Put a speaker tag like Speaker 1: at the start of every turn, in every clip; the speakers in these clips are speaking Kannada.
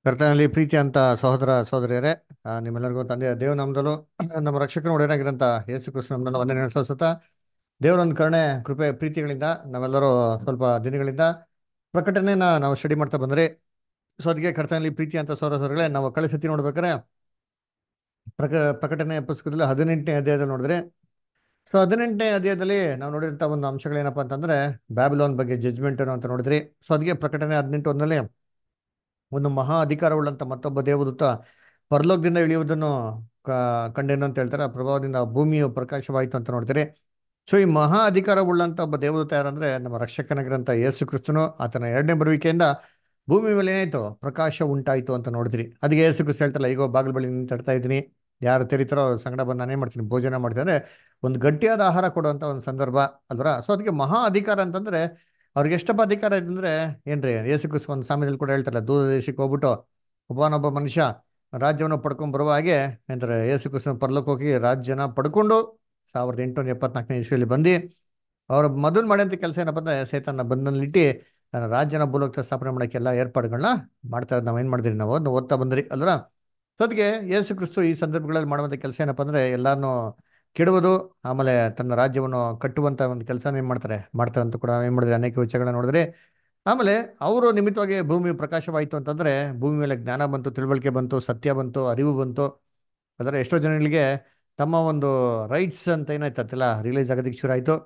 Speaker 1: ಕರ್ತನಲ್ಲಿ ಪ್ರೀತಿ ಅಂತ ಸಹೋದರ ಸಹೋದರಿಯರೇ ಆ, ನಿಮ್ಮೆಲ್ಲರಿಗೂ ತಂದೆಯ ದೇವ ನಮ್ದಲು ನಮ್ಮ ರಕ್ಷಕನ ಒಡೆಯನಾಗಿರಂತ ಯೇಸು ಕೃಷ್ಣ ನಮ್ಮನ್ನು ವಂದನೆ ನಡೆಸುತ್ತ ದೇವರೊಂದು ಕರುಣೆ ಕೃಪೆ ಪ್ರೀತಿಗಳಿಂದ ನಾವೆಲ್ಲರೂ ಸ್ವಲ್ಪ ದಿನಗಳಿಂದ ಪ್ರಕಟಣೆನ ನಾವು ಸ್ಟಡಿ ಮಾಡ್ತಾ ಬಂದ್ರಿ ಸೊ ಅದಕ್ಕೆ ಕರ್ತನಲ್ಲಿ ಪ್ರೀತಿ ಅಂತ ಸಹೋದರ ಸಹೋದರಗಳೇ ನಾವು ಕಳಿಸತಿ ನೋಡ್ಬೇಕಾರೆ ಪ್ರಕ ಪ್ರಕಟಣೆ ಪುಸ್ತಕದಲ್ಲಿ ಹದಿನೆಂಟನೇ ಅಧ್ಯಾಯದಲ್ಲಿ ನೋಡಿದ್ರೆ ಸೊ ಹದಿನೆಂಟನೇ ಅಧ್ಯಾಯದಲ್ಲಿ ನಾವು ನೋಡಿದಂಥ ಒಂದು ಅಂಶಗಳೇನಪ್ಪ ಅಂತಂದ್ರೆ ಬ್ಯಾಬಿಲೋನ್ ಬಗ್ಗೆ ಜಜ್ಮೆಂಟ್ ಅಂತ ನೋಡಿದ್ರಿ ಸೊ ಅದಕ್ಕೆ ಪ್ರಕಟಣೆ ಹದಿನೆಂಟು ಒಂದರಲ್ಲಿ ಒಂದು ಮಹಾ ಅಧಿಕಾರವುಳ್ಳಂತ ಮತ್ತೊಬ್ಬ ದೇವದೂತ ಪರಲೋಕದಿಂದ ಇಳಿಯುವುದನ್ನು ಕ- ಕಂಡೇನು ಅಂತ ಹೇಳ್ತಾರೆ ಆ ಪ್ರಭಾವದಿಂದ ಭೂಮಿಯು ಪ್ರಕಾಶವಾಯಿತು ಅಂತ ನೋಡ್ತೀರಿ ಸೊ ಈ ಮಹಾ ಅಧಿಕಾರವುಳ್ಳಂತ ಒಬ್ಬ ದೇವದೂತ ಯಾರಂದ್ರೆ ನಮ್ಮ ರಕ್ಷಕನಾಗಿರಂತ ಯೇಸು ಕ್ರಿಸ್ತನು ಆತನ ಎರಡನೇ ಬರುವಿಕೆಯಿಂದ ಭೂಮಿ ಮೇಲೆ ಏನಾಯ್ತು ಪ್ರಕಾಶ ಉಂಟಾಯಿತು ಅಂತ ನೋಡಿದ್ರಿ ಅದಕ್ಕೆ ಯೇಸು ಕ್ರಿಸ್ತ ಹೇಳ್ತಲ್ಲ ಈಗ ಬಾಗಿಲು ಬಳಿ ನಿಂತು ತಡ್ತಾ ಇದ್ದೀನಿ ಯಾರು ತೆರಿತಾರೋ ಅವ್ರ ಸಂಗಡ ಬಂದು ನಾನೇ ಮಾಡ್ತೀನಿ ಭೋಜನ ಮಾಡ್ತೀನಿ ಅಂದ್ರೆ ಒಂದು ಗಟ್ಟಿಯಾದ ಆಹಾರ ಕೊಡುವಂತ ಒಂದು ಸಂದರ್ಭ ಅಲ್ವರ ಸೊ ಅದಕ್ಕೆ ಮಹಾ ಅಧಿಕಾರ ಅಂತಂದ್ರೆ ಅವ್ರಿಗೆ ಎಷ್ಟಪ್ಪ ಅಧಿಕಾರ ಇದೆ ಅಂದ್ರೆ ಏನ್ರಿ ಯೇಸು ಕ್ರಿಸ್ತ ಒಂದು ಸಾಮ್ಯದಲ್ಲಿ ಕೂಡ ಹೇಳ್ತಾರಲ್ಲ ದೂರ ದೇಶಕ್ಕೆ ಹೋಗ್ಬಿಟ್ಟು ಒಬ್ಬನೊಬ್ಬ ಮನುಷ್ಯ ರಾಜ್ಯವನ್ನು ಪಡ್ಕೊಂಡು ಬರುವ ಹಾಗೆ ಏನಂತಾರೆ ಯೇಸು ಕ್ರಿಸ್ತನ ಪರ್ಲಕ್ಕೆ ಹೋಗಿ ರಾಜ್ಯನ ಪಡ್ಕೊಂಡು ಸಾವಿರದ ಎಂಟುನೂರ ಎಪ್ಪತ್ನಾಲ್ಕನೇ ಇಸ್ವಿಯಲ್ಲಿ ಬಂದು ಅವ್ರ ಮೊದಲು ಮಾಡಿದಂಥ ಕೆಲಸ ಏನಪ್ಪ ಅಂದ್ರೆ ಸೇತನ ಬಂಧನಲ್ಲಿಟ್ಟು ತನ್ನ ರಾಜ್ಯನ ಭೂಲೋಕ ಸ್ಥಾಪನೆ ಮಾಡೋಕ್ಕೆ ಎಲ್ಲ ಏರ್ಪಾಡುಗಳನ್ನ ಮಾಡ್ತಾ ಇರೋದು ನಾವು ಏನು ಮಾಡಿದ್ರಿ ನಾವು ಅದನ್ನ ಓದ್ತಾ ಬಂದ್ರಿ ಅಲ್ವರ ಸೊ ಅದಕ್ಕೆ ಯೇಸು ಕ್ರಿಸ್ತು ಈ ಸಂದರ್ಭಗಳಲ್ಲಿ ಮಾಡುವಂಥ ಕೆಲಸ ಏನಪ್ಪ ಅಂದ್ರೆ ಎಲ್ಲಾನು ಕೆಡುವುದು ಆಮೇಲೆ ತನ್ನ ರಾಜ್ಯವನ್ನು ಕಟ್ಟುವಂತ ಒಂದು ಕೆಲಸ ಏನ್ ಮಾಡ್ತಾರೆ ಮಾಡ್ತಾರೆ ಅಂತ ಕೂಡ ಏನ್ ಮಾಡಿದ್ರೆ ಅನೇಕ ವಿಷಯಗಳನ್ನ ನೋಡಿದ್ರೆ ಆಮೇಲೆ ಅವರು ನಿಮಿತ್ತವಾಗಿ ಭೂಮಿ ಪ್ರಕಾಶವಾಯಿತು ಅಂತಂದ್ರೆ ಭೂಮಿ ಮೇಲೆ ಜ್ಞಾನ ಬಂತು ತಿಳುವಳಿಕೆ ಬಂತು ಸತ್ಯ ಬಂತು ಅರಿವು ಬಂತು ಅದರ ಎಷ್ಟೋ ಜನಗಳಿಗೆ ತಮ್ಮ ಒಂದು ರೈಟ್ಸ್ ಅಂತ ಏನಾಯ್ತಲ್ಲ ರಿಲೀಸ್ ಆಗೋದಕ್ಕೆ ಶುರು ಆಯ್ತು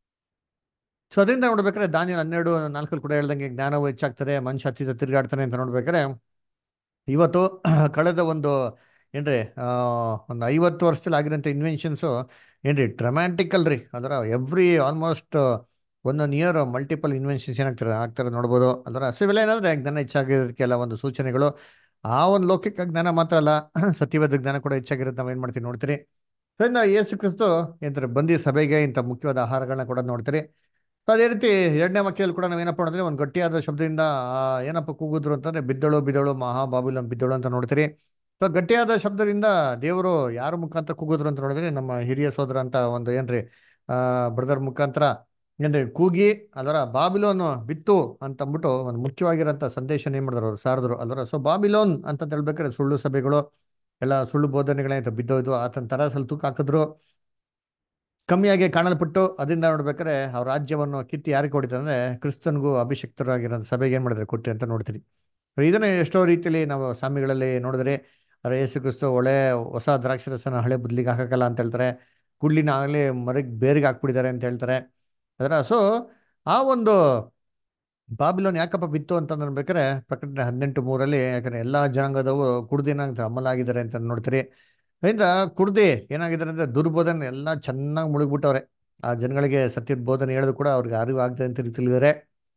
Speaker 1: ಸೊ ಅದರಿಂದ ನೋಡ್ಬೇಕಾದ್ರೆ ದಾನಿಯಲ್ ಹನ್ನೆರಡು ನಾಲ್ಕಲ್ಲಿ ಕೂಡ ಹೇಳ್ದಂಗೆ ಜ್ಞಾನವು ಹೆಚ್ಚಾಗ್ತದೆ ಮನುಷ್ಯ ಹತ್ತಿರ ತಿರುಗಾಡ್ತಾನೆ ಅಂತ ನೋಡ್ಬೇಕಾದ್ರೆ ಇವತ್ತು ಕಳೆದ ಒಂದು ಏನ್ರಿ ಆ, ಒಂದು ಐವತ್ತು ವರ್ಷದಲ್ಲಿ ಆಗಿರೋಂಥ ಇನ್ವೆನ್ಷನ್ಸು ಏನ್ರಿ ಡ್ರಮ್ಯಾಟಿಕಲ್ ರೀ ಅದರ ಎವ್ರಿ ಆಲ್ಮೋಸ್ಟ್ ಒಂದೊಂದು ಇಯರ್ ಮಲ್ಟಿಪಲ್ ಇನ್ವೆನ್ಷನ್ಸ್ ಏನಾಗ್ತಾರೆ ಆಗ್ತಾರೆ ನೋಡ್ಬೋದು ಅದರ ಸೊ ಇವೆಲ್ಲ ಏನಂದ್ರೆ ಜ್ಞಾನ ಹೆಚ್ಚಾಗಿರೋದಕ್ಕೆಲ್ಲ ಒಂದು ಸೂಚನೆಗಳು ಆ ಒಂದು ಲೌಕಿಕ ಜ್ಞಾನ ಮಾತ್ರ ಅಲ್ಲ ಸತ್ಯವಾದ ಜ್ಞಾನ ಕೂಡ ಹೆಚ್ಚಾಗಿರೋದು ನಾವು ಏನು ಮಾಡ್ತೀವಿ ನೋಡ್ತೀರಿ ಸೊ ಇನ್ನು ಯೇಸು ಕ್ರಿಸ್ತು ಏನಂತಾರೆ ಬಂದಿ ಸಭೆಗೆ ಇಂಥ ಮುಖ್ಯವಾದ ಆಹಾರಗಳನ್ನ ಕೂಡ ನೋಡ್ತೀರಿ ಸೊ ಅದೇ ರೀತಿ ಎರಡನೇ ವಾಕ್ಯದಲ್ಲಿ ಕೂಡ ನಾವು ಏನಪ್ಪ ನೋಡಿದ್ರೆ ಒಂದು ಗಟ್ಟಿಯಾದ ಶಬ್ದದಿಂದ ಆ, ಏನಪ್ಪ ಕೂಗಿದ್ರು ಅಂತಂದ್ರೆ ಬಿದ್ದಳು ಬಿದ್ದಳು ಮಹಾಬಾಬುಲಂ ಬಿದ್ದಳು ಅಂತ ನೋಡ್ತೀರಿ ಸೊ ಗಟ್ಟಿಯಾದ ಶಬ್ದದಿಂದ ದೇವರು ಯಾರ ಮುಖಾಂತರ ಕೂಗಿದ್ರು ಅಂತ ನೋಡಿದ್ರೆ ನಮ್ಮ ಹಿರಿಯ ಸೋದರ ಅಂತ ಒಂದು ಏನ್ರಿ ಆ ಬ್ರದರ್ ಮುಖಾಂತರ ಏನ್ರಿ ಕೂಗಿ ಅದರ ಬಾಬಿಲೋನ್ ಬಿತ್ತು ಅಂತ ಅಂದ್ಬಿಟ್ಟು ಒಂದು ಮುಖ್ಯವಾಗಿರೋಂಥ ಸಂದೇಶ ಏನ್ ಮಾಡಿದ್ರು ಅವ್ರು ಸಾರಿದ್ರು ಅಲ್ವರ ಸೊ ಬಾಬಿಲೋನ್ ಅಂತ ಹೇಳ್ಬೇಕಾದ್ರೆ ಸುಳ್ಳು ಸಭೆಗಳು ಎಲ್ಲ ಸುಳ್ಳು ಬೋಧನೆಗಳಾಯ್ತು ಬಿದ್ದೋಯ್ತು ಆತನ ತರಾಸಲ್ಲಿ ತೂಕ ಹಾಕಿದ್ರು ಕಮ್ಮಿಯಾಗಿ ಕಾಣಲ್ಪಟ್ಟು ಅದರಿಂದ ನೋಡ್ಬೇಕಾದ್ರೆ ಅವ್ರ ರಾಜ್ಯವನ್ನು ಕಿತ್ತಿ ಯಾರಿಗೆ ಕೊಟ್ಟಿದ್ದಾರೆ ಅಂದ್ರೆ ಕ್ರಿಸ್ತನ್ಗೂ ಅಭಿಷಕ್ತರಾಗಿರೋ ಸಭೆಗೆ ಏನ್ ಮಾಡಿದ್ರೆ ಕೊಟ್ಟಿ ಅಂತ ನೋಡ್ತೀರಿ ಇದನ್ನ ಎಷ್ಟೋ ರೀತಿಯಲ್ಲಿ ನಾವು ಸ್ವಾಮಿಗಳಲ್ಲಿ ನೋಡಿದ್ರೆ ಅರೆ ಯೇಸು ಕ್ರಿಸ್ತು ಒಳ್ಳೆ ಹೊಸ ದ್ರಾಕ್ಷರಸನ ಹಳೆ ಬುದ್ಲಿಗೆ ಹಾಕಕ್ಕಲ್ಲ ಅಂತ ಹೇಳ್ತಾರೆ ಕುಡ್ಲಿನ ಆಗಲೇ ಮರಕ್ಕೆ ಬೇರಿಗೆ ಹಾಕ್ಬಿಟ್ಟಿದ್ದಾರೆ ಅಂತ ಹೇಳ್ತಾರೆ ಅದರ ಸೊ ಆ ಒಂದು ಬಾಬಿಲೋನ್ ಯಾಕಪ್ಪ ಬಿತ್ತು ಅಂತ ನೋಡ್ಬೇಕಾದ್ರೆ ಪ್ರಕಟಣೆ ಹದಿನೆಂಟು ಮೂರಲ್ಲಿ ಯಾಕಂದ್ರೆ ಎಲ್ಲಾ ಜನಾಂಗದವು ಕುಡ್ದೇನಾಗ್ತಾರೆ ಅಮಲಾಗಿದ್ದಾರೆ ಅಂತ ನೋಡ್ತೀರಿ ಅದರಿಂದ ಕುಡ್ದಿ ಏನಾಗಿದ್ದಾರೆ ಅಂದ್ರೆ ದುರ್ಬೋಧನೆ ಎಲ್ಲ ಚೆನ್ನಾಗಿ ಮುಳುಗ್ಬಿಟ್ಟವ್ರೆ ಆ ಜನಗಳಿಗೆ ಸತ್ಯದ ಬೋಧನೆ ಹೇಳೋದು ಕೂಡ ಅವ್ರಿಗೆ ಅರಿವು ಆಗದೆ ಅಂತ ರೀತಿಲಿದ್ದಾರೆ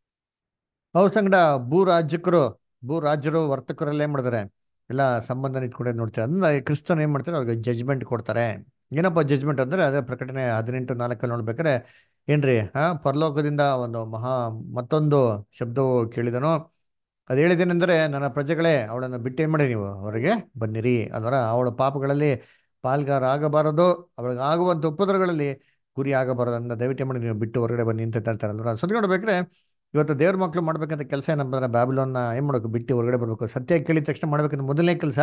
Speaker 1: ಅವ್ರ ಸಂಗಡ ಭೂ ರಾಜ್ಯಕರು ಭೂ ರಾಜ್ಯರು ವರ್ತಕರೆಲ್ಲ ಏನ್ ಮಾಡಿದ್ದಾರೆ ಎಲ್ಲ ಸಂಬಂಧನ ಇಟ್ಕೊಂಡೆ ನೋಡ್ತಾರೆ ಅಂದ್ರೆ ಕ್ರಿಸ್ತನ್ ಏನ್ ಮಾಡ್ತಾರೆ ಅವ್ರಿಗೆ ಜಜ್ಮೆಂಟ್ ಕೊಡ್ತಾರೆ ಏನಪ್ಪ ಜಜ್ಮೆಂಟ್ ಅಂದ್ರೆ ಅದೇ ಪ್ರಕಟಣೆ ಹದಿನೆಂಟು ನಾಲ್ಕಲ್ಲಿ ನೋಡ್ಬೇಕಾದ್ರೆ ಏನ್ರಿ ಆ ಪರಲೋಕದಿಂದ ಒಂದು ಮಹಾ ಮತ್ತೊಂದು ಶಬ್ದವು ಕೇಳಿದನು ಅದು ಹೇಳಿದೇನೆಂದರೆ ನನ್ನ ಪ್ರಜೆಗಳೇ ಅವಳನ್ನು ಬಿಟ್ಟೇನ್ ಮಾಡಿ ನೀವು ಹೊರಗೆ ಬನ್ನಿರಿ ಅದರ ಅವಳ ಪಾಪಗಳಲ್ಲಿ ಪಾಲ್ಗಾರ ಆಗಬಾರದು ಅವಳಿಗೆ ಆಗುವಂಥ ಉಪದ್ರವಗಳಲ್ಲಿ ಗುರಿ ಆಗಬಾರದು ಅಂತ ದಯವಿಟ್ಟು ಏನ್ ಮಾಡಿ ನೀವು ಬಿಟ್ಟು ಹೊರಗಡೆ ಬನ್ನಿ ಅಂತ ಹೇಳ್ತಾರಲ್ವ ಸದ್ಯ ನೋಡ್ಬೇಕ್ರೆ ಇವತ್ತು ದೇವ್ರ ಮಕ್ಳು ಮಾಡ್ಬೇಕಂತ ಕೆಲಸ ಏನಂದ್ರೆ ಬ್ಯಾಬಿಲೋನ್ನ ಏನ್ ಮಾಡ್ಬೇಕು ಬಿಟ್ಟು ಹೊರಗಡೆ ಬರ್ಬೇಕು ಸತ್ಯ ಕೇಳಿದ ತಕ್ಷಣ ಮಾಡ್ಬೇಕಂತ ಮೊದಲನೇ ಕೆಲಸ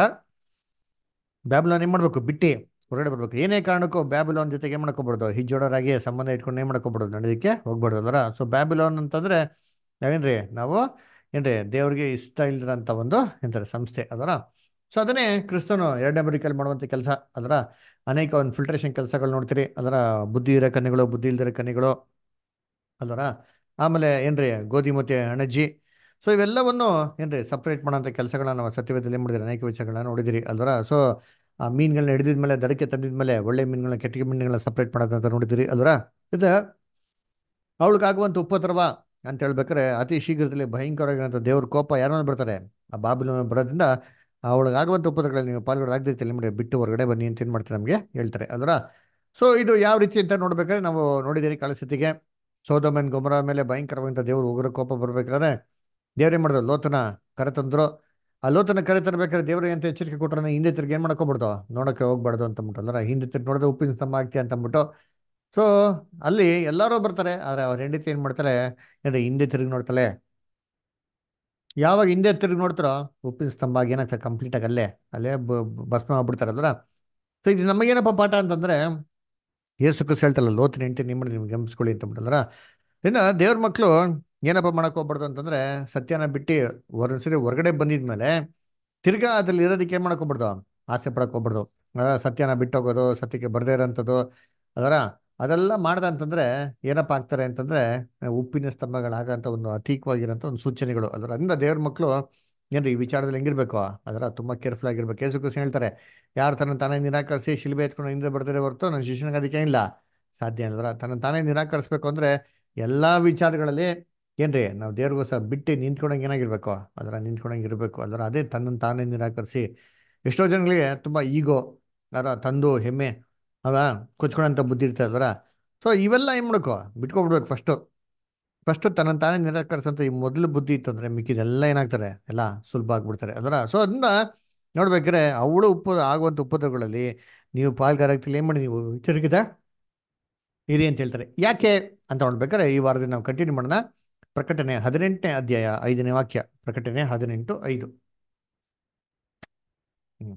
Speaker 1: ಬ್ಯಾಬಿಲೋನ್ ಏನ್ ಮಾಡ್ಬೇಕು ಬಿಟ್ಟು ಹೊರಗಡೆ ಬರ್ಬೇಕು ಏನೇ ಕಾರಣಕ್ಕೂ ಬ್ಯಾಬಿಲೋನ್ ಜೊತೆಗೆ ಏನ್ ಮಾಡ್ಕೋಬಾರ್ದು ಹಿಜ್ಜೋಡರಾಗಿ ಸಂಬಂಧ ಇಟ್ಕೊಂಡು ಏನ್ ಮಾಡ್ಕೋಬಾರ್ದು ನಡೆದಕ್ಕೆ ಹೋಗ್ಬಾರ್ದು ಅಲ್ವರ ಸೊ ಬ್ಯಾಬಿಲೋನ್ ಅಂತಂದ್ರೆ ನಾವೇನ್ರಿ ನಾವು ಏನ್ರಿ ದೇವ್ರಿಗೆ ಇಷ್ಟ ಇಲ್ದಿರಂತ ಒಂದು ಎಂತಾರೆ ಸಂಸ್ಥೆ ಅದರ ಸೊ ಅದನ್ನೇ ಕ್ರಿಸ್ತನು ಎರಡನೇ ಬರಿಕಲ್ಲಿ ಮಾಡುವಂಥ ಕೆಲಸ ಅದರ ಅನೇಕ ಒಂದು ಫಿಲ್ಟ್ರೇಷನ್ ಕೆಲಸಗಳು ನೋಡ್ತೀರಿ ಅದರ ಬುದ್ಧಿ ಇರೋ ಕನ್ನೆಗಳು ಬುದ್ಧಿ ಇಲ್ದಿರೋ ಕನ್ನೆಗಳು ಅಲ್ವರ ಆಮೇಲೆ ಏನ್ರಿ ಗೋಧಿ ಮತ್ತೆ ಅಣಜಿ ಸೊ ಇವೆಲ್ಲವನ್ನು ಏನ್ರಿ ಸಪ್ರೇಟ್ ಮಾಡೋಂಥ ಕೆಲಸಗಳನ್ನ ನಾವು ಸತ್ಯವೇದಲ್ಲಿ ಏನ್ ಮಾಡಿದಿರಿ ಅನೇಕ ವಿಷಯಗಳನ್ನ ನೋಡಿದಿರಿ ಅಲ್ವರ ಸೊ ಆ ಮೀನುಗಳನ್ನ ಹಿಡಿದಿದ್ಮೇಲೆ ದಡಕ್ಕೆ ತಂದಿದ್ಮೇಲೆ ಒಳ್ಳೆ ಮೀನುಗಳನ್ನ ಕೆಟ್ಟ ಮೀನುಗಳನ್ನ ಸಪ್ರೇಟ್ ಮಾಡೋದಂತ ನೋಡಿದಿರಿ ಅಲ್ವರ ಇದು ಅವಳಿಗಾಗುವಂಥ ಉಪದ್ರವ ಅಂತ ಹೇಳ್ಬೇಕಾದ್ರೆ ಅತಿ ಶೀಘ್ರದಲ್ಲಿ ಭಯಂಕರವಾಗಿರೋಂಥ ದೇವ್ರ ಕೋಪ ಯಾರನ್ನ ಬರ್ತಾರೆ ಆ ಬಾಬಿಲೋನ ಬರೋದ್ರಿಂದ ಅವಳಿಗಾಗುವಂಥ ಉಪದ್ರವಗಳಲ್ಲಿ ನೀವು ಪಾಲ್ಗೊಳ್ಳಾಗ್ದಿರ್ತಿಲ್ಲ ಮಾಡಿ ಬಿಟ್ಟು ಹೊರಗಡೆ ಬನ್ನಿ ಅಂತ ಏನು ಮಾಡ್ತಾರೆ ನಮಗೆ ಹೇಳ್ತಾರೆ ಅಲ್ವರ ಸೊ ಇದು ಯಾವ ರೀತಿ ಅಂತ ನೋಡ್ಬೇಕಾದ್ರೆ ನಾವು ನೋಡಿದಿರಿ ಕಾಲಸ್ಥಿತಿಗೆ ಸೋದಮನ್ ಗೊಮರ ಮೇಲೆ ಭಯಂಕರವಾದಂಥ ದೇವ್ರು ಉಗ್ರ ಕೋಪ ಬರ್ಬೇಕಾದ್ರೆ ದೇವ್ರೇನ್ ಮಾಡಿದ್ರು ಲೋತನ ಕರೆತಂದ್ರು ಆ ಲೋತನ ಕರೆ ತರಬೇಕಾದ್ರೆ ದೇವ್ರು ಅಂತ ಎಚ್ಚರಿಕೆ ಕೊಟ್ಟರೆ ಹಿಂದೆ ತಿರ್ಗಿ ಏನ್ ಮಾಡ್ಕೊಬಾರ್ದು ನೋಡಕ್ಕೆ ಹೋಗ್ಬಾರ್ದು ಅಂತ ಅಂದ್ಬಿಟ್ಟು ಅಲ್ಲರ ಹಿಂದೆ ತಿರ್ಗಿ ನೋಡಿದ್ರೆ ಉಪ್ಪಿನ ಸ್ತಂಭ ಆಗ್ತೀಯ ಅಂತ ಅಂದ್ಬಿಟ್ಟು ಸೊ ಅಲ್ಲಿ ಎಲ್ಲರೂ ಬರ್ತಾರೆ ಆದ್ರೆ ಅವ್ರ ಹೆಂಡತಿ ಏನ್ ಮಾಡ್ತಾಳೆ ಅಂದ್ರೆ ಹಿಂದೆ ತಿರುಗಿ ನೋಡ್ತಾಳೆ ಯಾವಾಗ ಹಿಂದೆ ತಿರುಗಿ ನೋಡ್ತಾರೋ ಉಪ್ಪಿನ ಸ್ತಂಭ ಆಗಿ ಏನಾಗ್ತದೆ ಕಂಪ್ಲೀಟ್ ಆಗಿ ಅಲ್ಲೇ ಅಲ್ಲೇ ಬ- ಬ- ಭಸ್ಮ ಆಗ್ಬಿಡ್ತಾರಲ್ರ ಸೊ ಇದು ನಮಗೇನಪ್ಪ ಪಾಠ ಅಂತಂದ್ರೆ ಯೇಸು ಕ್ರಿಸ್ತ ಹೇಳ್ತಲ್ಲ ಲೋತಿನ ಹೆಂಡತಿ ನಿಮ್ಮನ್ನು ನೀವು ಗಮನಿಸ್ಕೊಳ್ಳಿ ಅಂತ ಬಿಟ್ಟಲ್ರ ಇನ್ನು ದೇವ್ರ ಮಕ್ಕಳು ಏನಪ್ಪ ಮಾಡಕ್ ಹೋಗ್ಬಾರ್ದು ಅಂತಂದ್ರೆ ಸತ್ಯನ ಬಿಟ್ಟು ಒಂದ್ಸರಿ ಹೊರಗಡೆ ಬಂದಿದ್ಮೇಲೆ ತಿರ್ಗಾ ಅದ್ರಲ್ಲಿ ಇರೋದಕ್ಕೆ ಏನ್ ಮಾಡಕ್ ಹೋಗ್ಬಾರ್ದು ಆಸೆ ಪಡಕ್ ಹೋಗ್ಬಾರ್ದು ಅದರ ಸತ್ಯನ ಬಿಟ್ಟೋಗೋದು ಸತ್ಯಕ್ಕೆ ಬರ್ದೇ ಇರೋಂಥದ್ದು ಅದರ ಅದೆಲ್ಲ ಮಾಡ್ದ ಅಂತಂದ್ರೆ ಏನಪ್ಪ ಆಗ್ತಾರೆ ಅಂತಂದ್ರೆ ಉಪ್ಪಿನ ಸ್ತಂಭಗಳಾಗಂತ ಒಂದು ಅತೀಕವಾಗಿರೋಂಥ ಒಂದು ಸೂಚನೆಗಳು ಅದರ ಅದರಿಂದ ದೇವ್ರ ಮಕ್ಕಳು ಏನ್ರಿ ಈ ವಿಚಾರದಲ್ಲಿ ಹೆಂಗಿರ್ಬೇಕು ಅದರ ತುಂಬಾ ಕೇರ್ಫುಲ್ ಆಗಿರ್ಬೇಕು ಯೇಸು ಕ್ರಿಸ್ತ ಹೇಳ್ತಾರೆ ಯಾರು ತನ್ನ ತಾನೇ ನಿರಾಕರಿಸಿ ಶಿಲ್ಬೆ ಎತ್ಕೊಂಡು ಹಿಂದೆ ಬರ್ತಾರೆ ಹೊರತು ನನ್ನ ಶಿಷ್ಯನಿಗೆ ಅದಕ್ಕೆ ಇಲ್ಲ ಸಾಧ್ಯ ಅಲ್ವರ ತನ್ನ ತಾನೇ ನಿರಾಕರಿಸ್ಬೇಕು ಅಂದ್ರೆ ಎಲ್ಲಾ ವಿಚಾರಗಳಲ್ಲಿ ಏನ್ರಿ ನಾವು ದೇವ್ರಿಗೋಸ್ಕರ ಬಿಟ್ಟು ನಿಂತ್ಕೊಂಡಂಗೆ ಏನಾಗಿರ್ಬೇಕು ಅದರ ನಿಂತ್ಕೊಂಡಂಗೆ ಇರಬೇಕು ಅದರ ಅದೇ ತನ್ನನ್ನು ತಾನೇ ನಿರಾಕರಿಸಿ ಎಷ್ಟೋ ಜನಗಳಿಗೆ ತುಂಬಾ ಈಗೋ ಅದರ ತಂದು ಹೆಮ್ಮೆ ಅಲ್ಲ ಕೊಚ್ಕೊಳ್ಳೋಂಥ ಬುದ್ಧಿ ಇರ್ತದೆ ಅದರ ಸೊ ಇವೆಲ್ಲ ಏನ್ ಮಾಡ್ಕೋ ಬಿಟ್ಕೊಬಿಡ್ಬೇಕು ಫಸ್ಟು ಫಸ್ಟ್ ತನ್ನ ತಾನೇ ನಿರಾಕರಿಸಂತ ಈ ಮೊದಲು ಬುದ್ಧಿ ಇತ್ತು ಅಂದ್ರೆ ಮಿಕ್ಕಿದೆಲ್ಲ ಏನಾಗ್ತಾರೆ ಎಲ್ಲ ಸುಲಭ ಆಗ್ಬಿಡ್ತಾರೆ ಅದರ ಸೊ ಅದನ್ನ ನೋಡ್ಬೇಕಾದ್ರೆ ಅವಳು ಉಪ್ಪು ಆಗುವಂಥ ಉಪದ್ರವಗಳಲ್ಲಿ ನೀವು ಪಾಲ್ಗಾರಾಗ್ತಿಲ್ಲ ಏನ್ ಮಾಡಿ ನೀವು ತಿರುಗಿದ ಇರಿ ಅಂತ ಹೇಳ್ತಾರೆ ಯಾಕೆ ಅಂತ ನೋಡ್ಬೇಕಾದ್ರೆ ಈ ವಾರದಲ್ಲಿ ನಾವು ಕಂಟಿನ್ಯೂ ಮಾಡೋಣ ಪ್ರಕಟಣೆ ಹದಿನೆಂಟನೇ ಅಧ್ಯಾಯ ಐದನೇ ವಾಕ್ಯ ಪ್ರಕಟಣೆ ಹದಿನೆಂಟು ಐದು ಹ್ಮ್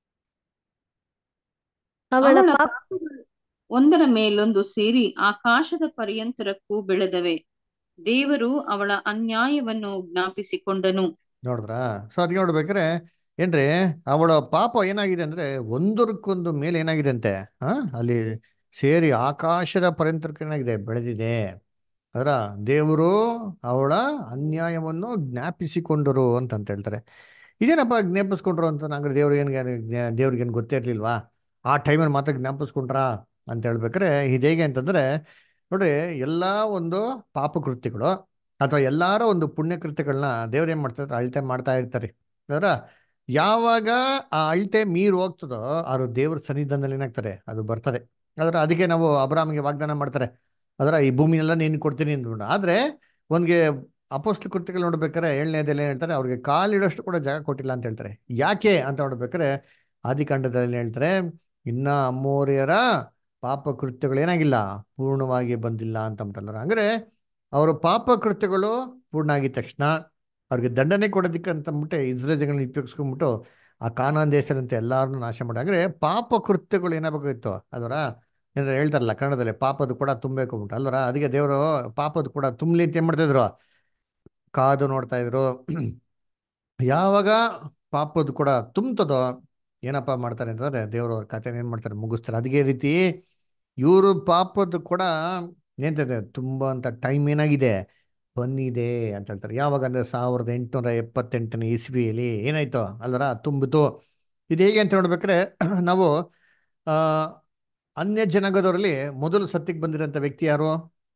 Speaker 2: ಅವಳ
Speaker 3: ಅವಳ
Speaker 2: ಪಾಪ
Speaker 3: ಪಾಪಗಳು ಒಂದರ ಮೇಲೊಂದು ಸೇರಿ ಆಕಾಶದ ಪರ್ಯಂತರಕ್ಕೂ ಬೆಳೆದವೆ ದೇವರು ಅವಳ ಅನ್ಯಾಯವನ್ನು ಜ್ಞಾಪಿಸಿಕೊಂಡನು
Speaker 1: ನೋಡಿದ್ರಾ ಸೊ ಅದಕ್ಕೆ ನೋಡ್ಬೇಕಾದ್ರೆ ಏನ್ರಿ ಅವಳ ಪಾಪ ಏನಾಗಿದೆ ಅಂದ್ರೆ ಒಂದಕ್ಕೊಂದು ಮೇಲೆ ಏನಾಗಿದೆ ಅಂತೆ ಆ ಅಲ್ಲಿ ಸೇರಿ ಆಕಾಶದ ಪರ್ಯಂತರಕ್ಕೆ ಏನಾಗಿದೆ ಬೆಳೆದಿದೆ ಅದರ ದೇವರು ಅವಳ ಅನ್ಯಾಯವನ್ನು ಜ್ಞಾಪಿಸಿಕೊಂಡರು ಅಂತ ಅಂತ ಹೇಳ್ತಾರೆ ಇದೇನಪ್ಪ ಜ್ಞಾಪಿಸ್ಕೊಂಡ್ರು ಅಂತ ನಂಗೆ ದೇವ್ರಿಗೆ ಏನು ದೇವ್ರಿಗೆ ಏನು ಗೊತ್ತೇ ಇರ್ಲಿಲ್ವಾ ಆ ಟೈಮಲ್ಲಿ ಮಾತ್ರ ಜ್ಞಾಪಿಸ್ಕೊಂಡ್ರಾ ಅಂತ ಹೇಳ್ಬೇಕಾರೆ ಇದು ಹೇಗೆ ಅಂತಂದ್ರೆ ನೋಡ್ರಿ ಎಲ್ಲ ಒಂದು ಪಾಪಕೃತ್ಯಗಳು ಅಥವಾ ಎಲ್ಲಾರ ಒಂದು ಪುಣ್ಯ ಕೃತ್ಯಗಳನ್ನ ದೇವ್ರು ಏನ್ ಮಾಡ್ತಾರೆ ಅಳತೆ ಮಾಡ್ತಾ ಇರ್ತಾರೆ ಅದರ ಯಾವಾಗ ಆ ಅಳತೆ ಮೀರ್ ಹೋಗ್ತದೋ ಅದು ದೇವ್ರ ಸನ್ನಿಧಾನದಲ್ಲಿ ಏನಾಗ್ತಾರೆ ಅದು ಬರ್ತದೆ ಅದರ ಅದಕ್ಕೆ ನಾವು ಅಬ್ರಾಮ್ಗೆ ವಾಗ್ದಾನ ಮಾಡ್ತಾರೆ ಅದರ ಈ ಭೂಮಿನೆಲ್ಲ ನೀನು ಕೊಡ್ತೀನಿ ಅಂದ್ಬಿಟ್ಟು ಆದ್ರೆ ಒಂದ್ಗೆ ಅಪೋಸ್ಲ ಕೃತ್ಯಗಳು ನೋಡ್ಬೇಕಾರೆ ಏಳನೇದಲ್ಲಿ ಏನ್ ಹೇಳ್ತಾರೆ ಅವ್ರಿಗೆ ಕಾಲಿಡೋಷ್ಟು ಕೂಡ ಜಾಗ ಕೊಟ್ಟಿಲ್ಲ ಅಂತ ಹೇಳ್ತಾರೆ ಯಾಕೆ ಅಂತ ನೋಡ್ಬೇಕಾರೆ ಆದಿಕಾಂಡದಲ್ಲಿ ಹೇಳ್ತಾರೆ ಇನ್ನ ಅಮ್ಮೋರಿಯರ ಪಾಪ ಕೃತ್ಯಗಳು ಏನಾಗಿಲ್ಲ ಪೂರ್ಣವಾಗಿ ಬಂದಿಲ್ಲ ಅಂತ ಅಂತಾರೆ ಅಂದ್ರೆ ಅವರ ಪಾಪ ಕೃತ್ಯಗಳು ಪೂರ್ಣ ಆಗಿದ ತಕ್ಷಣ ಅವ್ರಿಗೆ ದಂಡನೆ ಕೊಡೋದಕ್ಕೆ ಅಂತ ಅಂದ್ಬಿಟ್ಟು ಇಸ್ರೇಲ್ ಜನಗಳನ್ನ ಉಪಯೋಗಿಸ್ಕೊಂಡ್ಬಿಟ್ಟು ಆ ಕಾನಾನ್ ದೇಶದಂತೆ ಎಲ್ಲಾರನ್ನೂ ನಾಶ ಮಾಡಿ ಅಂದ್ರೆ ಪಾಪ ಕೃತ್ಯಗಳು ಏನಾಗಬೇಕಾಗಿತ್ತು ಅದರ ಏನಾರ ಹೇಳ್ತಾರಲ್ಲ ಕನ್ನಡದಲ್ಲಿ ಪಾಪದ ಕೂಡ ತುಂಬಬೇಕು ಅಂದ್ಬಿಟ್ಟು ಅಲ್ವರ ಅದಕ್ಕೆ ದೇವರು ಪಾಪದ ಕೂಡ ತುಂಬಲಿ ಅಂತ ಏನ್ ಮಾಡ್ತಿದ್ರು ಕಾದು ನೋಡ್ತಾ ಇದ್ರು ಯಾವಾಗ ಪಾಪದ ಕೂಡ ತುಂಬ್ತದೋ ಏನಪ್ಪ ಮಾಡ್ತಾರೆ ಅಂತಂದ್ರೆ ದೇವರು ಅವ್ರ ಕಥೆನ ಏನ್ ಮಾಡ್ತಾರೆ ಮುಗಿಸ್ತಾರೆ ಅದೇ ರೀತಿ ಇವರು ಪಾಪದ ಕೂಡ ಏನ್ತದೆ ತುಂಬಾ ಅಂತ ಟೈಮ್ ಏನಾಗಿದೆ ಬಂದಿದೆ ಅಂತ ಹೇಳ್ತಾರೆ ಯಾವಾಗ ಅಂದ್ರೆ ಸಾವಿರದ ಎಂಟುನೂರ ಎಪ್ಪತ್ತೆಂಟನೇ ಇಸ್ವಿಯಲ್ಲಿ ಏನಾಯ್ತು ಅಲ್ಲರ ತುಂಬಿತು ಇದು ಹೇಗೆ ಅಂತ ನೋಡ್ಬೇಕಾದ್ರೆ ನಾವು ಆ ಅನ್ಯ ಜನಾಂಗದವರಲ್ಲಿ ಮೊದಲು ಸತ್ಯಕ್ಕೆ ಬಂದಿರೋಂಥ ವ್ಯಕ್ತಿ ಯಾರು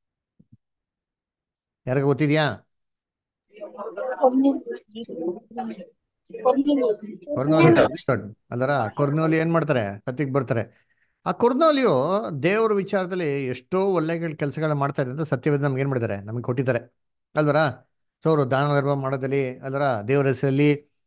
Speaker 1: ಯಾರಿಗ ಗೊತ್ತಿದ್ಯಾ ಕೊರ್ನೋಲಿ ಅಲ್ಲರ ಕೊರ್ನೋಲಿ ಏನ್ ಮಾಡ್ತಾರೆ ಸತ್ಯಕ್ಕೆ ಬರ್ತಾರೆ ಆ ಕೊರ್ನೋಲಿಯು ದೇವರ ವಿಚಾರದಲ್ಲಿ ಎಷ್ಟೋ ಒಳ್ಳೆ ಕೆಲಸಗಳನ್ನ ಮಾಡ್ತಾರೆ ಅಂತ ಸತ್ಯವೇದ ನಮ್ಗೆ ಏನ್ ಮಾಡಿದ್ದಾರೆ ನಮ್ಗೆ ಕೊಟ್ಟಿದ್ದಾರೆ ಅಲ್ವರ ಸೊ ಅವರು ದಾನ ಧರ್ಮ ಮಾಡೋದಲ್ಲಿ ಅಲ್ವರ ದೇವರ ಹೆಸರಲ್ಲಿ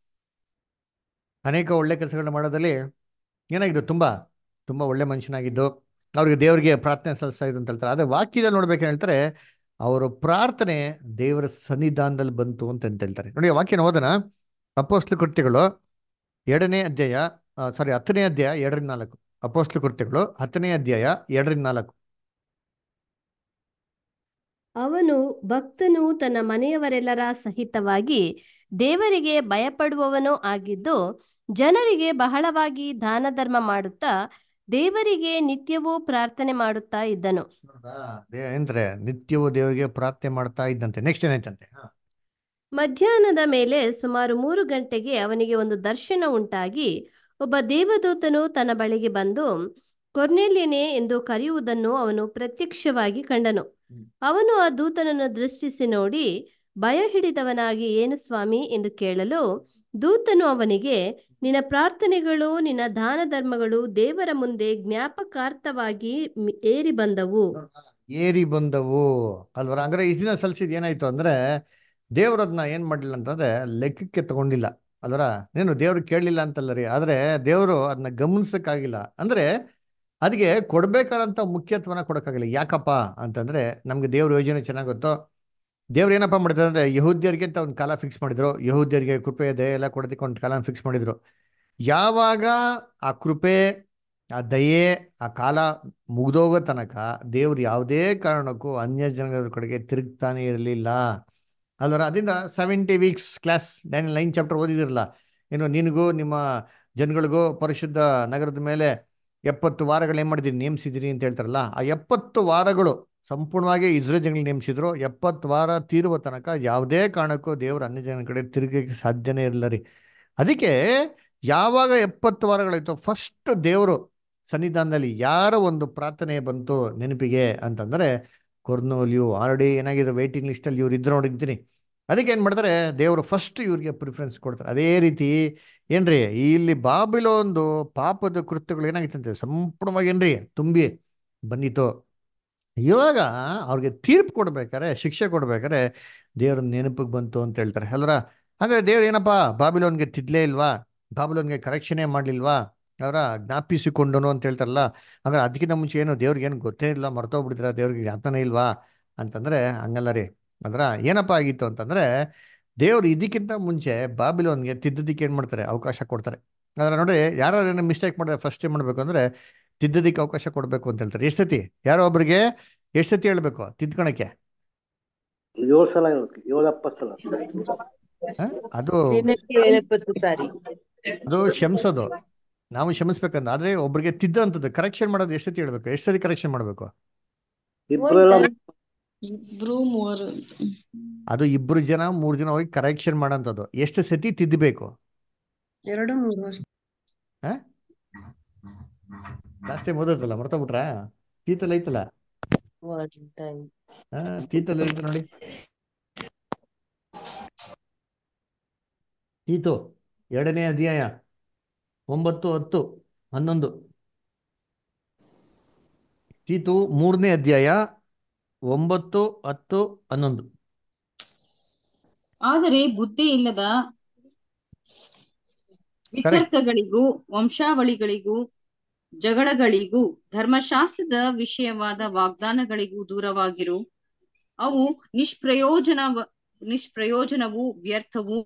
Speaker 1: ಅನೇಕ ಒಳ್ಳೆ ಕೆಲಸಗಳನ್ನ ಮಾಡೋದಲ್ಲಿ ಏನಾಗಿದ್ದು ತುಂಬಾ ತುಂಬಾ ಒಳ್ಳೆ ಮನುಷ್ಯನಾಗಿದ್ದು ಅವ್ರಿಗೆ ದೇವರಿಗೆ ಪ್ರಾರ್ಥನೆ ಸಲ್ಲಿಸ್ತಾ ಇದ್ದು ಅಂತ ಹೇಳ್ತಾರೆ ಅದೇ ವಾಕ್ಯದಲ್ಲಿ ನೋಡ್ಬೇಕು ಹೇಳ್ತಾರೆ ಅವರ ಪ್ರಾರ್ಥನೆ ದೇವರ ಸನ್ನಿಧಾನದಲ್ಲಿ ಬಂತು ಅಂತ ಅಂತ ಹೇಳ್ತಾರೆ ನೋಡಿ ಆ ವಾಕ್ಯನ ಓದನ ಅಪೋಸ್ಲು ಕೃತ್ಯಗಳು ಎರಡನೇ ಅಧ್ಯಾಯ ಸಾರಿ ಹತ್ತನೇ ಅಧ್ಯಾಯ ಎರಡರಿಂದ ನಾಲ್ಕು ಅಪೋಸ್ಲು ಕೃತ್ಯಗಳು ಹತ್ತನೇ ಅಧ್ಯಾಯ ಎರಡರಿಂದ ನಾಲ್ಕು
Speaker 2: ಅವನು ಭಕ್ತನು ತನ್ನ ಮನೆಯವರೆಲ್ಲರ ಸಹಿತವಾಗಿ ದೇವರಿಗೆ ಭಯಪಡುವವನೂ ಆಗಿದ್ದು ಜನರಿಗೆ ಬಹಳವಾಗಿ ದಾನ ಧರ್ಮ ಮಾಡುತ್ತಾ ದೇವರಿಗೆ ನಿತ್ಯವೂ ಪ್ರಾರ್ಥನೆ ಮಾಡುತ್ತಾ ಇದ್ದನು
Speaker 1: ನೋಡ್ರಾ? ದೇ- ಏನ್ರೆ ನಿತ್ಯವೂ ದೇವರಿಗೆ ಪ್ರಾರ್ಥನೆ ಮಾಡ್ತಾ ಇದ್ದಂತೆ ನೆಕ್ಸ್ಟ್ ಏನಾಯ್ತಂತೆ ಹಾ.
Speaker 2: ಮಧ್ಯಾಹ್ನದ ಮೇಲೆ ಸುಮಾರು ಮೂರು ಗಂಟೆಗೆ ಅವನಿಗೆ ಒಂದು ದರ್ಶನ ಉಂಟಾಗಿ ಒಬ್ಬ ದೇವದೂತನು ತನ್ನ ಬಳಿಗೆ ಬಂದು ಕೊರ್ನೆಲ್ಯನೇ ಎಂದು ಕರೆಯುವುದನ್ನು ಅವನು ಪ್ರತ್ಯಕ್ಷವಾಗಿ ಕಂಡನು
Speaker 1: ಹ್ಮ್.
Speaker 2: ಅವನು ಆ ದೂತನನ್ನು ದೃಷ್ಟಿಸಿ ನೋಡಿ ಭಯ ಹಿಡಿದವನಾಗಿ ಏನು ಸ್ವಾಮಿ ಎಂದು ಕೇಳಲು ದೂತನು ಅವನಿಗೆ ನಿನ್ನ ಪ್ರಾರ್ಥನೆಗಳು ನಿನ್ನ ದಾನ ಧರ್ಮಗಳು ದೇವರ ಮುಂದೆ ಜ್ಞಾಪಕಾರ್ಥವಾಗಿ ಮಿ- ಏರಿ ಬಂದವು
Speaker 1: ಏರಿ ಬಂದವು ಅಲ್ವರ ಹಂಗಾರೆ ಈ ದಿನ ಸಲ್ಸಿದ್ ಏನಾಯ್ತು ಅಂದ್ರೆ ದೇವ್ರದ್ನ ಏನ್ ಮಾಡ್ಲಿಲ್ಲ ಅಂತಂದ್ರೆ ಲೆಕ್ಕಕ್ಕೆ ತಗೊಂಡಿಲ್ಲ ಅಲ್ವರ ನೀನು ದೇವ್ರು ಕೇಳಲಿಲ್ಲ ಅಂತಲ್ಲ ರೀ ಆದ್ರೆ ದೇವರು ಅದನ್ನ ಗಮನಿಸಕ್ಕಾಗಿಲ್ಲ ಅಂದ್ರೆ ಅದಕ್ಕೆ ಕೊಡ್ಬೇಕಾದಂತ ಮುಖ್ಯತ್ವನ ಕೊಡಕ್ಕಾಗಿಲ್ಲ ಯಾಕಪ್ಪ ಅಂತಂದ್ರೆ ನಮ್ಗೆ ದೇವ್ರ ಯೋಜನೆ ಚೆನ್ನಾಗ್ ಗೊತ್ತು ದೇವ್ರು ಏನಪ್ಪ ಮಾಡಿದ್ರು ಅಂದ್ರೆ ಯಹೂದ್ಯರಿಗೆ ಅಂತ ಒಂದು ಕಾಲ ಫಿಕ್ಸ್ ಮಾಡಿದ್ರು ಯಹೂದ್ಯರಿಗೆ ಕೃಪೆ ದಯೆ ಎಲ್ಲ ಕೊಡೋದಕ್ಕೆ ಒಂದು ಕಾಲ ಫಿಕ್ಸ್ ಮಾಡಿದ್ರು ಯಾವಾಗ ಆ ಕೃಪೆ ಆ ದಯೆ ಆ ಕಾಲ ಮುಗ್ದೋಗೋ ತನಕ ದೇವ್ರು ಯಾವುದೇ ಕಾರಣಕ್ಕೂ ಅನ್ಯ ಜನಗಳ ಕಡೆಗೆ ತಿರುಗ್ತಾನೆ ಇರಲಿಲ್ಲ ಅಲ್ವರ ಅದರಿಂದ seventy weeks class nine nine chapter ಓದಿದಿರಲ್ಲ ಏನು ನಿನಗೂ ನಿಮ್ಮ ಜನಗಳಿಗೂ ಪರಿಶುದ್ಧ ನಗರದ ಮೇಲೆ ಎಪ್ಪತ್ತು ವಾರಗಳು ಏನು ಮಾಡಿದೀನಿ ನೇಮಿಸಿದಿರಿ ಅಂತ ಹೇಳ್ತಾರಲ್ಲ ಆ ಎಪ್ಪತ್ತು ವಾರಗಳು ಸಂಪೂರ್ಣವಾಗಿ ಇಸ್ರೇಲ್ ಜನಗಳು ನೇಮಿಸಿದ್ರು ಎಪ್ಪತ್ತು ವಾರ ತೀರುವ ತನಕ ಯಾವುದೇ ಕಾರಣಕ್ಕೂ ದೇವರು ಅನ್ಯ ಜನಗಳ ಕಡೆ ತಿರುಗಕ್ಕೆ ಸಾಧ್ಯನೇ ಇರಲಿಲ್ಲ ರೀ ಅದಕ್ಕೆ ಯಾವಾಗ ಎಪ್ಪತ್ತು ವಾರಗಳಾಯ್ತು ಫಸ್ಟ್ ದೇವರು ಸನ್ನಿಧಾನದಲ್ಲಿ ಯಾರ ಒಂದು ಪ್ರಾರ್ಥನೆ ಬಂತು ನೆನಪಿಗೆ ಅಂತಂದ್ರೆ ಕೊರ್ನೋಲಿಯು ಆಲ್ರೆಡಿ ಏನಾಗಿದೆ ವೇಟಿಂಗ್ ಲಿಸ್ಟಲ್ಲಿ ಇವ್ರು ಇದ್ರು ನೋಡಿದ್ದೀನಿ ಅದಕ್ಕೆ ಏನು ಮಾಡ್ತಾರೆ ದೇವರು ಫಸ್ಟ್ ಇವ್ರಿಗೆ ಪ್ರಿಫರೆನ್ಸ್ ಕೊಡ್ತಾರೆ ಅದೇ ರೀತಿ ಏನ್ರಿ ಇಲ್ಲಿ ಬಾಬಿಲೊಂದು ಪಾಪದ ಕೃತ್ಯಗಳು ಏನಾಗಿತ್ತಂತೆ ಸಂಪೂರ್ಣವಾಗಿ ಏನ್ರಿ ತುಂಬಿ ಬಂದಿತ್ತು ಇವಾಗ ಅವ್ರಿಗೆ ತೀರ್ಪು ಕೊಡ್ಬೇಕಾರೆ ಶಿಕ್ಷೆ ಕೊಡ್ಬೇಕಾರೆ ದೇವ್ರ ನೆನಪಿಗೆ ಬಂತು ಅಂತ ಹೇಳ್ತಾರೆ ಅಲ್ವರ ಹಾಗಾದ್ರೆ ದೇವ್ರು ಏನಪ್ಪ ಬಾಬಿಲೋನ್ಗೆ ತಿದ್ಲೇ ಇಲ್ವಾ ಬಾಬಿಲೋನ್ಗೆ ಕರೆಕ್ಷನೇ ಮಾಡ್ಲಿಲ್ವಾ ಅವರ ಜ್ಞಾಪಿಸಿಕೊಂಡನು ಅಂತ ಹೇಳ್ತಾರಲ್ಲ ಹಾಗಾದ್ರೆ ಅದಕ್ಕಿಂತ ಮುಂಚೆ ಏನು ದೇವ್ರಿಗೆ ಏನು ಗೊತ್ತೇ ಇಲ್ಲ ಮರ್ತೋಗ್ಬಿಡ್ತೀರ ದೇವ್ರಿಗೆ ಜ್ಞಾಪನೆ ಇಲ್ವಾ ಅಂತಂದ್ರೆ ಹಂಗಲ್ಲ ರೀ ಅಂದ್ರ ಏನಪ್ಪ ಆಗಿತ್ತು ಅಂತಂದ್ರೆ ದೇವ್ರು ಇದಕ್ಕಿಂತ ಮುಂಚೆ ಬಾಬಿಲೋನ್ಗೆ ತಿದ್ದದಕ್ಕೆ ಏನ್ ಮಾಡ್ತಾರೆ ಅವಕಾಶ ಕೊಡ್ತಾರೆ ಅದ್ರ ನೋಡಿ ಯಾರು ಏನೋ ಮಿಸ್ಟೇಕ್ ಮಾಡಿದ್ರೆ ಫಸ್ಟ್ ಏನ್ ಮಾಡ್ಬೇಕು ಅಂದ್ರೆ ತಿದ್ದದಕ್ಕೆ ಅವಕಾಶ ಕೊಡ್ಬೇಕು ಅಂತ ಹೇಳ್ತಾರೆ ಎಷ್ಟು ಸತಿ ಯಾರೋ ಒಬ್ರಿಗೆ ಎಷ್ಟು ಸತಿ ಹೇಳ್ಬೇಕು ತಿದ್ಕೊಳಕ್ಕೆ
Speaker 4: ಏಳು ಸಲ ಹೇಳ್ಬೇಕು ಏಳು ಎಪ್ಪತ್ತು ಸಲ
Speaker 1: ಹ? ಅದು
Speaker 5: ದಿನಕ್ಕೆ ಏಳೆಪ್ಪತ್ತು ಸಾರಿ
Speaker 1: ಅದು ಕ್ಷಮಿಸೋದು ನಾವು ಕ್ಷಮಿಸ್ಬೇಕಂತ ಆದ್ರೆ ಒಬ್ರಿಗೆ ತಿದ್ದಂಥದ್ದು ಕರೆಕ್ಷನ್ ಮಾಡೋದು ಎಷ್ಟು ಸತಿ ಹೇಳ್ಬೇಕು ಎಷ್ಟು ಸತಿ ಕರೆಕ್ಷನ್ ಮಾಡ್ಬೇಕು
Speaker 4: ಇಬ್ಬರೆಲ್ಲ
Speaker 5: ಇಬ್ರು ಮೂವರು
Speaker 1: ಅದು ಇಬ್ರು ಜನ ಮೂರು ಜನ ಹೋಗಿ ಕರೆಕ್ಷನ್ ಮಾಡೋಂಥದ್ದು ಎಷ್ಟು ಸತಿ ತಿದ್ದಬೇಕು
Speaker 5: ಎರಡು ಮೂರು
Speaker 1: ಲಾಸ್ಟ್ ಟೈಮ್ ಓದೋದಲ್ಲ ಮರ್ತೋಗ್ಬಿಟ್ರಾ ತೀತಲ್ ಐತಲ್ಲ
Speaker 5: ಟೈಮ್
Speaker 1: ಹಾ ತೀತಲ್ ಐತೆ ನೋಡಿ ತೀತು ಎರಡನೇ ಅಧ್ಯಾಯ ಒಂಬತ್ತು ಹತ್ತು ಹನ್ನೊಂದು ತೀತು ಮೂರನೇ ಅಧ್ಯಾಯ ಒಂಬತ್ತು ಹತ್ತು ಹನ್ನೊಂದು
Speaker 3: ಆದರೆ ಬುದ್ಧಿ ಇಲ್ಲದ ವಿತರ್ಕಗಳಿಗೂ ವಂಶಾವಳಿಗಳಿಗೂ ಜಗಳಗಳಿಗೂ ಧರ್ಮಶಾಸ್ತ್ರದ ವಿಷಯವಾದ ವಾಗ್ದಾನಗಳಿಗೂ ದೂರವಾಗಿರು ಅವು ನಿಷ್ಪ್ರಯೋಜನ ನಿಷ್ಪ್ರಯೋಜನವು ವ್ಯರ್ಥವು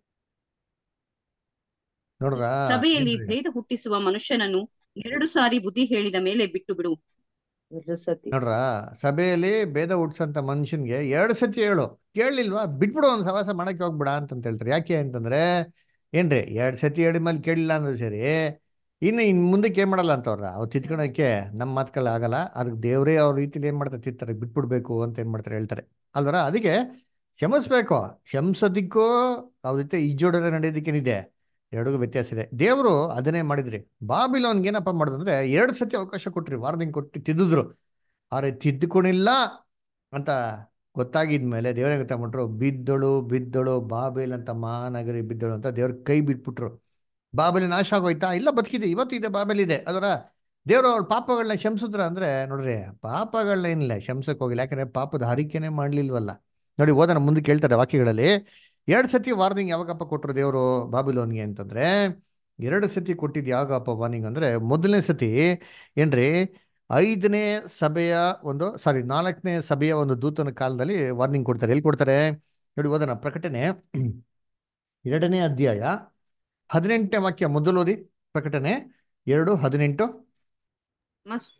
Speaker 1: ನೋಡ್ರ
Speaker 3: ಸಭೆಯಲ್ಲಿ ಭೇದ ಹುಟ್ಟಿಸುವ ಮನುಷ್ಯನನ್ನು ಎರಡು ಸಾರಿ ಬುದ್ಧಿ ಹೇಳಿದ ಮೇಲೆ ಬಿಟ್ಟು ಬಿಡು
Speaker 5: ಎರಡು ಸತಿ
Speaker 1: ನೋಡ್ರ ಸಭೆಯಲ್ಲಿ ಭೇದ ಹುಟ್ಸಂತ ಮನುಷ್ಯನ್ಗೆ ಎರಡು ಸತಿ ಹೇಳು ಕೇಳಲಿಲ್ವಾ ಬಿಟ್ಬಿಡು ಒಂದು ಸವಾಸ ಮಾಡಕ್ಕೆ ಹೋಗ್ಬಿಡ ಅಂತಂತ ಹೇಳ್ತಾರೆ ಯಾಕೆ ಅಂತಂದ್ರೆ ಏನ್ರಿ ಎರಡು ಸತಿ ಹೇಳಿದ್ಮೇಲೆ ಕೇಳಲಿಲ್ಲ ಅಂದ್ರೆ ಸರಿ ಇನ್ನು ಇನ್ ಮುಂದಕ್ಕೆ ಏನ್ ಮಾಡಲ್ಲ ಅಂತವ್ರ ಅವ್ರು ತಿತ್ಕೊಳಕ್ಕೆ ನಮ್ಮ ಮಾತುಗಳು ಆಗಲ್ಲ ಅದಕ್ಕೆ ದೇವರೇ ಅವ್ರ ರೀತಿಲಿ ಏನ್ ಮಾಡ್ತಾರೆ ತಿತ್ತಾರೆ ಬಿಟ್ಬಿಡ್ಬೇಕು ಅಂತ ಏನ್ ಮಾಡ್ತಾರೆ ಹೇಳ್ತಾರೆ ಅಲ್ವರ ಅದಕ್ಕೆ ಕ್ಷಮಿಸ್ಬೇಕು ಕ್ಷಮಿಸೋದಿಕ್ಕೂ ಅವ್ರ ಜೊತೆ ಇಜ್ಜೋಡನೆ ನಡೆಯೋದಕ್ಕೇನಿದೆ ಎರಡಿಗೂ ವ್ಯತ್ಯಾಸ ಇದೆ ದೇವರು ಅದನ್ನೇ ಮಾಡಿದ್ರಿ ಬಾಬಿಲೋನ್ಗೆ ಏನಪ್ಪ ಮಾಡಿದಂದ್ರೆ ಎರಡು ಸತಿ ಅವಕಾಶ ಕೊಟ್ರಿ ವಾರ್ನಿಂಗ್ ಕೊಟ್ಟು ತಿದ್ದಿದ್ರು ಆದ್ರೆ ತಿದ್ದುಕೊಂಡಿಲ್ಲ ಅಂತ ಗೊತ್ತಾಗಿದ್ಮೇಲೆ ದೇವರೇ ಗೊತ್ತಾಗ್ಬಿಟ್ರು ಬಿದ್ದಳು ಬಿದ್ದಳು ಬಾಬೇಲ್ ಅಂತ ಮಹಾನಗರಿ ಬಿದ್ದಳು ಅಂತ ದೇವ್ರ ಕೈ ಬಿಟ್ಬಿಟ್ರು ಬಾಬೆಲಿ ನಾಶ ಆಗೋಯ್ತಾ ಇಲ್ಲ ಬದುಕಿದೆ ಇವತ್ತು ಇದೆ ಬಾಬೆಲ್ ಇದೆ ಅದರ ದೇವರು ಅವ್ರ ಪಾಪಗಳನ್ನ ಶಮಿಸಿದ್ರ ಅಂದ್ರೆ ನೋಡ್ರಿ ಪಾಪಗಳನ್ನ ಏನಿಲ್ಲ ಶಮ್ಸಕ್ ಹೋಗಿಲ್ಲ ಯಾಕಂದ್ರೆ ಪಾಪದ ಹರಿಕೆನೆ ಮಾಡ್ಲಿಲ್ವಲ್ಲ ನೋಡಿ ಓದೋಣ ಮುಂದಕ್ಕೆ ಹೇಳ್ತಾರೆ ವಾಕ್ಯಗಳಲ್ಲಿ ಎರಡು ಸತಿ ವಾರ್ನಿಂಗ್ ಯಾವಾಗಪ್ಪ ಕೊಟ್ಟರು ದೇವರು ಬಾಬಿಲೋನ್ಗೆ ಅಂತಂದ್ರೆ ಎರಡು ಸತಿ ಕೊಟ್ಟಿದ್ದು ಯಾವಾಗಪ್ಪ ವಾರ್ನಿಂಗ್ ಅಂದ್ರೆ ಮೊದಲನೇ ಸತಿ ಏನ್ರಿ ಐದನೇ ಸಭೆಯ ಒಂದು ಸಾರಿ ನಾಲ್ಕನೇ ಸಭೆಯ ಒಂದು ದೂತನ ಕಾಲದಲ್ಲಿ ವಾರ್ನಿಂಗ್ ಕೊಡ್ತಾರೆ ಎಲ್ಲಿ ಕೊಡ್ತಾರೆ ನೋಡಿ ಓದೋಣ ಪ್ರಕಟಣೆ ಎರಡನೇ ಅಧ್ಯಾಯ ಹದಿನೆಂಟನೇ ವಾಕ್ಯ ಮೊದಲು ಓದಿ ಪ್ರಕಟಣೆ ಎರಡು ಹದಿನೆಂಟು
Speaker 3: ಮಸ್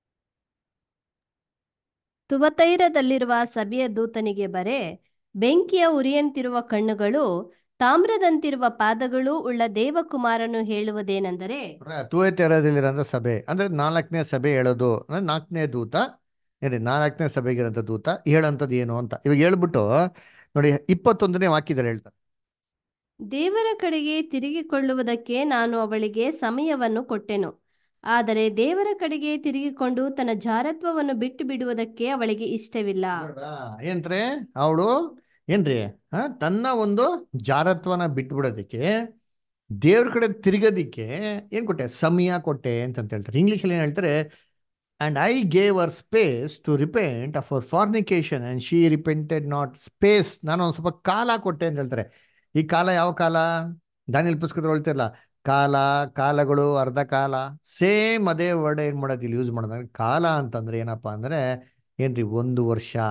Speaker 2: ತುವತೈರದಲ್ಲಿರುವ ಸಭೆಯ ದೂತನಿಗೆ ಬರೆ ಬೆಂಕಿಯ ಉರಿಯಂತಿರುವ ಕಣ್ಣುಗಳು ತಾಮ್ರದಂತಿರುವ ಪಾದಗಳು ಉಳ್ಳ ದೇವಕುಮಾರನು ಹೇಳುವುದೇನೆಂದರೆ
Speaker 1: ತೂಯತೆರದಲ್ಲಿರೋಂಥ ಸಭೆ ಅಂದ್ರೆ ನಾಲ್ಕನೇ ಸಭೆ ಹೇಳೋದು ಅಂದ್ರೆ ನಾಲ್ಕನೇ ದೂತ ಏನ್ರಿ ನಾಲ್ಕನೇ ಸಭೆಗಿರೋಂಥ ದೂತ ಹೇಳೋಂಥದ್ದು ಏನು ಅಂತ ಇವಾಗ ಹೇಳ್ಬಿಟ್ಟು ನೋಡಿ ಇಪ್ಪತ್ತೊಂದನೇ ವಾಕ್ಯದಲ್ಲಿ ಹೇಳ್ತಾರೆ
Speaker 2: ದೇವರ ಕಡೆಗೆ ತಿರುಗಿಕೊಳ್ಳುವುದಕ್ಕೆ ನಾನು ಅವಳಿಗೆ ಸಮಯವನ್ನು ಕೊಟ್ಟೆನು ಆದರೆ ದೇವರ ಕಡೆಗೆ ತಿರುಗಿಕೊಂಡು ತನ್ನ ಜಾರತ್ವವನ್ನು ಬಿಟ್ಟು ಬಿಡುವುದಕ್ಕೆ ಅವಳಿಗೆ ಇಷ್ಟವಿಲ್ಲ
Speaker 1: ನೋಡ್ರಾ? ಏನ್ರಿ ಅವಳು ಏನ್ರಿ ಹ ತನ್ನ ಒಂದು ಜಾರತ್ವನ ಬಿಟ್ಬಿಡೋದಕ್ಕೆ ದೇವ್ರ ಕಡೆ ತಿರುಗೋದಿಕ್ಕೆ ಏನ್ ಕೊಟ್ಟೆ ಸಮಯ ಕೊಟ್ಟೆ ಅಂತಂತ ಹೇಳ್ತಾರೆ ಇಂಗ್ಲೀಷಲ್ಲಿ ಏನ್ ಹೇಳ್ತಾರೆ and I gave her space to repent of her fornication and she repented not space ನಾನು ಒಂದು ಸ್ವಲ್ಪ ಕಾಲ ಕೊಟ್ಟೆ ಅಂತ ಹೇಳ್ತಾರೆ ಈ ಕಾಲ ಯಾವ ಕಾಲ ದಾನಿಯಲ್ ಪುಸ್ತಕದಲ್ಲಿ ಹೇಳ್ತಿರಲ್ಲ ಕಾಲ ಕಾಲಗಳು ಅರ್ಧ ಕಾಲ ಸೇಮ್ ಅದೇ ವರ್ಡ್ ಏನ್ ಮಾಡೋದು ಇಲ್ಲಿ ಯೂಸ್ ಮಾಡೋದು ಕಾಲ ಅಂತಂದ್ರೆ ಏನಪ್ಪಾ ಅಂದ್ರೆ ಏನ್ರಿ ಒಂದು ವರ್ಷ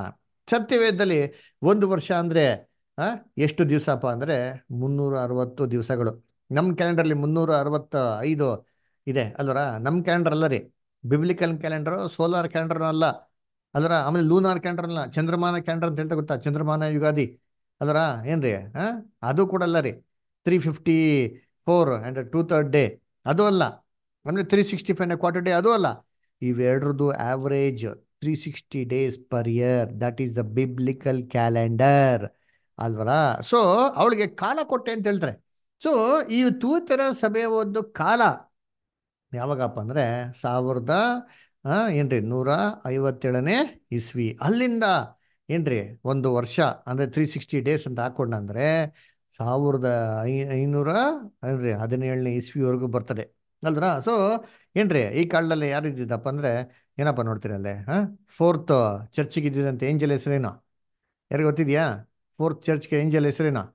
Speaker 1: ಸತ್ಯವೇದದಲ್ಲಿ ಒಂದು ವರ್ಷ ಅಂದ್ರೆ ಆ ಎಷ್ಟು ದಿವಸಪ್ಪ ಅಂದ್ರೆ ಮುನ್ನೂರ ಅರವತ್ತು ದಿವಸಗಳು ನಮ್ಮ ಕ್ಯಾಲೆಂಡರ್ಲಿ ಮುನ್ನೂರ ಅರವತ್ತ ಐದು ಇದೆ ಅಲ್ವರ ನಮ್ಮ ಕ್ಯಾಲೆಂಡರ್ ಅಲ್ಲ ರೀ ಬಿಬ್ಲಿಕಲ್ ಕ್ಯಾಲೆಂಡರ್ ಸೋಲಾರ್ ಕ್ಯಾಲೆಂಡರ್ ಅಲ್ಲ ಅಲ್ವರ ಆಮೇಲೆ ಲೂನಾರ್ ಕ್ಯಾಲೆಂಡರ್ ಅಲ್ಲ ಚಂದ್ರಮಾನ ಕ್ಯಾಲೆಂಡರ್ ಅಂತ ಹೇಳ್ತಾ ಗೊತ್ತಾ ಚಂದ್ರಮಾನ ಯುಗಾದಿ ಅಲ್ವರ ಏನ್ರಿ ಆ ಅದು ಕೂಡ ಅಲ್ಲ ರೀ three fifty four and two third day ಅದು ಅಲ್ಲ ಅಂದರೆ three sixty five quarter day ಅದು ಅಲ್ಲ ಇವೆರಡ್ರದ್ದು average three sixty days per year that is the biblical calendar ಅಲ್ವರ ಸೊ ಅವಳಿಗೆ ಕಾಲ ಕೊಟ್ಟೆ ಅಂತ ಹೇಳ್ತಾರೆ ಸೊ ಈ ತೂತರ ಸಭೆಯ ಒಂದು ಕಾಲ ಯಾವಾಗಪ್ಪ ಅಂದರೆ ಸಾವಿರದ ಆ, ಏನ್ರಿ ನೂರ ಐವತ್ತೇಳನೇ ಇಸ್ವಿ ಅಲ್ಲಿಂದ ಏನ್ರಿ ಒಂದು ವರ್ಷ ಅಂದರೆ ತ್ರೀ ಸಿಕ್ಸ್ಟಿ ಡೇಸ್ ಅಂತ ಹಾಕೊಂಡ ಅಂದರೆ ಸಾವಿರದ ಐ ಐನೂರ ಏನ್ರಿ ಹದಿನೇಳನೇ ಇಸ್ವಿವರೆಗೂ ಬರ್ತದೆ ಅಲ್ದ್ರ ಸೊ ಏನ್ರಿ ಈ ಕಾಲದಲ್ಲಿ ಯಾರು ಇದ್ದಿದ್ದಪ್ಪ ಅಂದರೆ ಏನಪ್ಪ ನೋಡ್ತೀರಿ ಅಲ್ಲೇ ಹಾಂ ಫೋರ್ತ್ ಚರ್ಚಿಗೆ ಇದ್ದಿದ್ದಂತೆ ಏಂಜಲ್ ಹೆಸರೇನು ಯಾರಿಗೆ ಗೊತ್ತಿದೆಯಾ ಫೋರ್ತ್ ಚರ್ಚ್ಗೆ ಏಂಜಲ್ ಹೆಸರೇನು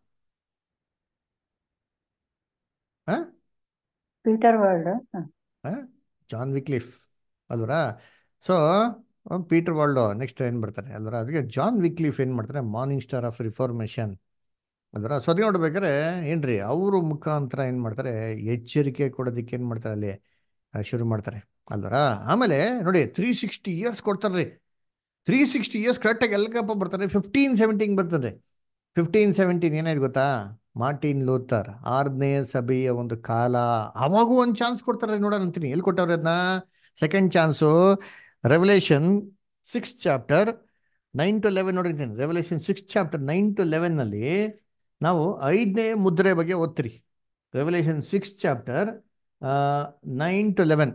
Speaker 1: ಹಾಂ
Speaker 6: ಪೀಟರ್ ವರ್ಲ್ಡ್
Speaker 1: ಜಾನ್ ವಿಕ್ಲಿಫ್ ಅಲ್ವರಾ ಸೊ ಪೀಟರ್ ವಾಲ್ಡೋ ನೆಕ್ಸ್ಟ್ ಏನು ಬರ್ತಾರೆ ಅಲ್ವರ ಅದಕ್ಕೆ ಜಾನ್ ವಿಕ್ಲಿಫ್ ಏನು ಮಾಡ್ತಾರೆ ಮಾರ್ನಿಂಗ್ ಸ್ಟಾರ್ ಆಫ್ ರಿಫಾರ್ಮೇಷನ್ ಅಲ್ವರ ಸೊ ಅದು ನೋಡ್ಬೇಕಾದ್ರೆ ಏನ್ರಿ ಅವರು ಮುಖಾಂತರ ಏನು ಮಾಡ್ತಾರೆ ಎಚ್ಚರಿಕೆ ಕೊಡೋದಕ್ಕೆ ಏನು ಮಾಡ್ತಾರೆ ಅಲ್ಲಿ ಆ, ಶುರು ಮಾಡ್ತಾರೆ ಅಲ್ವರ ಆಮೇಲೆ ನೋಡಿ ತ್ರೀ ಸಿಕ್ಸ್ಟಿ ಇಯರ್ಸ್ ಕೊಡ್ತಾರೆ ರೀ ತ್ರೀ ಸಿಕ್ಸ್ಟಿ ಇಯರ್ಸ್ ಕರೆಕ್ಟಾಗಿ ಎಲ್ಲಕಪ್ಪ ಬರ್ತಾರೆ ಫಿಫ್ಟೀನ್ ಸೆವೆಂಟೀನ್ ಬರ್ತದೆ ಫಿಫ್ಟೀನ್ ಸೆವೆಂಟೀನ್ ಏನಾಯ್ತು ಗೊತ್ತಾ ಮಾರ್ಟಿನ್ ಲೂಥರ್ ಆರನೇ ಸಭೆಯ ಒಂದು ಕಾಲ ಅವಾಗೂ ಒಂದು ಚಾನ್ಸ್ ಕೊಡ್ತಾರೆ ನೋಡೋಣ ಅಂತೀನಿ ಎಲ್ಲಿ ಕೊಟ್ಟವ್ರೆ ಅದನ್ನ second chance Revelation six chapter nine to eleven ನೋಡಿರ್ತೀನಿ Revelation six chapter nine to ಲೆವೆನ್ನಲ್ಲಿ ನಾವು ಐದನೇ ಮುದ್ರೆ ಬಗ್ಗೆ ಓದ್ತೀರಿ Revelation six chapter nine to eleven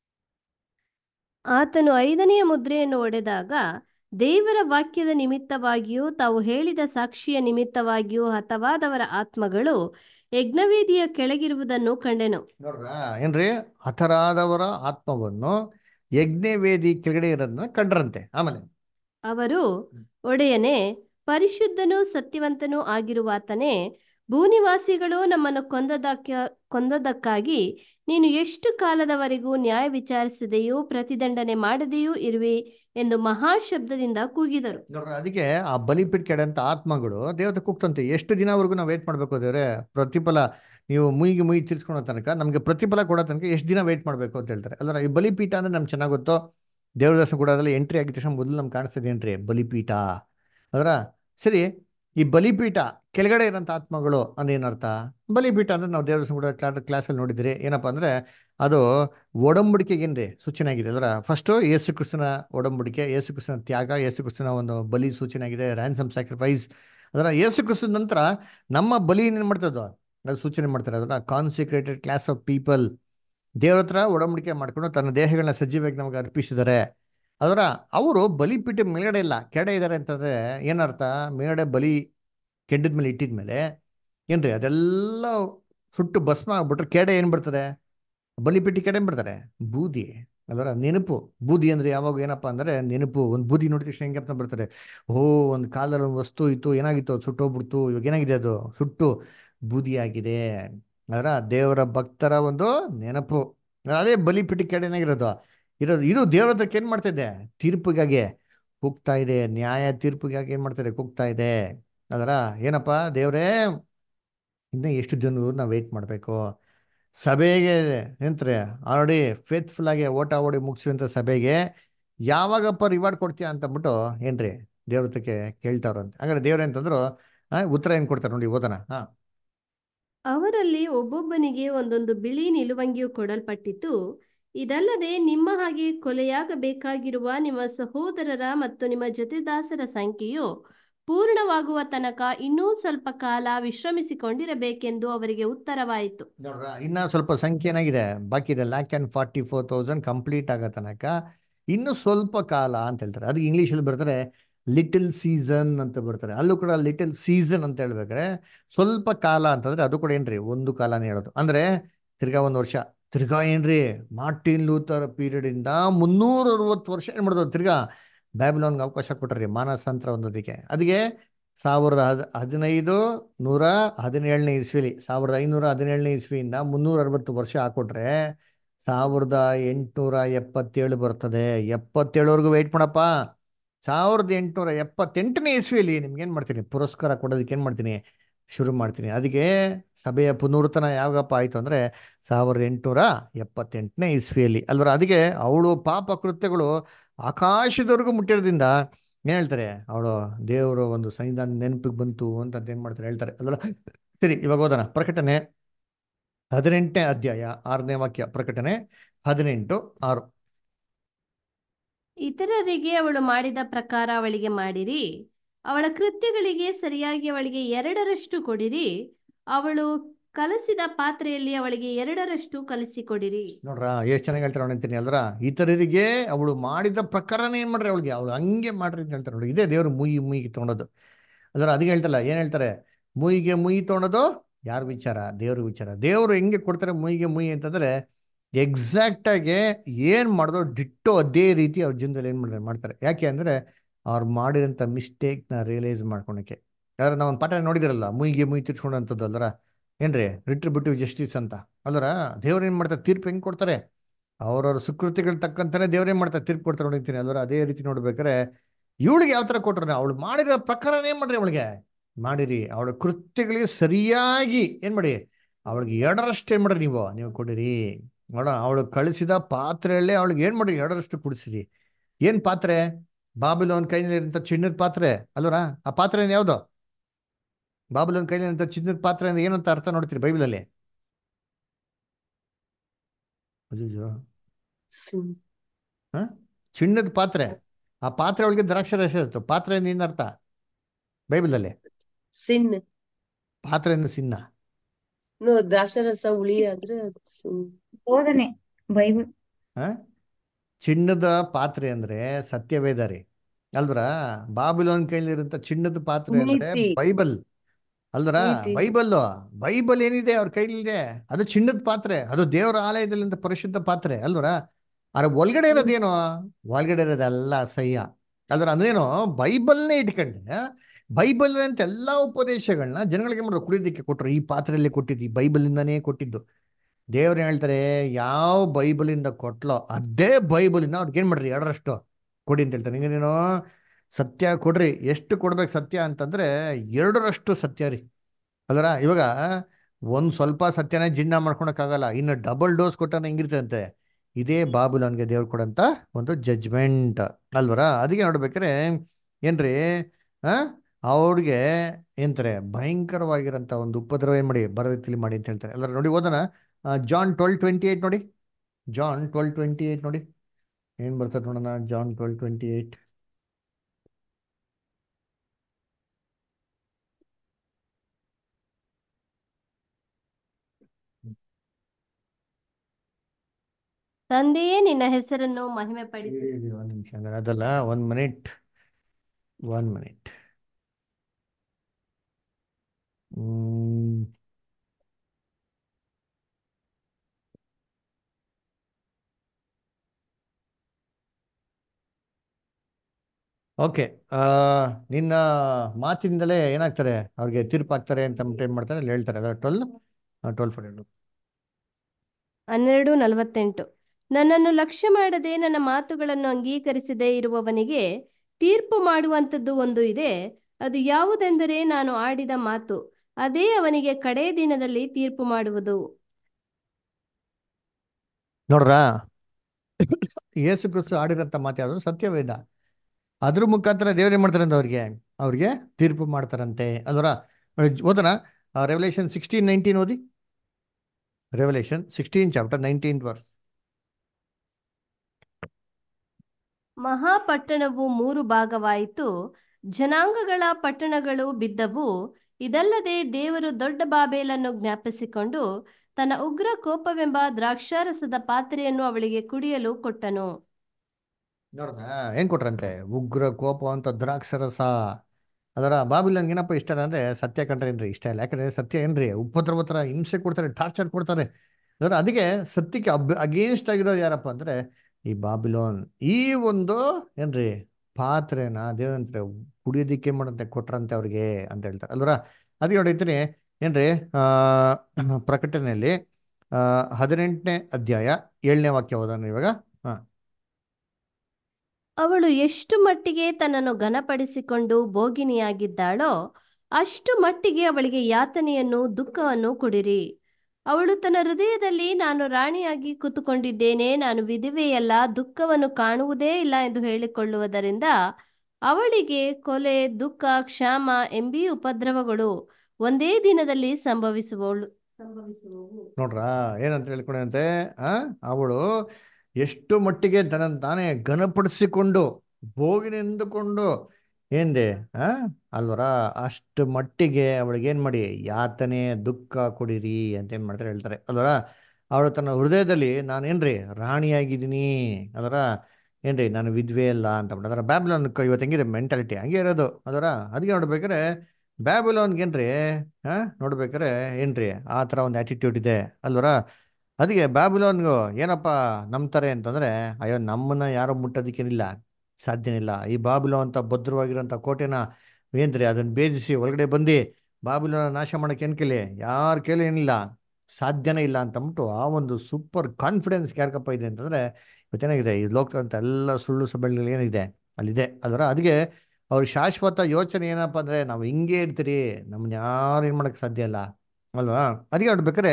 Speaker 2: ಆತನು ಐದನೆಯ ಮುದ್ರೆಯನ್ನು ಒಡೆದಾಗ ದೇವರ ವಾಕ್ಯದ ನಿಮಿತ್ತವಾಗಿಯೂ ತಾವು ಹೇಳಿದ ಸಾಕ್ಷಿಯ ನಿಮಿತ್ತವಾಗಿಯೂ ಹತವಾದವರ ಆತ್ಮಗಳು ಯಜ್ಞವೇದಿಯ ಕೆಳಗಿರುವುದನ್ನು ಕಂಡೆನು
Speaker 1: ನೋಡ್ರ ಏನ್ರಿ ಹತರಾದವರ ಆತ್ಮವನ್ನು ಯಜ್ಞವೇದಿ ಕೆಳಗಡೆ ಇರೋದನ್ನ ಕಂಡ್ರಂತೆ ಆಮೇಲೆ
Speaker 2: ಅವರು ಒಡೆಯನೇ ಪರಿಶುದ್ಧನೂ ಸತ್ಯವಂತನೂ ಆಗಿರುವಾತನೇ ಭೂನಿವಾಸಿಗಳು ನಮ್ಮನ್ನು ಕೊಂದದಕ್ಕ ಕೊಂದದಕ್ಕಾಗಿ ನೀನು ಎಷ್ಟು ಕಾಲದವರೆಗೂ ನ್ಯಾಯ ವಿಚಾರಿಸದೆಯೂ ಪ್ರತಿದಂಡನೆ ಮಾಡದೆಯೂ ಇರುವೆ ಎಂದು ಮಹಾಶಬ್ದದಿಂದ ಕೂಗಿದರು
Speaker 1: ನೋಡ್ರ ಅದಕ್ಕೆ ಆ ಬಲಿಪೀಠ ಕೆಡೆ ಅಂತ ಆತ್ಮಗಳು ದೇವತೆ ಕೂಗ್ತಂತೆ ಎಷ್ಟು ದಿನವರೆಗೂ ನಾವು ವೇಟ್ ಮಾಡ್ಬೇಕು ದೇವ್ರೆ ಪ್ರತಿಫಲ ನೀವು ಮುಯಿಗೆ ಮುಯಿ ತೀರ್ಸ್ಕೊಳೋ ತನಕ ನಮಗೆ ಪ್ರತಿಫಲ ಕೊಡೋ ತನಕ ಎಷ್ಟು ದಿನ ವೇಟ್ ಮಾಡಬೇಕು ಅಂತ ಹೇಳ್ತಾರೆ ಅಲ್ಲರ ಈ ಬಲಿಪೀಠ ಅಂದ್ರೆ ನಮ್ಗೆ ಚೆನ್ನಾಗಿ ಗೊತ್ತು ದೇವ್ರ ದರ್ಶನ ಕೂಡ ಅದರಲ್ಲಿ ಎಂಟ್ರಿ ಆಗಿದ ತಕ್ಷಣ ಮೊದಲು ನಮ್ಗೆ ಕಾಣಿಸ್ತದೆ ಏನ್ರಿ ಬಲಿಪೀಠ ಅದರ ಸರಿ ಈ ಬಲಿಪೀಠ ಕೆಳಗಡೆ ಇರೋಂಥ ಆತ್ಮಗಳು ಅಂದ್ರೆ ಏನರ್ಥ ಬಲಿಪೀಠ ಅಂದ್ರೆ ನಾವು ದೇವ್ರ ದರ್ಶನ ಕೂಡ ಕ್ಲಾ ಕ್ಲಾಸಲ್ಲಿ ನೋಡಿದಿರಿ ಏನಪ್ಪ ಅಂದ್ರೆ ಅದು ಒಡಂಬಡಿಕೆಗೆ ಏನ್ರಿ ಸೂಚನೆ ಆಗಿದೆ ಅದರ ಫಸ್ಟು ಯೇಸು ಕ್ರಿಸ್ತನ ಒಡಂಬಡಿಕೆ ಯೇಸು ಕ್ರಿಸ್ತನ ತ್ಯಾಗ ಯೇಸು ಕ್ರಿಸ್ತನ ಒಂದು ಬಲಿ ಸೂಚನೆ ಆಗಿದೆ ರ್ಯಾನ್ಸಮ್ ಸ್ಯಾಕ್ರಿಫೈಸ್ ಅದರ ಯೇಸು ಕ್ರಿಸ್ತನ ನಂತರ ನಮ್ಮ ಬಲಿ ಏನು ಮಾಡ್ತದೋ ಅದು ಸೂಚನೆ ಮಾಡ್ತಾರೆ ಅದನ್ನ ಕಾನ್ಸಿಕ್ರೇಟೆಡ್ ಕ್ಲಾಸ್ ಆಫ್ ಪೀಪಲ್ ದೇವ್ರ ಹತ್ರ ಒಡಂಬಡಿಕೆ ಮಾಡ್ಕೊಂಡು ತನ್ನ ದೇಹಗಳನ್ನ ಸಜೀವಾಗಿ ನಮಗೆ ಅರ್ಪಿಸಿದ್ದಾರೆ ಅದರ ಅವರು ಬಲಿಪೀಠ ಮೇಲ್ಗಡೆ ಇಲ್ಲ ಕೆಡೆ ಇದ್ದಾರೆ ಅಂತಂದ್ರೆ ಏನರ್ಥ ಮೇಲ್ಗಡೆ ಬಲಿ ಕೆಡ್ಡದ ಮೇಲೆ ಇಟ್ಟಿದ್ಮೇಲೆ ಏನ್ರಿ ಅದೆಲ್ಲ ಸುಟ್ಟು ಭಸ್ಮ ಆಗ್ಬಿಟ್ರೆ ಕೆಡೆ ಏನು ಬರ್ತದೆ ಬಲಿಪೀಠಿ ಕೆಡೆ ಬರ್ತಾರೆ ಬೂದಿ ಅದರ ನೆನಪು ಬೂದಿ ಅಂದ್ರೆ ಯಾವಾಗ ಏನಪ್ಪ ಅಂದ್ರೆ ನೆನಪು ಒಂದು ಬೂದಿ ನೋಡಿದ ತಕ್ಷಣ ಹೆಂಗೆ ಅಂತ ಬರ್ತಾರೆ ಓ ಒಂದು ಕಾಲದಲ್ಲಿ ಒಂದು ವಸ್ತು ಇತ್ತು ಏನಾಗಿತ್ತು ಅದು ಸುಟ್ಟೋಗ್ಬಿಡ್ತು ಇವಾಗ ಏನಾಗಿದೆ ಅದು ಸುಟ್ಟು ಬೂದಿಯಾಗಿದೆ ಅದರ ದೇವರ ಭಕ್ತರ ಒಂದು ನೆನಪು ಅದೇ ಬಲಿಪೀಠ ಕೆಡೆ ಏನಾಗಿರೋದು ಇರೋದು ಇದು ದೇವ್ರ ಹತ್ರಕ್ಕೆ ಏನ್ ಮಾಡ್ತಾ ಇದೆ ತೀರ್ಪಿಗಾಗಿ ಕೂಗ್ತಾ ಇದೆ ನ್ಯಾಯ ತೀರ್ಪಿಗಾಗಿ ಏನ್ ಮಾಡ್ತಾ ಇದೆ ಕೂಗ್ತಾ ಇದೆ ಅದರ ಏನಪ್ಪ ದೇವ್ರೇ ಇನ್ನು ಎಷ್ಟು ದಿನ ನಾವು ವೇಟ್ ಮಾಡಬೇಕು ಸಭೆಗೆ ನಿಂತ್ರೆ ಆಲ್ರೆಡಿ ಫೇತ್ಫುಲ್ ಆಗಿ ಓಟ ಓಡಿ ಮುಗಿಸಿದಂಥ ಸಭೆಗೆ ಯಾವಾಗಪ್ಪ ರಿವಾರ್ಡ್ ಕೊಡ್ತೀಯ ಅಂತ ಅಂದ್ಬಿಟ್ಟು ಏನ್ರಿ ದೇವ್ರ ಹತ್ರಕ್ಕೆ ಕೇಳ್ತಾವ್ರಂತೆ ಹಾಗಾದ್ರೆ ದೇವ್ರ ಅಂತಂದ್ರು ಆ, ಉತ್ತರ ಏನ್ ಕೊಡ್ತಾರೆ ನೋಡಿ ಓದನ ಹಾ
Speaker 2: ಅವರಲ್ಲಿ ಒಬ್ಬೊಬ್ಬನಿಗೆ ಒಂದೊಂದು ಬಿಳಿ ನಿಲುವಂಗಿಯು ಕೊಡಲ್ಪಟ್ಟಿತು ಇದಲ್ಲದೆ ನಿಮ್ಮ ಹಾಗೆ ಕೊಲೆಯಾಗಬೇಕಾಗಿರುವ ನಿಮ್ಮ ಸಹೋದರರ ಮತ್ತು ನಿಮ್ಮ ಜೊತೆದಾಸರ ಸಂಖ್ಯೆಯು ಪೂರ್ಣವಾಗುವ ತನಕ ಇನ್ನೂ ಸ್ವಲ್ಪ ಕಾಲ ವಿಶ್ರಮಿಸಿಕೊಂಡಿರಬೇಕೆಂದು ಅವರಿಗೆ ಉತ್ತರವಾಯಿತು
Speaker 1: ನೋಡ್ರ ಇನ್ನ ಸ್ವಲ್ಪ ಸಂಖ್ಯೆ ಏನಾಗಿದೆ ಬಾಕಿ ಇದೆ lakh and forty four thousand complete ಆಗೋ ತನಕ ಇನ್ನು ಸ್ವಲ್ಪ ಕಾಲ ಅಂತ ಹೇಳ್ತಾರೆ ಅದು ಇಂಗ್ಲೀಷಲ್ಲಿ ಬರ್ತಾರೆ ಲಿಟಲ್ ಸೀಸನ್ ಅಂತ ಬರ್ತಾರೆ ಅಲ್ಲೂ ಕೂಡ ಲಿಟಲ್ ಸೀಸನ್ ಅಂತ ಹೇಳ್ಬೇಕಾರೆ ಸ್ವಲ್ಪ ಕಾಲ ಅಂತಂದ್ರೆ ಅದು ಕೂಡ ಏನ್ರಿ ಒಂದು ಕಾಲನೇ ಹೇಳೋದು ಅಂದ್ರೆ ತಿರ್ಗಾ ಒಂದು ವರ್ಷ ತಿರ್ಗಾ ಏನ್ರಿ ಮಾರ್ಟಿನ್ ಲೂಥರ್ ಪೀರಿಯಡ್ ಇಂದ ಮುನ್ನೂರ ಅರವತ್ತು ವರ್ಷ ಏನ್ ಮಾಡೋದು ತಿರ್ಗಾ ಬ್ಯಾಬಿಲೋನ್ಗೆ ಅವಕಾಶ ಕೊಟ್ರಿ ಮಾನಸಾಂತರ ಒಂದೋದಕ್ಕೆ ಅದಕ್ಕೆ ಸಾವಿರದ ಹದ್ ಹದಿನೈದು ನೂರ ಹದಿನೇಳನೇ ಇಸ್ವಿಲಿ ಸಾವಿರದ ಐನೂರ ಹದಿನೇಳನೇ ಇಸ್ವಿಯಿಂದ ಮುನ್ನೂರ ಅರವತ್ತು ವರ್ಷ ಹಾಕೊಟ್ರೆ ಸಾವಿರದ ಎಂಟುನೂರ ಎಪ್ಪತ್ತೇಳು ಬರ್ತದೆ ಎಪ್ಪತ್ತೇಳವರೆಗೂ ವೆಯ್ಟ್ ಮಾಡಪ್ಪ ಸಾವಿರದ ಎಂಟುನೂರ ಎಪ್ಪತ್ತೆಂಟನೇ ಇಸ್ವಿಯಲ್ಲಿ ನಿಮ್ಗೆ ಏನು ಮಾಡ್ತೀನಿ ಪುರಸ್ಕಾರ ಕೊಡೋದಕ್ಕೆ ಏನು ಮಾಡ್ತೀನಿ ಶುರು ಮಾಡ್ತೀನಿ ಅದಕ್ಕೆ ಸಭೆಯ ಪುನರ್ತನ ಯಾವಾಗಪ್ಪ ಆಯಿತು ಅಂದರೆ ಸಾವಿರದ ಎಂಟುನೂರ ಎಪ್ಪತ್ತೆಂಟನೇ ಇಸ್ವಿಯಲ್ಲಿ ಅಲ್ವರ ಅದಕ್ಕೆ ಅವಳು ಪಾಪ ಕೃತ್ಯಗಳು ಆಕಾಶದವರೆಗೂ ಮುಟ್ಟಿರೋದ್ರಿಂದ ಏನು ಹೇಳ್ತಾರೆ ಅವಳು ದೇವರು ಒಂದು ಸಂವಿಧಾನ ನೆನಪಿಗೆ ಬಂತು ಅಂತ ಏನು ಮಾಡ್ತಾರೆ ಹೇಳ್ತಾರೆ ಅಲ್ವಲ್ಲ ಸರಿ ಇವಾಗ ಓದೋಣ ಪ್ರಕಟಣೆ ಹದಿನೆಂಟನೇ ಅಧ್ಯಾಯ ಆರನೇ ವಾಕ್ಯ ಪ್ರಕಟಣೆ ಹದಿನೆಂಟು ಆರು
Speaker 2: ಇತರರಿಗೆ ಅವಳು ಮಾಡಿದ ಪ್ರಕಾರ ಅವಳಿಗೆ ಮಾಡಿರಿ ಅವಳ ಕೃತ್ಯಗಳಿಗೆ ಸರಿಯಾಗಿ ಅವಳಿಗೆ ಎರಡರಷ್ಟು ಕೊಡಿರಿ ಅವಳು ಕಲಸಿದ ಪಾತ್ರೆಯಲ್ಲಿ ಅವಳಿಗೆ ಎರಡರಷ್ಟು ಕಲಿಸಿಕೊಡಿರಿ
Speaker 1: ನೋಡ್ರ ಎಷ್ಟು ಚೆನ್ನಾಗಿ ಹೇಳ್ತಾರೆ ಅವಳು ಅಂತೀನಿ ಅಲ್ರ ಇತರರಿಗೆ ಅವಳು ಮಾಡಿದ ಪ್ರಕಾರನೇ ಏನು ಮಾಡ್ರಿ ಅವಳಿಗೆ ಅವಳು ಹಂಗೆ ಮಾಡ್ರಿ ಅಂತ ಹೇಳ್ತಾರೆ ನೋಡಿ ಇದೇ ದೇವರು ಮುಯಿ ಮುಯಿಗೆ ತೊಗೊಳೋದು ಅದರ ಅದಕ್ಕೆ ಹೇಳ್ತಲ್ಲ ಏನು ಹೇಳ್ತಾರೆ ಮುಯಿಗೆ ಮುಯಿ ತೊಗೊಳೋದು ಯಾರ ವಿಚಾರ ದೇವ್ರ ವಿಚಾರ ದೇವರು ಹೆಂಗೆ ಕೊಡ್ತಾರೆ ಮುಯಿಗೆ ಮುಯಿ ಅಂತಂದ್ರೆ ಎಕ್ಸಾಕ್ಟಾಗಿ ಏನು ಮಾಡಿದ್ರು ಡಿಟ್ಟೋ ಅದೇ ರೀತಿ ಅವ್ರ ಜೀವನದಲ್ಲಿ ಏನು ಮಾಡ್ತಾರೆ ಮಾಡ್ತಾರೆ ಯಾಕೆ ಅಂದರೆ ಅವ್ರು ಮಾಡಿರೋಂಥ ಮಿಸ್ಟೇಕ್ನ ರಿಯಲೈಸ್ ಮಾಡ್ಕೊಳಕ್ಕೆ ಯಾರು ನಾವು ಒಂದು ಪಾಠ ನೋಡಿದಿರಲ್ಲ ಮುಯಿಗೆ ಮುಯಿ ತಿರ್ಸ್ಕೊಂಡಂಥದ್ದು ಅಲ್ರ ಏನ್ರಿ ರಿಟ್ರಿಬ್ಯೂಟಿವ್ ಜಸ್ಟಿಸ್ ಅಂತ ಅಲ್ರ ದೇವ್ರು ಏನು ಮಾಡ್ತಾರೆ ತೀರ್ಪು ಹೆಂಗೆ ಕೊಡ್ತಾರೆ ಅವ್ರವ್ರ ಸುಕೃತಿಗಳು ತಕ್ಕಂತಾನೆ ದೇವ್ರು ಏನು ಮಾಡ್ತಾರೆ ತೀರ್ಪು ಕೊಡ್ತಾರೆ ನೋಡಿರ್ತೀನಿ ಅಲ್ವರ ಅದೇ ರೀತಿ ನೋಡ್ಬೇಕಾರೆ ಇವಳಿಗೆ ಯಾವ ಥರ ಕೊಟ್ರೆ ಅವಳು ಮಾಡಿರೋ ಪ್ರಕಾರನೇ ಏನು ಮಾಡ್ರಿ ಅವಳಿಗೆ ಮಾಡಿರಿ ಅವಳ ಕೃತ್ಯಗಳಿಗೆ ಸರಿಯಾಗಿ ಏನು ಮಾಡಿ ಅವಳಿಗೆ ಎರಡರಷ್ಟು ಏನು ಮಾಡ್ರಿ ನೀವು ನೀವು ಕೊಡಿರಿ ನೋಡ ಅವಳು ಕಳಿಸಿದ ಪಾತ್ರೆಯಲ್ಲೇ ಅವಳಿಗೆ ಏನು ಮಾಡಿ ಎರಡರಷ್ಟು ಕುಡಿಸಿರಿ ಏನು ಪಾತ್ರೆ ಬಾಬಿಲೋನ್ ಕೈನಲ್ಲಿರುವಂಥ ಚಿನ್ನದ ಪಾತ್ರೆ ಅಲ್ವರ ಆ ಪಾತ್ರೆ ಯಾವುದು ಬಾಬುಲನ್ ಕೈಲಿರುವಂಥ ಚಿನ್ನದ ಪಾತ್ರೆ ಅಂದ್ರೆ ಏನಂತ ಅರ್ಥ ನೋಡ್ತೀರಿ ಬೈಬಲಲ್ಲಿ ಅಯ್ಯೋ
Speaker 5: ಸಿನ್
Speaker 1: ಚಿನ್ನದ ಪಾತ್ರೆ ಆ ಪಾತ್ರೆ ಒಳಗೆ ದ್ರಾಕ್ಷಿ ರಸ ಇತ್ತು ಪಾತ್ರೆ ಏನು ಅರ್ಥ ಬೈಬಲಲ್ಲಿ
Speaker 5: ಸಿನ್
Speaker 1: ಪಾತ್ರೆಯಿಂದ ಸಿನ್ನ
Speaker 5: ನೋ ದ್ರಾಕ್ಷರಸ ಹುಳಿ ಆದ್ರೆ ಅದು ಸಿನ್
Speaker 6: ಬೋಧನೆ ಬೈಬಲ್
Speaker 1: ಆ? ಚಿನ್ನದ ಪಾತ್ರೆ ಅಂದ್ರೆ ಸತ್ಯವೇದ ರೀ ಅಲ್ದ್ರ ಬಾಬಿಲೋನ್ ಕೈಲಿರುವಂತ ಚಿನ್ನದ ಪಾತ್ರೆ ಅಂದ್ರೆ
Speaker 5: ನೀತಿ.
Speaker 1: ಬೈಬಲ್ ಅಲ್ದ್ರ
Speaker 5: ನೀತಿ.
Speaker 1: ಬೈಬಲ್ ಬೈಬಲ್ ಏನಿದೆ ಅವ್ರ ಕೈಲಿದೆ ಅದು ಚಿನ್ನದ ಪಾತ್ರೆ ಅದು ದೇವರ ಆಲಯದಲ್ಲಿಂದ ಪರಿಶುದ್ಧ ಪಾತ್ರೆ ಅಲ್ವರ ಅದ್ರ ಒಳಗಡೆ ಇರೋದೇನು ಒಳಗಡೆ ಇರೋದೆಲ್ಲ ಅಸಹ್ಯ ಅಲ್ದ್ರ ಅದೇನು ಬೈಬಲ್ನೇ ಇಟ್ಕೊಂಡೆ ಬೈಬಲ್ ಅಂತ ಎಲ್ಲಾ ಉಪದೇಶಗಳನ್ನ ಜನಗಳಿಗೆ ಮಾಡೋದು ಕುಡಿಯೋದಕ್ಕೆ ಕೊಟ್ಟರು ಈ ಪಾತ್ರೆಯಲ್ಲಿ ಕೊಟ್ಟಿದ್ದು ಈ ಬೈಬಲಿಂದಾನೇ ಕೊಟ್ಟಿದ್ದು ದೇವ್ರು ಹೇಳ್ತಾರೆ ಯಾವ ಬೈಬಲಿಂದ ಕೊಟ್ಲೋ ಅದೇ ಬೈಬಲಿಂದ ಅವ್ರಿಗೆ ಏನ್ ಮಾಡ್ರಿ ಎರಡರಷ್ಟು ಕೊಡಿ ಅಂತ ಹೇಳ್ತಾರೆ ನೀನು ಸತ್ಯ ಕೊಡ್ರಿ ಎಷ್ಟು ಕೊಡ್ಬೇಕು ಸತ್ಯ ಅಂತಂದ್ರೆ ಎರಡರಷ್ಟು ಸತ್ಯ ರೀ ಅದರ ಇವಾಗ ಒಂದ್ ಸ್ವಲ್ಪ ಸತ್ಯನೇ ಜಿನ್ನ ಮಾಡ್ಕೊಳಕ್ಕಾಗಲ್ಲ ಇನ್ನು ಡಬಲ್ ಡೋಸ್ ಕೊಟ್ಟಾನ ಹೆಂಗಿರ್ತಂತೆ ಇದೇ ಬಾಬುಲನ್ಗೆ ದೇವ್ರು ಕೊಡಂತ ಒಂದು ಜಜ್ಮೆಂಟ್ ಅಲ್ವರ ಅದಕ್ಕೆ ನೋಡ್ಬೇಕಾರೆ ಏನ್ರಿ ಆ ಅವ್ರಿಗೆ ಏನಂತಾರೆ ಭಯಂಕರವಾಗಿರೋಂಥ ಒಂದು ಉಪದ್ರವ ಏನ್ ಮಾಡಿ ಬರೋ ರೀತಿಲಿ ಮಾಡಿ ಅಂತ ಹೇಳ್ತಾರೆ ಎಲ್ಲರೂ ನೋಡಿ ಓದೋಣ ಜಾನ್ ಟ್ವೆಲ್ ಟ್ವೆಂಟಿ ಏಯ್ಟ್ ನೋಡಿ ಜಾನ್ ಟ್ವೆಲ್ ಟ್ವೆಂಟಿ ಏಯ್ಟ್ ನೋಡಿ ಏನ್ ಬರ್ತದೆ ನೋಡೋಣ ಜಾನ್ ಟ್ವೆಲ್ ಟ್ವೆಂಟಿ ಏಯ್ಟ್
Speaker 2: ತಂದೆಯೇ ನಿನ್ನ ಹೆಸರನ್ನು ಮಹಿಮೆ ಪಡಿಸಿ
Speaker 1: ಒಂದ್ ನಿಮಿಷ ಹಂಗಾರೆ ಅದಲ್ಲ one minute one minute hmm okay ನಿನ್ನ ಮಾತಿಂದಲೇ ಏನಾಗ್ತಾರೆ ಅವ್ರಿಗೆ ತೀರ್ಪು ಆಗ್ತಾರೆ ಅಂತ ಏನ್ ಮಾಡ್ತಾರೆ ಅಲ್ಲಿ ಹೇಳ್ತಾರೆ ಅದರ ಟ್ವೆಲ್ ಟ್ವೆಲ್ ಫೋರ್
Speaker 2: ಹನ್ನೆರಡು ನಲವತ್ತೆಂಟು ನನ್ನನ್ನು ಲಕ್ಷ್ಯ ಮಾಡದೆ ನನ್ನ ಮಾತುಗಳನ್ನು ಅಂಗೀಕರಿಸದೇ ಇರುವವನಿಗೆ ತೀರ್ಪು ಮಾಡುವಂಥದ್ದು ಒಂದು ಇದೆ ಅದು ಯಾವುದೆಂದರೆ ನಾನು ಆಡಿದ ಮಾತು ಅದೇ ಅವನಿಗೆ ಕಡೇ ದಿನದಲ್ಲಿ ತೀರ್ಪು ಮಾಡುವುದು
Speaker 1: ನೋಡ್ರ ಯೇಸು ಕ್ರಿಸ್ತು ಆಡಿರಂತ ಮಾತು ಯಾವುದು ಸತ್ಯವೇದ ಅದ್ರ ಮುಖಾಂತರ ದೇವ್ರು ಏನ್ ಮಾಡ್ತಾರೆ ಅಂತ ಅವ್ರಿಗೆ ಅವ್ರಿಗೆ ತೀರ್ಪು ಮಾಡ್ತಾರಂತೆ ಅಲ್ವರ ಓದನ ರೆವಲೇಷನ್ ಸಿಕ್ಸ್ಟೀನ್ ನೈನ್ಟೀನ್ ಓದಿ Revelation sixteen chapter nineteen verse
Speaker 2: ಮಹಾಪಟ್ಟಣವು ಮೂರು ಭಾಗವಾಯಿತು ಜನಾಂಗಗಳ ಪಟ್ಟಣಗಳು ಬಿದ್ದವು ಇದಲ್ಲದೆ ದೇವರು ದೊಡ್ಡ ಬಾಬೇಲನ್ನು ಜ್ಞಾಪಿಸಿಕೊಂಡು ತನ್ನ ಉಗ್ರ ಕೋಪವೆಂಬ ದ್ರಾಕ್ಷಾರಸದ ಪಾತ್ರೆಯನ್ನು ಅವಳಿಗೆ ಕುಡಿಯಲು ಕೊಟ್ಟನು
Speaker 1: ನೋಡ್ದ ಏನ್ ಕೊಟ್ರಂತೆ ಉಗ್ರ ಕೋಪ ಅಂತ ದ್ರಾಕ್ಷರಸ ಅದರ ಬಾಬಿಲನ್ಗೆ ಏನಪ್ಪ ಇಷ್ಟ ಅಂದ್ರೆ ಸತ್ಯ ಕಂಡ್ರೆ ಏನ್ರಿ ಇಷ್ಟ ಇಲ್ಲ ಯಾಕಂದ್ರೆ ಸತ್ಯ ಏನ್ರಿ ಉಪದ್ರವ ಥರ ಹಿಂಸೆ ಕೊಡ್ತಾರೆ ಟಾರ್ಚರ್ ಕೊಡ್ತಾರೆ ಅದರ ಅದಕ್ಕೆ ಸತ್ಯಕ್ಕೆ ಅಬ್ ಅಗೇನ್ಸ್ಟ್ ಆಗಿರೋದು ಯಾರಪ್ಪ ಅಂದ್ರೆ ಈ ಬಾಬಿಲೋನ್ ಈ ಒಂದು ಏನ್ರಿ ಪಾತ್ರೆನ ದೇವಂತ್ರೆ ಕುಡಿಯೋದಿಕ್ಕೆ ಮಾಡಂತೆ ಕೊಟ್ರಂತೆ ಅವ್ರಿಗೆ ಅಂತ ಹೇಳ್ತಾರೆ ಅಲ್ವರ ಅದಕ್ಕೆ ನೋಡಿರ್ತೀನಿ ಏನ್ರಿ ಆ ಪ್ರಕಟಣೆಯಲ್ಲಿ ಆ ಹದಿನೆಂಟನೇ ಅಧ್ಯಾಯ ಏಳನೇ ವಾಕ್ಯ ಹೋದಾನ ಇವಾಗ
Speaker 2: ಅವಳು ಎಷ್ಟು ಮಟ್ಟಿಗೆ ತನ್ನನ್ನು ಘನಪಡಿಸಿಕೊಂಡು ಭೋಗಿನಿಯಾಗಿದ್ದಾಳೋ ಅಷ್ಟು ಮಟ್ಟಿಗೆ ಅವಳಿಗೆ ಯಾತನೆಯನ್ನು ದುಃಖವನ್ನು ಕೊಡಿರಿ ಅವಳು ತನ್ನ ಹೃದಯದಲ್ಲಿ ನಾನು ರಾಣಿಯಾಗಿ ಕೂತುಕೊಂಡಿದ್ದೇನೆ ನಾನು ವಿಧವೆಯಲ್ಲ ದುಃಖವನ್ನು ಕಾಣುವುದೇ ಇಲ್ಲ ಎಂದು ಹೇಳಿಕೊಳ್ಳುವುದರಿಂದ ಅವಳಿಗೆ ಕೊಲೆ ದುಃಖ ಕ್ಷಾಮ ಎಂಬೀ ಉಪದ್ರವಗಳು ಒಂದೇ ದಿನದಲ್ಲಿ ಸಂಭವಿಸುವವಳು ಸಂಭವಿಸುವವು
Speaker 1: ನೋಡ್ರಾ ಏನಂತ ಹೇಳ್ಕೊಂಡಂತೆ ಆ ಅವಳು ಎಷ್ಟು ಮಟ್ಟಿಗೆ ತನ್ನ ತಾನೇ ಘನಪಡಿಸಿಕೊಂಡು ಭೋಗಿನೆಂದುಕೊಂಡು ಏನ್ದೆ ಆ ಅಲ್ವರ ಅಷ್ಟು ಮಟ್ಟಿಗೆ ಅವಳಿಗೆ ಏನ್ ಮಾಡಿ ಯಾತನೆ ದುಃಖ ಕೊಡಿರಿ ಅಂತ ಏನ್ ಮಾಡ್ತಾರೆ ಹೇಳ್ತಾರೆ ಅಲ್ವರ ಅವಳು ತನ್ನ ಹೃದಯದಲ್ಲಿ ನಾನೇನ್ರಿ ರಾಣಿಯಾಗಿದ್ದೀನಿ ಅದರ ಏನ್ರಿ ನಾನು ವಿದ್ವೆ ಅಲ್ಲ ಅಂತ ಬಿಟ್ಟು ಅದರ ಬ್ಯಾಬ್ಲೋನ್ ಇವತ್ತು ಹೆಂಗಿದೆ ಮೆಂಟಾಲಿಟಿ ಹಂಗೆ ಇರೋದು ಅದರ ಅದಕ್ಕೆ ನೋಡ್ಬೇಕಾದ್ರೆ ಬ್ಯಾಬಿಲೋನ್ಗೇನ್ರಿ ಹಾ ನೋಡ್ಬೇಕಾರೆ ಏನ್ರಿ ಆ ಥರ ಒಂದು ಆಟಿಟ್ಯೂಡ್ ಇದೆ ಅಲ್ವರ ಅದಕ್ಕೆ ಬ್ಯಾಬಿಲೋನ್ಗೂ ಏನಪ್ಪ ನಂಬ್ತಾರೆ ಅಂತಂದ್ರೆ ಅಯ್ಯೋ ನಮ್ಮನ್ನ ಯಾರು ಮುಟ್ಟೋದಕ್ಕೇನಿಲ್ಲ ಸಾಧ್ಯನಿಲ್ಲ ಈ ಬಾಬಿಲೋ ಅಂತ ಭದ್ರವಾಗಿರೋಂಥ ಕೋಟೆನ ಏನ್ರಿ ಅದನ್ನ ಭೇದಿಸಿ ಒಳಗಡೆ ಬಂದು ಬಾಬಿಲೋನ ನಾಶ ಮಾಡೋಕೆ ಏನ್ ಕೇಳಿ ಯಾರ ಕೇಳಿ ಏನಿಲ್ಲ ಸಾಧ್ಯನೇ ಇಲ್ಲ ಅಂತ ಅಂದ್ಬಿಟ್ಟು ಆ ಒಂದು ಸೂಪರ್ ಕಾನ್ಫಿಡೆನ್ಸ್ ಯಾರಕಪ್ಪ ಇದೆ ಅಂತಂದ್ರೆ ಇವತ್ತೇನಾಗಿದೆ ಈ ಲೋಕದಂತ ಎಲ್ಲ ಸುಳ್ಳು ಸಬಳ್ಳಿಗಳು ಏನಿದೆ ಅಲ್ಲಿದೆ ಅದರ ಅದಕ್ಕೆ ಅವ್ರ ಶಾಶ್ವತ ಯೋಚನೆ ಏನಪ್ಪ ಅಂದ್ರೆ ನಾವು ಹಿಂಗೆ ಇರ್ತೀರಿ ನಮ್ಮನ್ನ ಯಾರು ಏನು ಮಾಡೋಕ್ಕೆ ಸಾಧ್ಯ ಇಲ್ಲ ಅಲ್ವಾ ಅದಕ್ಕೆ ನೋಡ್ಬೇಕಾರೆ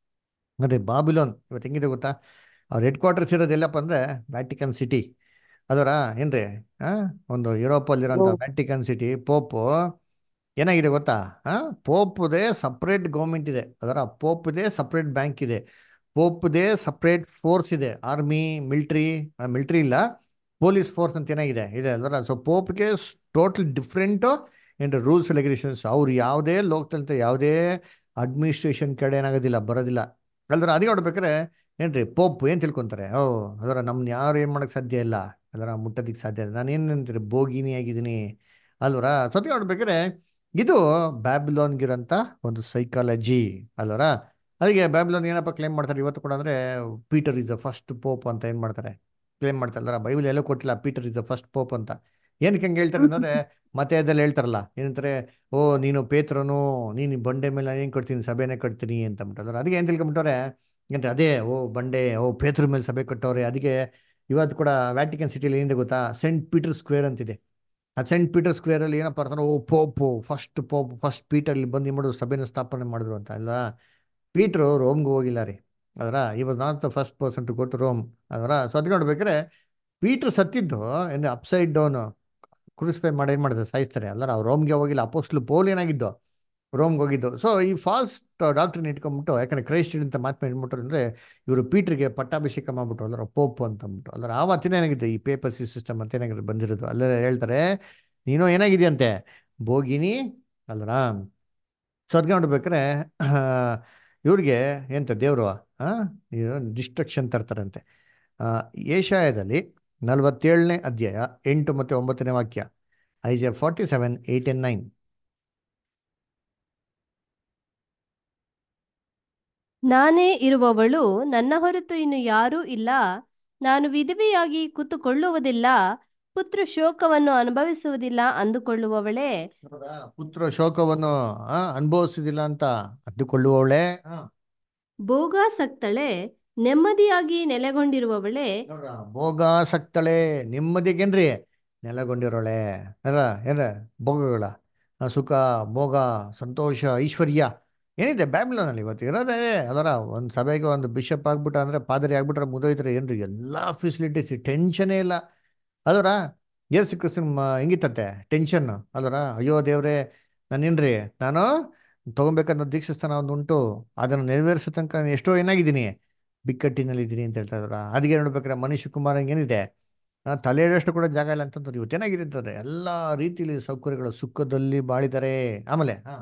Speaker 1: ಅದೇ ಬಾಬಿಲೋನ್ ಇವತ್ತು ಹೆಂಗಿದೆ ಗೊತ್ತಾ ಅವ್ರ ಹೆಡ್ ಕ್ವಾರ್ಟರ್ಸ್ ಇರೋದು ಎಲ್ಲಪ್ಪ ಅಂದ್ರೆ ವ್ಯಾಟಿಕನ್ ಸಿಟಿ ಅದರ ಏನ್ರಿ ಆ ಒಂದು ಯುರೋಪಲ್ಲಿರೋಂಥ
Speaker 5: ಹೌದು.
Speaker 1: ವ್ಯಾಟಿಕನ್ ಸಿಟಿ ಪೋಪು ಏನಾಗಿದೆ ಗೊತ್ತಾ ಆ ಪೋಪ್ದೇ ಸಪ್ರೇಟ್ ಗೌರ್ಮೆಂಟ್ ಇದೆ ಅದರ ಪೋಪ್ದೇ ಸಪ್ರೇಟ್ ಬ್ಯಾಂಕ್ ಇದೆ ಪೋಪ್ದೇ ಸಪ್ರೇಟ್ ಫೋರ್ಸ್ ಇದೆ ಆರ್ಮಿ ಮಿಲ್ಟ್ರಿ ಮಿಲ್ಟ್ರಿ ಇಲ್ಲ ಪೊಲೀಸ್ ಫೋರ್ಸ್ ಅಂತ ಏನಾಗಿದೆ ಇದೆ ಅಲ್ವರ ಸೊ ಪೋಪ್ಗೆ ಟೋಟಲ್ ಡಿಫ್ರೆಂಟು ಏನು ರೂಲ್ಸ್ ರೆಗ್ಯುಲೇಷನ್ಸ್ ಅವ್ರು ಯಾವುದೇ ಲೋಕದಂತೆ ಯಾವುದೇ ಅಡ್ಮಿನಿಸ್ಟ್ರೇಷನ್ ಕಡೆ ಏನಾಗೋದಿಲ್ಲ ಬರೋದಿಲ್ಲ ಅಲ್ದ್ರ ಅದೇ ನೋಡ್ಬೇಕಾರೆ ಏನ್ರಿ ಪೋಪ್ ಏನು ತಿಳ್ಕೊಂತಾರೆ ಓ ಅದರ ನಮ್ನ ಯಾರು ಏನು ಮಾಡೋಕ್ಕೆ ಸಾಧ್ಯ ಇಲ್ಲ ಅದರ ಮುಟ್ಟೋದಿಕ್ಕೆ ಸಾಧ್ಯ ಇಲ್ಲ ನಾನು ಏನು ಅಂತೀರಿ ಭೋಗಿನಿ ಆಗಿದ್ದೀನಿ ಅಲ್ವರ ಸತಿ ನೋಡ್ಬೇಕಾದ್ರೆ ಇದು ಬ್ಯಾಬಿಲೋನ್ಗಿರೋಂಥ ಒಂದು ಸೈಕಾಲಜಿ ಅಲ್ವರ ಅದಕ್ಕೆ ಬ್ಯಾಬಿಲೋನ್ ಏನಪ್ಪ ಕ್ಲೇಮ್ ಮಾಡ್ತಾರೆ ಇವತ್ತು ಕೂಡ ಅಂದರೆ Peter is the first pope ಅಂತ ಏನು ಮಾಡ್ತಾರೆ ಕ್ಲೇಮ್ ಮಾಡ್ತಾರಲ್ಲ ಬೈಬಲ್ ಎಲ್ಲೂ ಕೊಟ್ಟಿಲ್ಲ Peter is the first pope ಅಂತ ಏನಕ್ಕೆ ಹಂಗೆ ಹೇಳ್ತಾರೆ ಅಂದರೆ ಮತ್ತೆ ಅದಲ್ಲಿ ಹೇಳ್ತಾರಲ್ಲ ಏನಂತಾರೆ ಓ ನೀನು ಪೇತ್ರನು ನೀನು ಬಂಡೆ ಮೇಲೆ ನಾನು ಏನು ಕೊಡ್ತೀನಿ ಸಭೆನೇ ಕಟ್ತೀನಿ ಅಂತ ಅಂದ್ಬಿಟ್ಟಲ್ಲ ಅದಕ್ಕೆ ಏನು ತಿಳ್ಕೊಂಬಿಟ್ಟವ್ರೆ ಏನಂದ್ರೆ ಅದೇ ಓ ಬಂಡೆ ಓ ಪೇತ್ರ ಮೇಲೆ ಸಭೆ ಕಟ್ಟವ್ರೆ ಅದಕ್ಕೆ ಇವತ್ತು ಕೂಡ ವ್ಯಾಟಿಕನ್ ಸಿಟಿಲಿ ಏನಿದೆ ಗೊತ್ತಾ ಸೆಂಟ್ ಪೀಟರ್ ಸ್ಕ್ವೇರ್ ಅಂತಿದೆ ಆ ಸೆಂಟ್ ಪೀಟರ್ ಸ್ಕ್ವೇರಲ್ಲಿ ಏನಪ್ಪ ಅಂತಾರೆ ಓ ಪೋಪು ಫಸ್ಟ್ ಪೋಪ್ ಫಸ್ಟ್ ಪೀಟರ್ಲಿ ಬಂದು ಏನು ಮಾಡಿದ್ರು ಸಭೆನ ಸ್ಥಾಪನೆ ಮಾಡಿದ್ರು ಅಂತ ಅಲ್ಲ ಪೀಟ್ರು ರೋಮ್ಗೆ ಹೋಗಿಲ್ಲ ರೀ ಅದರ ಈ was not the first person to go to Rome ಅದರ ಸೊ ಅದಕ್ಕೆ ನೋಡ್ಬೇಕಾದ್ರೆ ಪೀಟ್ರ್ ಸತ್ತಿದ್ದು ಏನು ಅಪ್ಸೈಡ್ ಡೌನ್ ಕ್ರೂಸಿಫೈ ಮಾಡಿ ಏನು ಮಾಡಿದ್ರೆ ಸಾಯಿಸ್ತಾರೆ ಅಲ್ಲರ ಅವ್ರು ರೋಮ್ಗೆ ಹೋಗಿಲ್ಲ ಅಪೋಸ್ಟ್ಲು ಪೌಲ್ ಏನಾಗಿದ್ದು ರೋಮ್ಗೆ ಹೋಗಿದ್ದು ಸೊ ಈ ಫಾಲ್ಸ್ ಡಾಕ್ಟ್ರಿನ್ ಇಟ್ಕೊಂಡ್ಬಿಟ್ಟು ಯಾಕಂದ್ರೆ ಕ್ರೈಸ್ಟ್ ಅಂತ ಮಾತು ಏನ್ಬಿಟ್ರು ಅಂದರೆ ಇವರು ಪೀಟ್ರಿಗೆ ಪಟ್ಟಾಭಿಷೇಕ ಮಾಡ್ಬಿಟ್ಟು ಅಲ್ಲರ ಪೋಪ್ ಅಂತ ಅಂದ್ಬಿಟ್ಟು ಅಲ್ಲರ ಆವತ್ತಿನ ಏನಾಗಿದೆ ಈ ಪೇಪರ್ಸಿ ಸಿಸ್ಟಮ್ ಅಂತ ಏನಾಗಿದೆ ಬಂದಿರೋದು ಅಲ್ಲೇ ಹೇಳ್ತಾರೆ ನೀನು ಏನಾಗಿದೆಯಂತೆ ಭೋಗಿನಿ ಅಲ್ಲರ ಸೊ ಅದಕ್ಕೆ ನೋಡ್ಬೇಕಾರೆ ಇವ್ರಿಗೆ ಎಂತ ದೇವರು ಡಿಸ್ಟ್ರಕ್ಷನ್ ತರ್ತಾರಂತೆ ಆ, ಏಷಾಯದಲ್ಲಿ ನಲವತ್ತೇಳನೇ ಅಧ್ಯಾಯ ಎಂಟು ಮತ್ತು ಒಂಬತ್ತನೇ ವಾಕ್ಯ Isaiah forty seven eight and nine
Speaker 2: ನಾನೇ ಇರುವವಳು ನನ್ನ ಹೊರತು ಇನ್ನು ಯಾರೂ ಇಲ್ಲ ನಾನು ವಿಧವೆಯಾಗಿ ಕೂತುಕೊಳ್ಳುವುದಿಲ್ಲ ಪುತ್ರ ಶೋಕವನ್ನು ಅನುಭವಿಸುವುದಿಲ್ಲ ಅಂದುಕೊಳ್ಳುವವಳೇ
Speaker 1: ಪುತ್ರ ಶೋಕವನ್ನು ಆ, ಅನುಭವಿಸುವುದಿಲ್ಲ ಅಂತ ಅಂದುಕೊಳ್ಳುವವಳೆ ಆ,
Speaker 2: ಭೋಗಾಸಕ್ತಳೆ ನೆಮ್ಮದಿಯಾಗಿ ನೆಲೆಗೊಂಡಿರುವವಳೇ
Speaker 1: ನೋಡ್ರ ಭೋಗಾಸಕ್ತಳೆ ನೆಮ್ಮದಿಗೇನ್ರಿ ನೆಲೆಗೊಂಡಿರೋಳೆ ಅಲ್ಲ ಏನ್ರ ಭೋಗಗಳ ಆ, ಸುಖ ಭೋಗ ಸಂತೋಷ ಐಶ್ವರ್ಯ ಏನಿದೆ ಬ್ಯಾಬ್ಲೋನಲ್ಲಿ ಇವತ್ತು ಇರೋದೇ ಅದರ ಒಂದು ಸಭೆಗೆ ಒಂದು ಬಿಷಪ್ ಆಗ್ಬಿಟ್ಟ ಅಂದ್ರೆ ಪಾದರಿ ಆಗ್ಬಿಟ್ರೆ ಮುದೋಯ್ತಾರೆ ಏನ್ರಿ ಎಲ್ಲ ಫೆಸಿಲಿಟೀಸ್ ಟೆನ್ಷನೇ ಇಲ್ಲ ಅದರ ಏಸು ಕ್ರಿಸ್ತನ್ ಹೆಂಗಿತ್ತಂತೆ ಟೆನ್ಷನ್ ಅದರ ಅಯ್ಯೋ ದೇವ್ರೆ ನಾನೇನ್ರಿ ನಾನು ತಗೊಬೇಕನ್ನೋ ದೀಕ್ಷಾಸ್ಥಾನ ಒಂದು ಉಂಟು ಅದನ್ನು ನೆರವೇರಿಸೋ ತನಕ ನಾನು ಎಷ್ಟೋ ಏನಾಗಿದ್ದೀನಿ ಬಿಕ್ಕಟ್ಟಿನಲ್ಲಿದ್ದೀನಿ ಅಂತ ಹೇಳ್ತಾ ಇದ್ರ ಅದಕ್ಕೆ ನೋಡ್ಬೇಕಾದ್ರೆ ಮನುಷ್ಯ ಕುಮಾರ್ ಏನಿದೆ ಆ, ತಲೆ ಇಡೋಷ್ಟು ಕೂಡ ಜಾಗ ಇಲ್ಲ ಅಂತಂದ್ರೆ ಇವತ್ತು ಏನಾಗಿದೆ ಅಂತಂದ್ರೆ ಎಲ್ಲ ರೀತಿಯಲ್ಲಿ ಸೌಕರ್ಯಗಳು ಸುಖದಲ್ಲಿ ಬಾಳಿದ್ದಾರೆ ಆಮೇಲೆ ಹಾ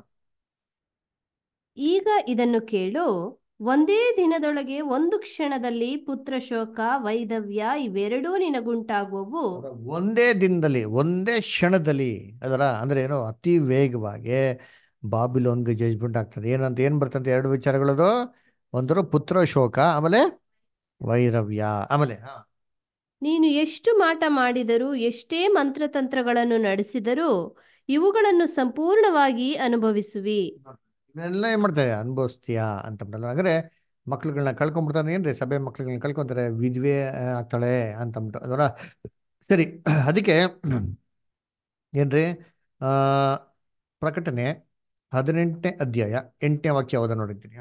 Speaker 2: ಈಗ ಇದನ್ನು ಕೇಳು ಒಂದೇ ದಿನದೊಳಗೆ ಒಂದು ಕ್ಷಣದಲ್ಲಿ ಪುತ್ರ ಶೋಕ ವೈದವ್ಯ ಇವೆರಡೂ ನಿನಗುಂಟಾಗುವವು
Speaker 1: ಒಂದೇ ದಿನದಲ್ಲಿ ಒಂದೇ ಕ್ಷಣದಲ್ಲಿ ಅದರ ಅಂದ್ರೆ ಏನೋ ಅತಿ ವೇಗವಾಗಿ ಬಾಬಿಲೋನ್ಗೆ ಜಜ್ಮೆಂಟ್ ಆಗ್ತದೆ ಏನಂತ ಏನ್ ಬರ್ತಂತೆ ಎರಡು ವಿಚಾರಗಳದು ಒಂದರ ಪುತ್ರ ಶೋಕ ಆಮೇಲೆ ವೈರವ್ಯ ಆಮೇಲೆ ಹಾ
Speaker 2: ನೀನು ಎಷ್ಟು ಮಾಟ ಮಾಡಿದರೂ ಎಷ್ಟೇ ಮಂತ್ರತಂತ್ರಗಳನ್ನು ನಡೆಸಿದರೂ ಇವುಗಳನ್ನು ಸಂಪೂರ್ಣವಾಗಿ ಅನುಭವಿಸುವಿ
Speaker 1: ಇವನ್ನೆಲ್ಲ ಏನ್ ಮಾಡ್ತಾರೆ ಅನುಭವಿಸ್ತೀಯಾ ಅಂತ ಬಿಡಲ್ಲ ಅಂದ್ರೆ ಮಕ್ಳುಗಳನ್ನ ಕಳ್ಕೊಂಡ್ಬಿಡ್ತಾರೆ ಏನ್ರಿ ಸಭೆ ಮಕ್ಳುಗಳನ್ನ ಕಳ್ಕೊಂತಾರೆ ವಿಧವೆ ಆ, ಆಗ್ತಾಳೆ ಅಂತ ಅಂದ್ಬಿಟ್ಟು ಅದರ ಸರಿ ಅದಕ್ಕೆ ಏನ್ರಿ ಆ, ಪ್ರಕಟಣೆ ಹದಿನೆಂಟನೇ ಅಧ್ಯಾಯ ಎಂಟನೇ ವಾಕ್ಯ ಯಾವ್ದು ನೋಡಿದ್ದೀನಿ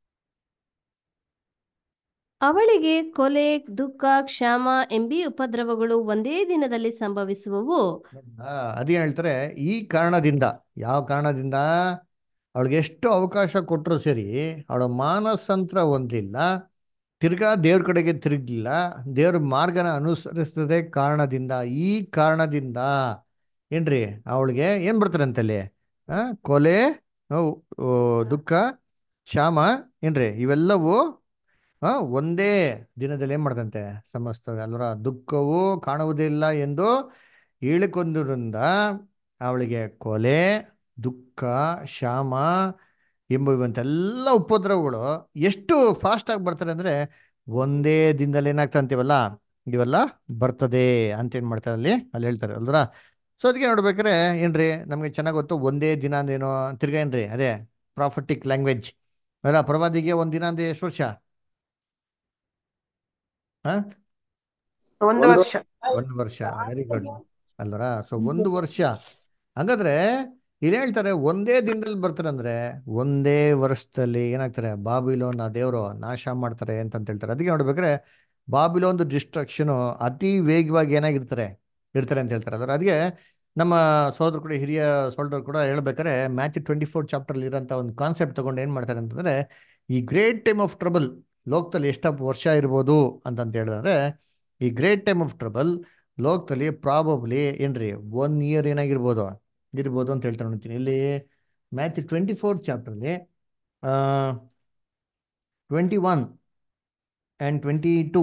Speaker 2: ಅವಳಿಗೆ ಕೊಲೆ ದುಃಖ ಕ್ಷಾಮ ಎಂಬೀ ಉಪದ್ರವಗಳು ಒಂದೇ ದಿನದಲ್ಲಿ ಸಂಭವಿಸುವವು
Speaker 1: ಆ, ಅದೇ ಹೇಳ್ತಾರೆ ಈ ಕಾರಣದಿಂದ ಯಾವ ಕಾರಣದಿಂದ ಅವಳಿಗೆ ಎಷ್ಟು ಅವಕಾಶ ಕೊಟ್ಟರು ಸರಿ ಅವಳ ಮಾನಸಂತ್ರ ಹೊಂದಿಲ್ಲ ತಿರ್ಗಾ ದೇವ್ರ ಕಡೆಗೆ ತಿರುಗಲಿಲ್ಲ ದೇವ್ರ ಮಾರ್ಗನ ಅನುಸರಿಸದೆ ಕಾರಣದಿಂದ ಈ ಕಾರಣದಿಂದ ಏನ್ರಿ ಅವಳಿಗೆ ಏನ್ ಬರ್ತಾರೆ ಅಂತಲ್ಲಿ ಆ, ಕೊಲೆ ನೋವು, ಓ, ದುಃಖ ಕ್ಷಾಮ ಏನ್ರಿ ಇವೆಲ್ಲವೂ ಆ, ಒಂದೇ ದಿನದಲ್ಲಿ ಏನ್ ಮಾಡ್ತಂತೆ ಸಮಸ್ತವೆ ಅಲ್ವರ ದುಃಖವು ಕಾಣುವುದಿಲ್ಲ ಎಂದು ಹೇಳಿಕೊಂಡ್ರಿಂದ ಅವಳಿಗೆ ಕೊಲೆ ದುಃಖ ಶಾಮ ಎಂಬುವಂತೆಲ್ಲ ಉಪದ್ರವಗಳು ಎಷ್ಟು ಫಾಸ್ಟ್ ಆಗಿ ಬರ್ತಾರೆ ಅಂದ್ರೆ ಒಂದೇ ದಿನದಲ್ಲಿ ಏನಾಗ್ತದೆ ಅಂತೀವಲ್ಲ ಇವೆಲ್ಲ ಬರ್ತದೆ ಅಂತ ಏನ್ ಮಾಡ್ತಾರೆ ಅಲ್ಲಿ ಅಲ್ಲಿ ಹೇಳ್ತಾರೆ ಅಲ್ದ್ರ ಸೊ ಅದಕ್ಕೆ ನೋಡ್ಬೇಕಾದ್ರೆ ಏನ್ರಿ ನಮ್ಗೆ ಚೆನ್ನಾಗ್ ಗೊತ್ತು ಒಂದೇ ದಿನ ಅಂದೇನೋ ತಿರ್ಗಾ ಏನ್ರಿ ಅದೇ ಪ್ರಾಫಿಟಿಕ್ ಲ್ಯಾಂಗ್ವೇಜ್ ಅಲ್ಲ ಪ್ರವಾದಿಗೆ ಒಂದ್ ದಿನ ಅಂದ್ರೆ ಎಷ್ಟು ವರ್ಷ ಹಾ
Speaker 7: ಒಂದು ವರ್ಷ
Speaker 1: ಒಂದು ವರ್ಷ ವೆರಿ ಗುಡ್ ಅಲ್ವರ ಸೊ ಒಂದು ವರ್ಷ ಹಂಗಾದ್ರೆ ಇಲ್ಲಿ ಹೇಳ್ತಾರೆ ಒಂದೇ ದಿನದಲ್ಲಿ ಬರ್ತಾರೆ ಅಂದ್ರೆ ಒಂದೇ ವರ್ಷದಲ್ಲಿ ಏನಾಗ್ತಾರೆ ಬಾಬಿಲೋನ್ ಆ ದೇವರು ನಾಶ ಮಾಡ್ತಾರೆ ಅಂತ ಹೇಳ್ತಾರೆ ಅದಕ್ಕೆ ನೋಡ್ಬೇಕಾದ್ರೆ ಬಾಬಿಲೋನ್ ಡಿಸ್ಟ್ರಕ್ಷನ್ ಅತಿ ವೇಗವಾಗಿ ಏನಾಗಿರ್ತಾರೆ ಇರ್ತಾರೆ ಅಂತ ಹೇಳ್ತಾರೆ ಅದ್ರ ಅದಕ್ಕೆ ನಮ್ಮ ಸೋದರ ಕೂಡ ಹಿರಿಯ ಸೋಲ್ಡರ್ ಕೂಡ ಹೇಳ್ಬೇಕಾದ್ರೆ ಮ್ಯಾಚ್ ಟ್ವೆಂಟಿ ಫೋರ್ ಚಾಪ್ಟರ್ ಇರೋಂಥ ಒಂದು ಕಾನ್ಸೆಪ್ಟ್ ತಗೊಂಡು ಏನ್ ಮಾಡ್ತಾರೆ ಅಂತಂದ್ರೆ ಈ ಗ್ರೇಟ್ ಟೈಮ್ ಆಫ್ ಟ್ರಬಲ್ ಲೋಕದಲ್ಲಿ ಎಷ್ಟಪ್ಪ ವರ್ಷ ಇರ್ಬೋದು ಅಂತಂತ ಹೇಳಿದ್ರೆ ಈ ಗ್ರೇಟ್ ಟೈಮ್ ಆಫ್ ಟ್ರಬಲ್ ಲೋಕದಲ್ಲಿ ಪ್ರಾಬಬ್ಲಿ ಏನ್ರಿ ಒನ್ ಇಯರ್ ಏನಾಗಿರ್ಬೋದು ಇರ್ಬೋದು ಅಂತ ಹೇಳ್ತಾ ನೋಡ್ತೀನಿ ಇಲ್ಲಿ ಮ್ಯಾಚ್ ಟ್ವೆಂಟಿ ಫೋರ್ ಚಾಪ್ಟರ್ಲಿ twenty one and twenty two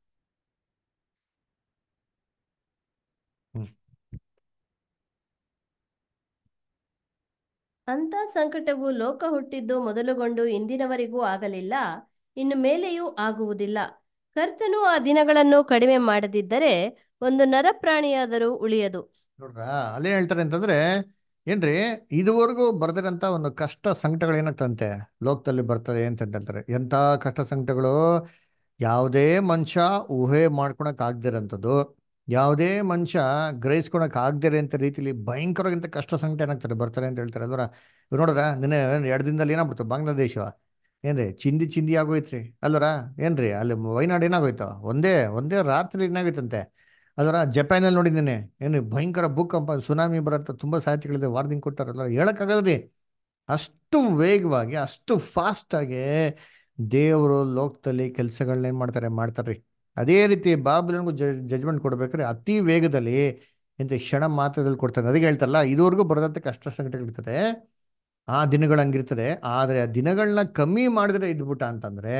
Speaker 2: ಅಂತ ಸಂಕಟವು ಲೋಕ ಹುಟ್ಟಿದ್ದು ಮೊದಲುಗೊಂಡು ಇಂದಿನವರೆಗೂ ಆಗಲಿಲ್ಲ ಇನ್ನು ಮೇಲೆಯೂ ಆಗುವುದಿಲ್ಲ ಕರ್ತನು ಆ ದಿನಗಳನ್ನು ಕಡಿಮೆ ಮಾಡದಿದ್ದರೆ ಒಂದು ನರಪ್ರಾಣಿಯಾದರೂ ಉಳಿಯದು
Speaker 1: ನೋಡ್ರ ಅಲ್ಲೇ ಹೇಳ್ತಾರೆ ಅಂತಂದ್ರೆ ಏನ್ರಿ ಇದುವರೆಗೂ ಬರ್ದಿರಂತ ಒಂದು ಕಷ್ಟ ಸಂಕಟಗಳು ಏನಾಗ್ತಂತೆ ಲೋಕದಲ್ಲಿ ಬರ್ತದೆ ಅಂತ ಹೇಳ್ತಾರೆ ಎಂಥ ಕಷ್ಟ ಸಂಕಟಗಳು ಯಾವುದೇ ಮನುಷ್ಯ ಊಹೆ ಮಾಡ್ಕೊಳಕ್ ಆಗ್ದಿರಂಥದ್ದು ಯಾವುದೇ ಮನುಷ್ಯ ಗ್ರಹಿಸ್ಕೊಳಕ್ ಆಗ್ದಿರ ಅಂತ ರೀತಿಲಿ ಭಯಂಕರವಾಗಿಂತ ಕಷ್ಟ ಸಂಕಟ ಏನಾಗ್ತಾರೆ ಬರ್ತಾರೆ ಅಂತ ಹೇಳ್ತಾರೆ ಅಲ್ವರ ಇವ್ರು ನೋಡ್ರ ನಿನ್ನೆ ಎರಡು ದಿನದಲ್ಲಿ ಏನಾಗ್ಬಿಡ್ತು ಬಾಂಗ್ಲಾದೇಶ ಏನ್ರಿ ಚಿಂದಿ ಚಿಂದಿ ಆಗೋಯ್ತ್ರಿ ಅಲ್ವರ ಏನ್ರಿ ಅಲ್ಲಿ ವಯನಾಡ್ ಏನಾಗೋಯ್ತು ಒಂದೇ ಒಂದೇ ರಾತ್ರಿ ಏನಾಗೋಯ್ತಂತೆ ಅದರ ಜಪಾನಲ್ಲಿ ನೋಡಿದ್ದೇನೆ ಏನು ಭಯಂಕರ ಭೂಕಂಪ ಸುನಾಮಿ ಬರಂತ ತುಂಬಾ ಸಾಹಿತಿಗಳಿದೆ ವಾರ್ನಿಂಗ್ ಕೊಟ್ಟಾರಲ್ಲ ಹೇಳಕ್ಕಾಗಲ್ರಿ ಅಷ್ಟು ವೇಗವಾಗಿ ಅಷ್ಟು ಫಾಸ್ಟ್ ಆಗಿ ದೇವರು ಲೋಕದಲ್ಲಿ ಕೆಲಸಗಳನ್ನ ಏನ್ ಮಾಡ್ತಾರೆ ಮಾಡ್ತಾರ್ರಿ ಅದೇ ರೀತಿ ಬಾಬುಲನ್ಗೂ ಜಜ್ಮೆಂಟ್ ಕೊಡ್ಬೇಕಾದ್ರೆ ಅತಿ ವೇಗದಲ್ಲಿ ಇಂಥ ಕ್ಷಣ ಮಾತ್ರದಲ್ಲಿ ಕೊಡ್ತಾರೆ ಅದಕ್ಕೆ ಹೇಳ್ತಾರಲ್ಲ ಇದುವರೆಗೂ ಬರದಂತ ಕಷ್ಟ ಸಂಕಟಗಳಿರ್ತದೆ ಆ ದಿನಗಳು ಹಂಗಿರ್ತದೆ ಆದ್ರೆ ಆ ದಿನಗಳನ್ನ ಕಮ್ಮಿ ಮಾಡಿದ್ರೆ ಇದ್ಬಿಟ್ಟ ಅಂತಂದ್ರೆ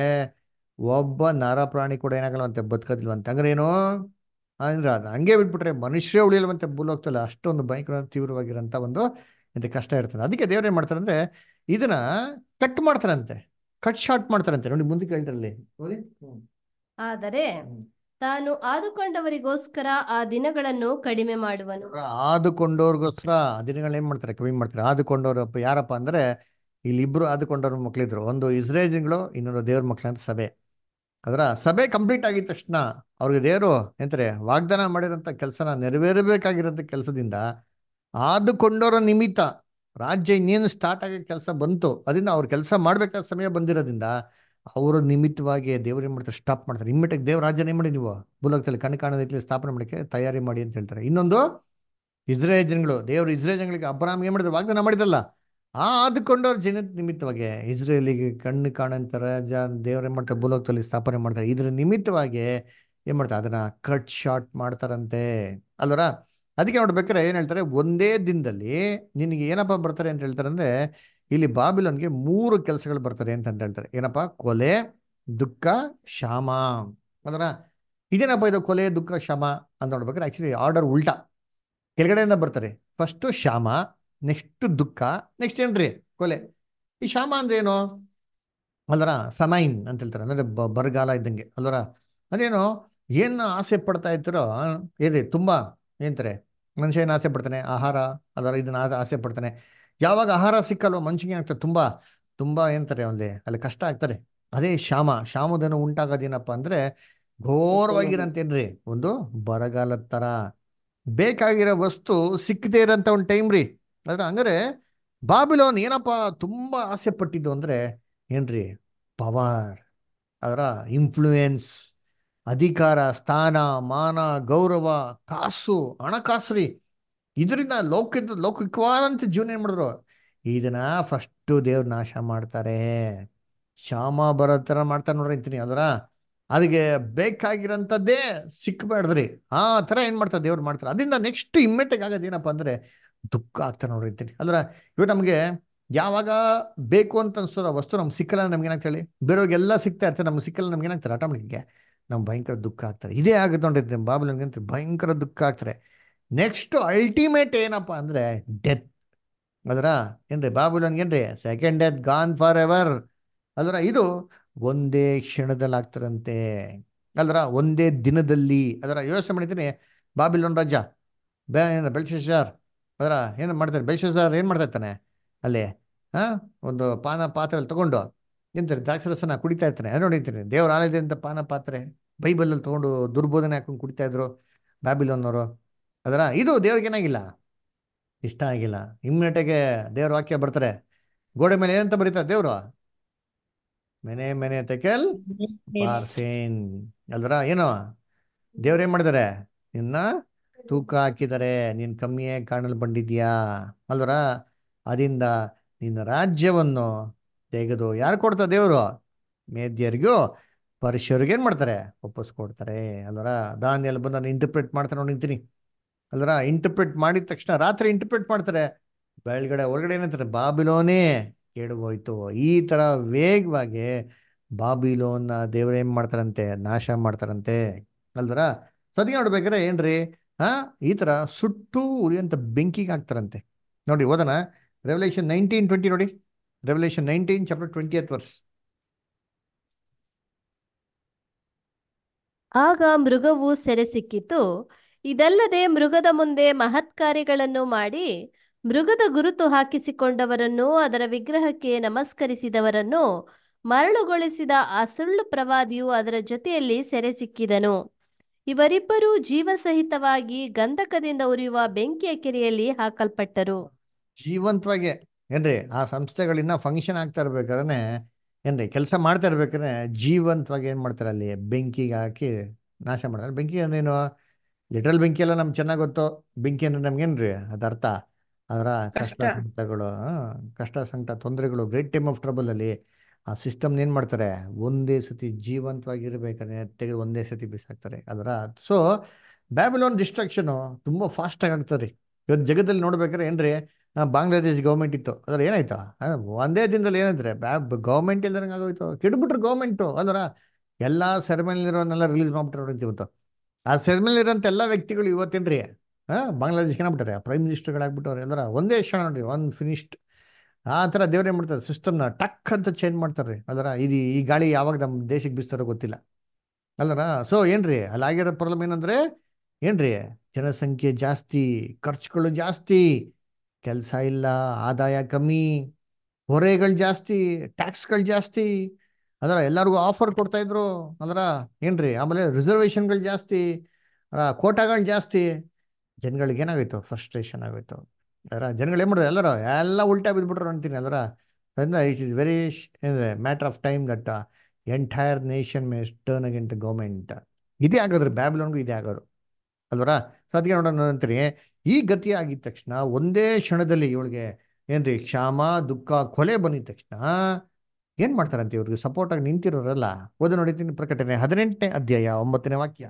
Speaker 1: ಒಬ್ಬ ನರ ಪ್ರಾಣಿ ಕೂಡ ಏನಾಗಲ್ವಂತೆ ಬದುಕೋದಿಲ್ವಂತೆ ಹಂಗಾರೆ ಏನು ಅಂದ್ರೆ ಅದು ಹಂಗೆ ಬಿಟ್ಬಿಟ್ರೆ ಮನುಷ್ಯರೇ ಉಳಿಯಲ್ವಂತೆ ಭೂಲೋಕದಲ್ಲಿ ಅಷ್ಟೊಂದು ಭಯಂಕರ ತೀವ್ರವಾಗಿರೋಂಥ ಒಂದು ಇಂಥ ಕಷ್ಟ ಇರ್ತದೆ ಅದಕ್ಕೆ ದೇವ್ರು ಏನ್ ಮಾಡ್ತಾರೆ ಅಂದ್ರೆ ಇದನ್ನ ಕಟ್ ಮಾಡ್ತಾರಂತೆ ಕಟ್ ಶಾರ್ಟ್ ಮಾಡ್ತಾರಂತೆ ನೋಡಿ ಮುಂದಕ್ಕೆ ಹೇಳ್ತಾರಲ್ಲಿ ಓದಿ ಹ್ಮ್.
Speaker 2: ಆದರೆ
Speaker 1: ಹ್ಮ್.
Speaker 2: ತಾನು ಆದುಕೊಂಡವರಿಗೋಸ್ಕರ ಆ ದಿನಗಳನ್ನು ಕಡಿಮೆ ಮಾಡುವನು
Speaker 1: ಅವ್ರ ಆದುಕೊಂಡವ್ರಿಗೋಸ್ಕರ ಆ ದಿನಗಳನ್ನ ಏನ್ ಮಾಡ್ತಾರೆ ಕಮ್ಮಿ ಮಾಡ್ತಾರೆ ಆದುಕೊಂಡವ್ರು ಯಾರಪ್ಪ ಅಂದ್ರೆ ಇಲ್ಲಿ ಇಬ್ರು ಆದುಕೊಂಡವ್ರ ಮಕ್ಳಿದ್ರು ಒಂದು ಇಸ್ರೇಲ್ಗಳು ಇನ್ನೊಂದು ದೇವ್ರ ಮಕ್ಳು ಅಂತ ಸಭೆ ಅದರ ಸಭೆ ಕಂಪ್ಲೀಟ್ ಆಗಿದ ತಕ್ಷಣ ಅವ್ರಿಗೆ ದೇವರು ಎಂತಾರೆ ವಾಗ್ದಾನ ಮಾಡಿರೋಂಥ ಕೆಲಸನ ನೆರವೇರಬೇಕಾಗಿರೋಂಥ ಕೆಲಸದಿಂದ ಆದುಕೊಂಡವರ ನಿಮಿತ್ತ ರಾಜ್ಯ ಇನ್ನೇನು ಸ್ಟಾರ್ಟ್ ಆಗೋ ಕೆಲಸ ಬಂತು ಅದರಿಂದ ಅವ್ರ ಕೆಲಸ ಮಾಡ್ಬೇಕಾದ ಸಮಯ ಬಂದಿರೋದ್ರಿಂದ ಅವರ ನಿಮಿತ್ತವಾಗಿ ದೇವ್ರು ಏನ್ ಮಾಡ್ತಾರೆ ಸ್ಟಾಪ್ ಮಾಡ್ತಾರೆ ಇಮ್ಮಿಡಿಯೇಟ್ ದೇವ್ರ ರಾಜ್ಯನ ಏನ್ ಮಾಡಿ ನೀವು ಭೂಲೋಕದಲ್ಲಿ ಕಣ್ಣು ಕಾಣದ ರೀತಿಯಲ್ಲಿ ಸ್ಥಾಪನೆ ಮಾಡಕ್ಕೆ ತಯಾರಿ ಮಾಡಿ ಅಂತ ಹೇಳ್ತಾರೆ ಇನ್ನೊಂದು ಇಸ್ರೇಲ್ ಜನಗಳು ದೇವರು ಇಸ್ರೇಲ್ ಜನಗಳಿಗೆ ಅಬ್ರಾಮ್ ಏನ್ ಮಾಡಿದ್ರು ವಾಗ್ದಾನ ಮಾಡಿದಲ್ಲ ಆ ಆದುಕೊಂಡವ್ರ ಜನ ನಿಮಿತ್ತವಾಗಿ ಇಸ್ರೇಲಿಗೆ ಕಣ್ಣು ಕಾಣಂತ ರಾಜ ದೇವ್ರ ಏನ್ ಮಾಡ್ತಾರೆ ಭೂಲೋಕದಲ್ಲಿ ಸ್ಥಾಪನೆ ಮಾಡ್ತಾರೆ ಇದ್ರ ನಿಮಿತ್ತವಾಗಿ ಏನ್ ಮಾಡ್ತಾರೆ ಅದನ್ನ ಕಟ್ ಶಾರ್ಟ್ ಮಾಡ್ತಾರಂತೆ ಅಲ್ವರ ಅದಕ್ಕೆ ನೋಡ್ಬೇಕಾದ್ರೆ ಏನ್ ಹೇಳ್ತಾರೆ ಒಂದೇ ದಿನದಲ್ಲಿ ನಿನಗೆ ಏನಪ್ಪ ಬರ್ತಾರೆ ಅಂತ ಹೇಳ್ತಾರೆ ಅಂದ್ರೆ ಇಲ್ಲಿ ಬಾಬಿಲೋನ್ಗೆ ಮೂರು ಕೆಲಸಗಳು ಬರ್ತಾರೆ ಅಂತ ಅಂತ ಹೇಳ್ತಾರೆ ಏನಪ್ಪ ಕೊಲೆ ದುಃಖ ಶಾಮ ಅದರ ಇದೇನಪ್ಪ ಇದು ಕೊಲೆ ದುಃಖ ಶಾಮ ಅಂತ ನೋಡ್ಬೇಕಾದ್ರೆ ಆಕ್ಚುಲಿ ಆರ್ಡರ್ ಉಲ್ಟಾ ಕೆಳಗಡೆಯಿಂದ ಬರ್ತಾರೆ ಫಸ್ಟ್ ಶಾಮ ನೆಕ್ಸ್ಟ್ ದುಃಖ ನೆಕ್ಸ್ಟ್ ಏನ್ರಿ ಕೊಲೆ ಈ ಶಾಮ ಅಂದ್ರೆ ಏನು ಅಲ್ವರ ಫಮೈನ್ ಅಂತ ಹೇಳ್ತಾರೆ ಅಂದ್ರೆ ಬ- ಬರಗಾಲ ಇದ್ದಂಗೆ ಅಲ್ವರ ಅದೇನು ಏನ್ ಆಸೆ ಪಡ್ತಾ ಇರ್ತಾರೋ ಏನ್ರಿ ತುಂಬಾ ಏನಂತಾರೆ ಮನುಷ್ಯ ಏನು ಆಸೆ ಪಡ್ತಾನೆ ಆಹಾರ ಅದರ ಇದನ್ನ ಆ- ಆಸೆ ಪಡ್ತಾನೆ ಯಾವಾಗ ಆಹಾರ ಸಿಕ್ಕಲ್ವೋ ಮನುಷ್ಯಗೆ ಏನಾಗ್ತದೆ ತುಂಬಾ ತುಂಬಾ ಏನಂತಾರೆ ಅಲ್ಲಿ ಅಲ್ಲಿ ಕಷ್ಟ ಆಗ್ತಾರೆ ಅದೇ ಶಾಮ ಶಾಮದನ್ನು ಉಂಟಾಗೋದೇನಪ್ಪ ಅಂದ್ರೆ ಘೋರವಾಗಿರಂತೇನ್ರಿ ಒಂದು ಬರಗಾಲದ ತರ ಬೇಕಾಗಿರೋ ವಸ್ತು ಸಿಕ್ಕದೇ ಇರೋಂಥ ಒಂದು ಟೈಮ್ ರೀ ಅದ್ರ ಹಂಗಾರೆ ಬಾಬಿಲೋನ್ ಏನಪ್ಪ ತುಂಬಾ ಆಸೆ ಪಟ್ಟಿದ್ದು ಅಂದ್ರೆ ಏನ್ರಿ ಪವರ್ ಅದರ ಇನ್ಫ್ಲೂಯೆನ್ಸ್ ಅಧಿಕಾರ ಸ್ಥಾನ ಮಾನ ಗೌರವ ಕಾಸು ಹಣಕಾಸು ರೀ ಇದರಿಂದ ಲೌಕಿಕ ಲೌಕಿಕವಾದಂಥ ಜೀವನ ಏನ್ ಮಾಡಿದ್ರು ಇದನ್ನ ಫಸ್ಟು ದೇವ್ರು ನಾಶ ಮಾಡ್ತಾರೆ ಕ್ಷಾಮ ಬರೋ ಥರ ಮಾಡ್ತಾರೆ ನೋಡ್ರಿ ಅಂತೀನಿ ಅದರ ಅದಕ್ಕೆ ಬೇಕಾಗಿರೋಂಥದ್ದೇ ಸಿಕ್ಬೇಡ್ದ್ರಿ ಆ ಥರ ಏನು ಮಾಡ್ತಾರೆ ದೇವ್ರು ಮಾಡ್ತಾರೆ ಅದರಿಂದ ನೆಕ್ಸ್ಟ್ ಇಮ್ಮೆಟ್ಟಿಗೆ ಆಗೋದು ಏನಪ್ಪ ಅಂದರೆ ದುಃಖ ಆಗ್ತಾರೆ ನೋಡ್ರಿ ಅಂತೀನಿ ಅಂದ್ರೆ ಇವಾಗ ನಮಗೆ ಯಾವಾಗ ಬೇಕು ಅಂತ ಅನ್ಸೋದು ಆ ವಸ್ತು ನಮ್ಗೆ ಸಿಕ್ಕಲ್ಲ ನಮ್ಗೆ ಏನಾಗ್ತಾ ಹೇಳಿ ಬೇರೆಯವ್ರಿಗೆಲ್ಲ ಸಿಗ್ತಾ ಇರ್ತಾರೆ ನಮ್ಗೆ ಸಿಕ್ಕಲ್ಲ ನಮ್ಗೆ ಏನಾಗ್ತಾರೆ ಆಟೋಮೆಟಿಕ್ಗೆ ನಮ್ಗೆ ಭಯಂಕರ ದುಃಖ ಆಗ್ತಾರೆ ಇದೇ ಆಗುತ್ತೆ ನೋಡ್ರಿ ಬಾಬುಲನ್ಗೆ ಅಂತ ಭಯಂಕರ ದುಃಖ ಆಗ್ತಾರೆ ನೆಕ್ಸ್ಟ್ ಅಲ್ಟಿಮೇಟ್ ಏನಪ್ಪ ಅಂದ್ರೆ ಡೆತ್ ಅದರ ಏನ್ರಿ ಬಾಬುಲನ್ಗೆ ಏನ್ರಿ second death gone forever ಅದರ ಇದು ಒಂದೇ ಕ್ಷಣದಲ್ಲಿ ಆಗ್ತಾರಂತೆ ಅಲ್ರ ಒಂದೇ ದಿನದಲ್ಲಿ ಅದರ ಯೋಚನೆ ಮಾಡಿದ್ದೀನಿ ಬಾಬಿಲೋನ್ ರಾಜ ಬೆ ಬೆಲ್ಶಾರ್ ಅದರ ಏನು ಮಾಡ್ತಾರೆ ಬೆಲ್ಶಾರ್ ಏನು ಮಾಡ್ತಾ ಇರ್ತಾನೆ ಅಲ್ಲಿ ಹಾ ಒಂದು ಪಾನ ಪಾತ್ರೆಯಲ್ಲಿ ತಗೊಂಡು ಎಂತಾರೆ ದ್ರಾಕ್ಷರಸನ ಕುಡಿತಾ ಇರ್ತಾನೆ ಅದು ನೋಡಿರ್ತೀನಿ ದೇವರ ಆಲಯದಿಂದ ಪಾನ ಪಾತ್ರೆ ಬೈಬಲಲ್ಲಿ ತಗೊಂಡು ದುರ್ಬೋಧನೆ ಹಾಕೊಂಡು ಕುಡಿತಾ ಇದ್ರು ಬ್ಯಾಬಿಲೋನ್ನವರು ಅದರ ಇದು ದೇವ್ರಿಗೆ ಏನಾಗಿಲ್ಲ ಇಷ್ಟ ಆಗಿಲ್ಲ ಇಮ್ಮಿಡಿಯೇಟಾಗೆ ದೇವ್ರ ವಾಕ್ಯ ಬರ್ತಾರೆ ಗೋಡೆ ಮೇಲೆ ಏನಂತ ಬರೀತಾರೆ ದೇವರು ಮೆನೆ ಮೆನೆ ತೆಕೆಲ್ ಪಾರ್ಸೇನ್ ಅಲ್ದ್ರ ಏನು ದೇವ್ರೇನ್ ಮಾಡಿದಾರೆ ನಿನ್ನ ತೂಕ ಹಾಕಿದ್ದಾರೆ ನೀನ್ ಕಮ್ಮಿಯೇ ಕಾಣಲು ಬಂದಿದ್ಯಾ ಅಲ್ವರ ಅದರಿಂದ ನಿನ್ನ ರಾಜ್ಯವನ್ನು ತೆಗೆದು ಯಾರು ಕೊಡ್ತಾರೆ ದೇವರು ಮೇದ್ಯರಿಗೂ ಪರುಷ್ಯರಿಗೆ ಏನ್ ಮಾಡ್ತಾರೆ ವಾಪಸ್ ಕೊಡ್ತಾರೆ ಅಲ್ವರ ದಾನಿಯಲ್ಲಿ ಬಂದು ನಾನು ಇಂಟರ್ಪ್ರಿಟ್ ಮಾಡ್ತಾರೆ ನೋಡಿ ನಿಂತೀನಿ ಅಲ್ವರ ಇಂಟರ್ಪ್ರಿಟ್ ಮಾಡಿದ ತಕ್ಷಣ ರಾತ್ರಿ ಇಂಟರ್ಪ್ರಿಟ್ ಮಾಡ್ತಾರೆ ಬೆಳಗಡೆ ಹೊರಗಡೆ ಏನಂತಾರೆ ಬಾಬಿಲೋನೇ ಕೆಡಗೋಯ್ತು ಈ ತರ ವೇಗವಾಗಿ ಬಾಬಿಲೋನ್ನ ದೇವ್ರು ಏನ್ ಮಾಡ್ತಾರಂತೆ ನಾಶ ಮಾಡ್ತಾರಂತೆ ಅಲ್ವರ ಸದ್ಯ ನೋಡ್ಬೇಕಾದ್ರೆ ಏನ್ರಿ ಹಾ ಈ ತರ ಸುಟ್ಟು ಉರಿಯಂತ ಬೆಂಕಿಗೆ ಹಾಕ್ತಾರಂತೆ ನೋಡಿ ಓದನ ರೆವಲ್ಯೂಷನ್ ನೈನ್ಟೀನ್ ಟ್ವೆಂಟಿ ನೋಡಿ revolution nineteen chapter twenty verse
Speaker 2: ಆಗ ಮೃಗವು ಸೆರೆ ಸಿಕ್ಕಿತು ಇದಲ್ಲದೆ ಮೃಗದ ಮುಂದೆ ಮಹತ್ಕಾರ್ಯಗಳನ್ನು ಮಾಡಿ ಮೃಗದ ಗುರುತು ಹಾಕಿಸಿಕೊಂಡವರನ್ನು ಅದರ ವಿಗ್ರಹಕ್ಕೆ ನಮಸ್ಕರಿಸಿದವರನ್ನು ಮರಳುಗೊಳಿಸಿದ ಆ ಸುಳ್ಳು ಪ್ರವಾದಿಯು ಅದರ ಜೊತೆಯಲ್ಲಿ ಸೆರೆ ಸಿಕ್ಕಿದನು ಇವರಿಬ್ಬರೂ ಜೀವಸಹಿತವಾಗಿ ಗಂಧಕದಿಂದ ಉರಿಯುವ ಬೆಂಕಿಯ ಕೆರೆಯಲ್ಲಿ ಹಾಕಲ್ಪಟ್ಟರು
Speaker 1: ಜೀವಂತವಾಗಿ ಏನ್ರಿ ಆ ಸಂಸ್ಥೆಗಳಿನ್ನ ಫಂಕ್ಷನ್ ಆಗ್ತಾ ಇರ್ಬೇಕಾದ್ರೆ ಏನ್ರಿ ಕೆಲಸ ಮಾಡ್ತಾ ಇರ್ಬೇಕಾದ್ರೆ ಜೀವಂತವಾಗಿ ಏನ್ ಮಾಡ್ತಾರೆ ಅಲ್ಲಿ ಬೆಂಕಿಗೆ ಹಾಕಿ ನಾಶ ಮಾಡ್ತಾರೆ ಬೆಂಕಿ ಅಂದ್ರೇನು ಲಿಟ್ರಲ್ ಬೆಂಕಿ ಎಲ್ಲ ನಮ್ಗೆ ಚೆನ್ನಾಗಿ ಗೊತ್ತು ಬೆಂಕಿ ಅಂದ್ರೆ ನಮ್ಗೇನ್ರಿ ಅದ ಅರ್ಥ ಅದರ ಕಷ್ಟ
Speaker 5: ಕಷ್ಟ.
Speaker 1: ಸಂಕಟಗಳು ಆ, ಕಷ್ಟ ಸಂಕಟ ತೊಂದರೆಗಳು ಗ್ರೇಟ್ ಟೈಮ್ ಆಫ್ ಟ್ರಬಲ್ ಅಲ್ಲಿ ಆ ಸಿಸ್ಟಮ್ ಏನ್ ಮಾಡ್ತಾರೆ ಒಂದೇ ಸತಿ ಜೀವಂತವಾಗಿ ಇರ್ಬೇಕಾದ್ರೆ ತೆಗೆದು ಒಂದೇ ಸತಿ ಬಿಸಾಕ್ತಾರೆ ಅದರ ಸೊ ಬ್ಯಾಬಿಲೋನ್ ಡಿಸ್ಟ್ರಕ್ಷನ್ ತುಂಬಾ ಫಾಸ್ಟ್ ಆಗಿ ಆಗ್ತದೆ ಇವತ್ತು ಜಗತ್ತಲ್ಲಿ ನೋಡ್ಬೇಕಾದ್ರೆ ಏನ್ರಿ ಆ, ಬಾಂಗ್ಲಾದೇಶ್ ಗೌರ್ಮೆಂಟ್ ಇತ್ತು ಅದ್ರ ಏನಾಯ್ತು ಆ, ಒಂದೇ ದಿನದಲ್ಲಿ ಏನಂದ್ರೆ ಬ್ಯಾಬ್ ಗೌರ್ಮೆಂಟ್ ಇಲ್ದಂಗೆ ಆಗೋಯ್ತು ಕೆಡ್ಬಿಟ್ರು ಗೌರ್ಮೆಂಟು ಅಲ್ವರ ಎಲ್ಲಾ ಸೆರೆಮನಿಲಿರೋನೆಲ್ಲ ರಿಲೀಸ್ ಮಾಡ್ಬಿಟ್ರು ಅಂತ ಇವತ್ತು ಆ ಸೆರೆಮನಿಲಿರೋಂಥ ಎಲ್ಲ ವ್ಯಕ್ತಿಗಳು ಇವತ್ತೇನ್ರಿ ಹಾ ಬಾಂಗ್ಲಾದೇಶ್ ಏನಾಗ್ಬಿಟ್ಟಾರೆ ಪ್ರೈಮ್ ಮಿನಿಸ್ಟರ್ಗಳಾಗ್ಬಿಟ್ಟವ್ರೆ ಎಲ್ಲರ ಒಂದೇ ಕ್ಷಣ ನೋಡ್ರಿ ಒನ್ ಫಿನಿಶ್ಡ್ ಆ ಥರ ದೇವ್ರು ಏನ್ ಮಾಡ್ತಾರೆ ಸಿಸ್ಟಮ್ನ ಟಕ್ ಅಂತ ಚೇಂಜ್ ಮಾಡ್ತಾರೆ ಅಲ್ಲರ ಇದು ಈ ಗಾಳಿ ಯಾವಾಗ ನಮ್ಮ ದೇಶಕ್ಕೆ ಬೀಸ್ತಾರೋ ಗೊತ್ತಿಲ್ಲ ಅಲ್ಲರ ಸೊ ಏನ್ರಿ ಅಲ್ಲಿ ಆಗಿರೋ ಪ್ರಾಬ್ಲಮ್ ಏನಂದ್ರೆ ಏನ್ರಿ ಜನಸಂಖ್ಯೆ ಜಾಸ್ತಿ ಖರ್ಚುಗಳು ಜಾಸ್ತಿ ಕೆಲಸ ಇಲ್ಲ ಆದಾಯ ಕಮ್ಮಿ ಹೊರೆಗಳು ಜಾಸ್ತಿ ಟ್ಯಾಕ್ಸ್ಗಳು ಜಾಸ್ತಿ ಅದರ ಎಲ್ಲರಿಗೂ ಆಫರ್ ಕೊಡ್ತಾ ಇದ್ರು ಅದರ ಏನ್ರಿ ಆಮೇಲೆ ರಿಸರ್ವೇಷನ್ಗಳು ಜಾಸ್ತಿ ಕೋಟಾಗಳು ಜಾಸ್ತಿ ಜನಗಳಿಗೆ ಏನಾಗೋಯ್ತು ಫ್ರಸ್ಟ್ರೇಷನ್ ಆಗೋಯ್ತು ಅದರ ಜನಗಳು ಏನು ಮಾಡಿದ್ರು ಎಲ್ಲರೂ ಎಲ್ಲ ಉಲ್ಟಾ ಬಿದ್ಬಿಟ್ರು ಅಂತೀನಿ ಅದರ ಅದರಿಂದ it is very matter of time that entire nation may turn again the government ಇದೇ ಆಗೋದ್ರಿ ಬ್ಯಾಬಿಲೋನ್ಗೂ ಇದೇ ಆಗೋರು ಅಲ್ವರ ಸೊ ಅದಕ್ಕೆ ನೋಡೋಣ ಅಂತೀನಿ ಈ ಗತಿ ಆಗಿದ ತಕ್ಷಣ ಒಂದೇ ಕ್ಷಣದಲ್ಲಿ ಇವಳಿಗೆ ಏನ್ರಿ ಕ್ಷಾಮ ದುಃಖ ಕೊಲೆ ಬಂದಿದ ತಕ್ಷಣ ಏನ್ ಮಾಡ್ತಾರಂತೆ ಇವ್ರಿಗೆ ಸಪೋರ್ಟ್ ಆಗಿ ನಿಂತಿರೋರಲ್ಲ ಓದಿ ನೋಡಿತೀನಿ ಪ್ರಕಟಣೆ ಹದಿನೆಂಟನೇ ಅಧ್ಯಾಯ ಒಂಬತ್ತನೇ ವಾಕ್ಯ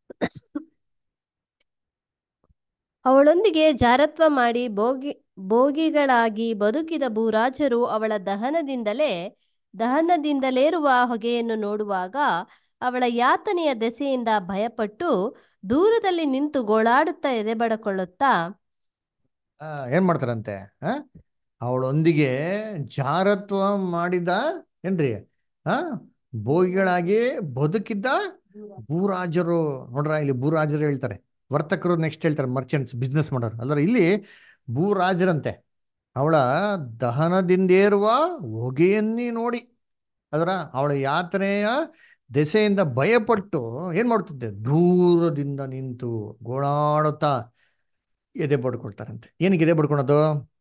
Speaker 2: ಅವಳೊಂದಿಗೆ ಜಾರತ್ವ ಮಾಡಿ ಭೋಗಿ ಭೋಗಿಗಳಾಗಿ ಬದುಕಿದ ಭೂರಾಜರು ಅವಳ ದಹನದಿಂದಲೇ ದಹನದಿಂದಲೇರುವ ಹೊಗೆಯನ್ನು ನೋಡುವಾಗ ಅವಳ ಯಾತನೆಯ ದೆಸೆಯಿಂದ ಭಯಪಟ್ಟು ದೂರದಲ್ಲಿ ನಿಂತು ಗೋಳಾಡುತ್ತಾ ಎದೆಬಡಕೊಳ್ಳುತ್ತಾ
Speaker 1: ಆ, ಏನ್ ಮಾಡ್ತಾರಂತೆ ಆ ಅವಳೊಂದಿಗೆ ಜಾರತ್ವ ಮಾಡಿದ ಏನ್ರಿ ಆ ಭೋಗಿಗಳಾಗಿ ಬದುಕಿದ್ದ ಭೂರಾಜರು ನೋಡ್ರ ಇಲ್ಲಿ ಭೂರಾಜರು ಹೇಳ್ತಾರೆ ವರ್ತಕರು ನೆಕ್ಸ್ಟ್ ಹೇಳ್ತಾರೆ ಮರ್ಚೆಂಟ್ಸ್ ಬಿಸ್ನೆಸ್ ಮಾಡೋರು ಅಲ್ಲರ ಇಲ್ಲಿ ಭೂರಾಜರಂತೆ ಅವಳ ದಹನದಿಂದೇರುವ ಹೊಗೆಯನ್ನೇ ನೋಡಿ ಅದರ ಅವಳ ಯಾತನೆಯ ದೆಸೆಯಿಂದ ಭಯಪಟ್ಟು ಏನ್ ಮಾಡ್ತಿದ್ದೆ ದೂರದಿಂದ ನಿಂತು ಗೋಳಾಡುತ್ತಾ ಎದೆ ಬಡ್ಕೊಳ್ತಾರಂತೆ ಏನಕ್ಕೆ ಎದೆ ಬಡ್ಕೊಳೋದು